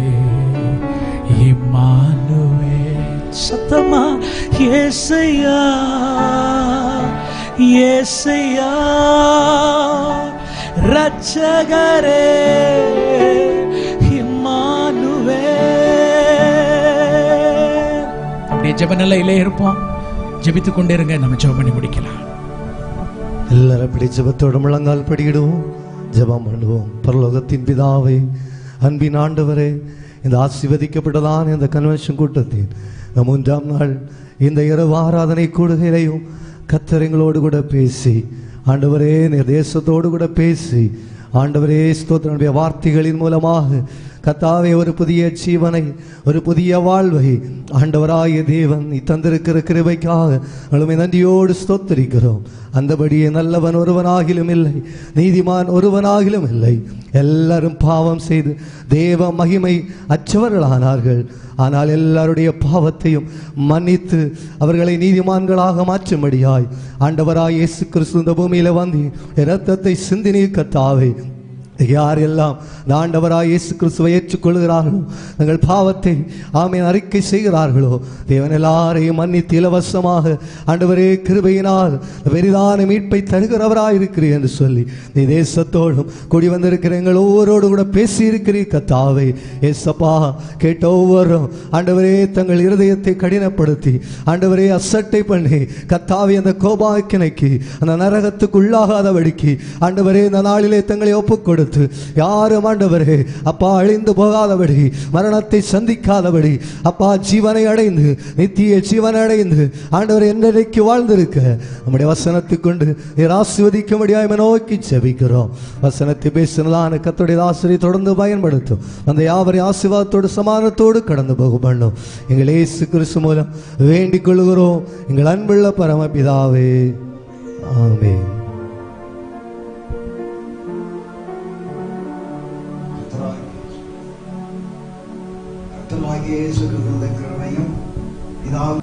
இம்மானுவே சத்தமா ஏசையா ஏசையா ரட்சகரே இம்மானுவே அப்படியே ஜெப நிலையிலே இருப்போம் ஜெபித்துக் கொண்டே இருங்க நம்ம ஜெபம் பண்ணி முடிக்கலாம் எல்லாரும் அப்படி ஜெபத்தோட முழங்கால் படியிடுவோம் ஜெபம் பண்ணுவோம் பரலோகத்தின் பிதாவே அன்பின் ஆண்டவரே இந்த ஆசீர்வதிக்கப்பட்டதான இந்த கன்வென்ஷன் கூட்டத்தின் இந்த மூன்றாம் நாள் இந்த இரவு ஆராதனை கூடுகையிலையும் கத்தர் எங்களோடு கூட பேசி ஆண்டவரே நீர் தேசத்தோடு கூட பேசி ஆண்டவரே ஸ்தோத்திரனுடைய வார்த்தைகளின் மூலமாக கத்தாவே ஒரு புதிய ஜீவனை ஒரு புதிய வாழ்வை ஆண்டவராய தேவன் நீ தந்திருக்கிற கிருபைக்காக நம்மை நன்றியோடு ஸ்தோத்தரிக்கிறோம் அந்தபடியே நல்லவன் ஒருவனாகிலும் இல்லை நீதிமான் ஒருவனாகிலும் இல்லை எல்லாரும் பாவம் செய்து தேவ மகிமை அற்றவர்களானார்கள் ஆனால் எல்லாருடைய பாவத்தையும் மன்னித்து அவர்களை நீதிமான்களாக மாற்றும்படியாய் ஆண்டவராய் இயேசு கிறிஸ்து இந்த பூமியில வந்து இரத்தத்தை சிந்தினீர் கத்தாவே யாரெல்லாம் இந்த ஆண்டவராய் இயேசு கிறிஸ்துவை ஏற்றுக்கொள்கிறார்களோ தங்கள் பாவத்தை ஆமென் அறிக்கை செய்கிறார்களோ தேவன் எல்லாரையும் மன்னித்து இலவசமாக ஆண்டவரே கிருபையினால் பெரிதான மீட்பை தருகிறவராய் இருக்கிறீர் என்று சொல்லி நீ தேசத்தோடும் கூடி வந்திருக்கிற எங்கள் ஒவ்வொருவரோடு கூட பேசி இருக்கிறீர் கத்தாவே ஏசப்பா கேட்ட ஒவ்வொருவரும் ஆண்டவரே தங்கள் இருதயத்தை கடினப்படுத்தி ஆண்டவரே அசட்டை பண்ணி கத்தாவே அந்த கோபாக்கினைக்கு அந்த நரகத்துக்கு உள்ளாகாதபடிக்கு ஆண்டவரே இந்த நாளிலே தங்களை ஒப்புக் கொடுத்து யாரும் ஆண்டவரே அப்பா அழிந்து போகாதபடி மரணத்தை சந்திக்காதபடி அப்பா ஜீவனை அடைந்து நித்திய ஜீவனை அடைந்து ஆண்டவர் என்னைக்கு வாழ்ந்திருக்க நம்முடைய வசனத்தை கொண்டு நீர் ஆசிர்வதிக்கும்படியாய் நோக்கி செபிக்கிறோம் வசனத்தை பேசினதான கத்துடைய ஆசிரியை தொடர்ந்து பயன்படுத்தும் அந்த யாவரை ஆசீர்வாதத்தோடு சமாதானத்தோடு கடந்து போக பண்ணும் எங்கள் இயேசு கிறிஸ்து மூலம் வேண்டிக் கொள்கிறோம் எங்கள் அன்புள்ள பரமபிதாவே ஆமென் கர்த்தராகிய இயேசு கிறிஸ்துவின் கிருபையும் பிதாவும்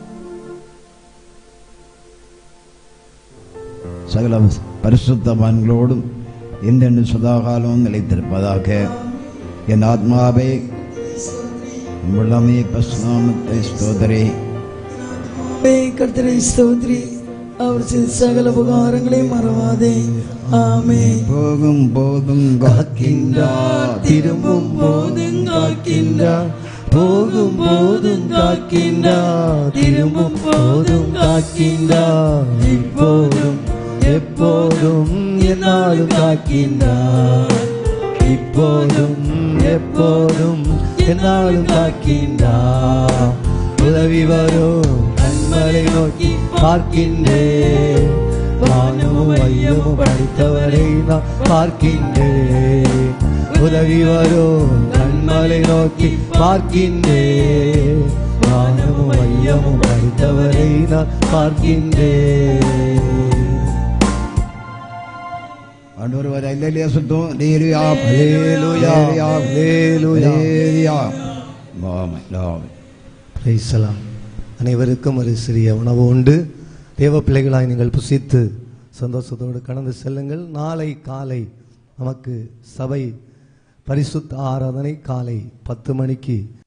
சகல பரிசுத்தவான்களோடும் என்றென்று சதாகாலமும் நிலைத்திருப்பதாக என் ஆத்மாவே உள்ளமே பசுநாமத்தை ஸ்தோதரே கர்த்தரை ஸ்தோத்ரி அவர் செய்த சகல உபகாரங்களை மறவாதே ஆமே போகும் போதும் காக்கின்றார் திரும்பும் போதும் காக்கின்றார் போகும் போதும் காக்கின்றார் திரும்பும் போதும் காக்கின்றார் இப்போதும் எப்போதும் என்னாலும் காக்கின்றார் இப்போதும் எப்போதும் என்னாலும் காக்கின்றார் உதவி வரும் கண்மலை நோக்கி பார்க்கின்றேன் வானமும் ஐயமும் படித்தவரை நான் பார்க்கின்றேன் உதவி வரும் கண்மலை நோக்கி பார்க்கின்றேன் வானமும் ஐயமும் படித்தவரை நான் பார்க்கின்றேன் ஆண்டவர் வர இல்லையா சுத்தம் லேலுயா அல்லேலூயா, அல்லேலூயா. லேலுயா ஆமென் ஆமென் பிரைசலாம் அனைவருக்கும் ஒரு சிறிய உணவு உண்டு தேவ பிள்ளைகளாய் நீங்கள் புசித்து சந்தோஷத்தோடு கடந்து செல்லுங்கள் நாளை காலை நமக்கு சபை பரிசுத்த ஆராதனை காலை பத்து மணிக்கு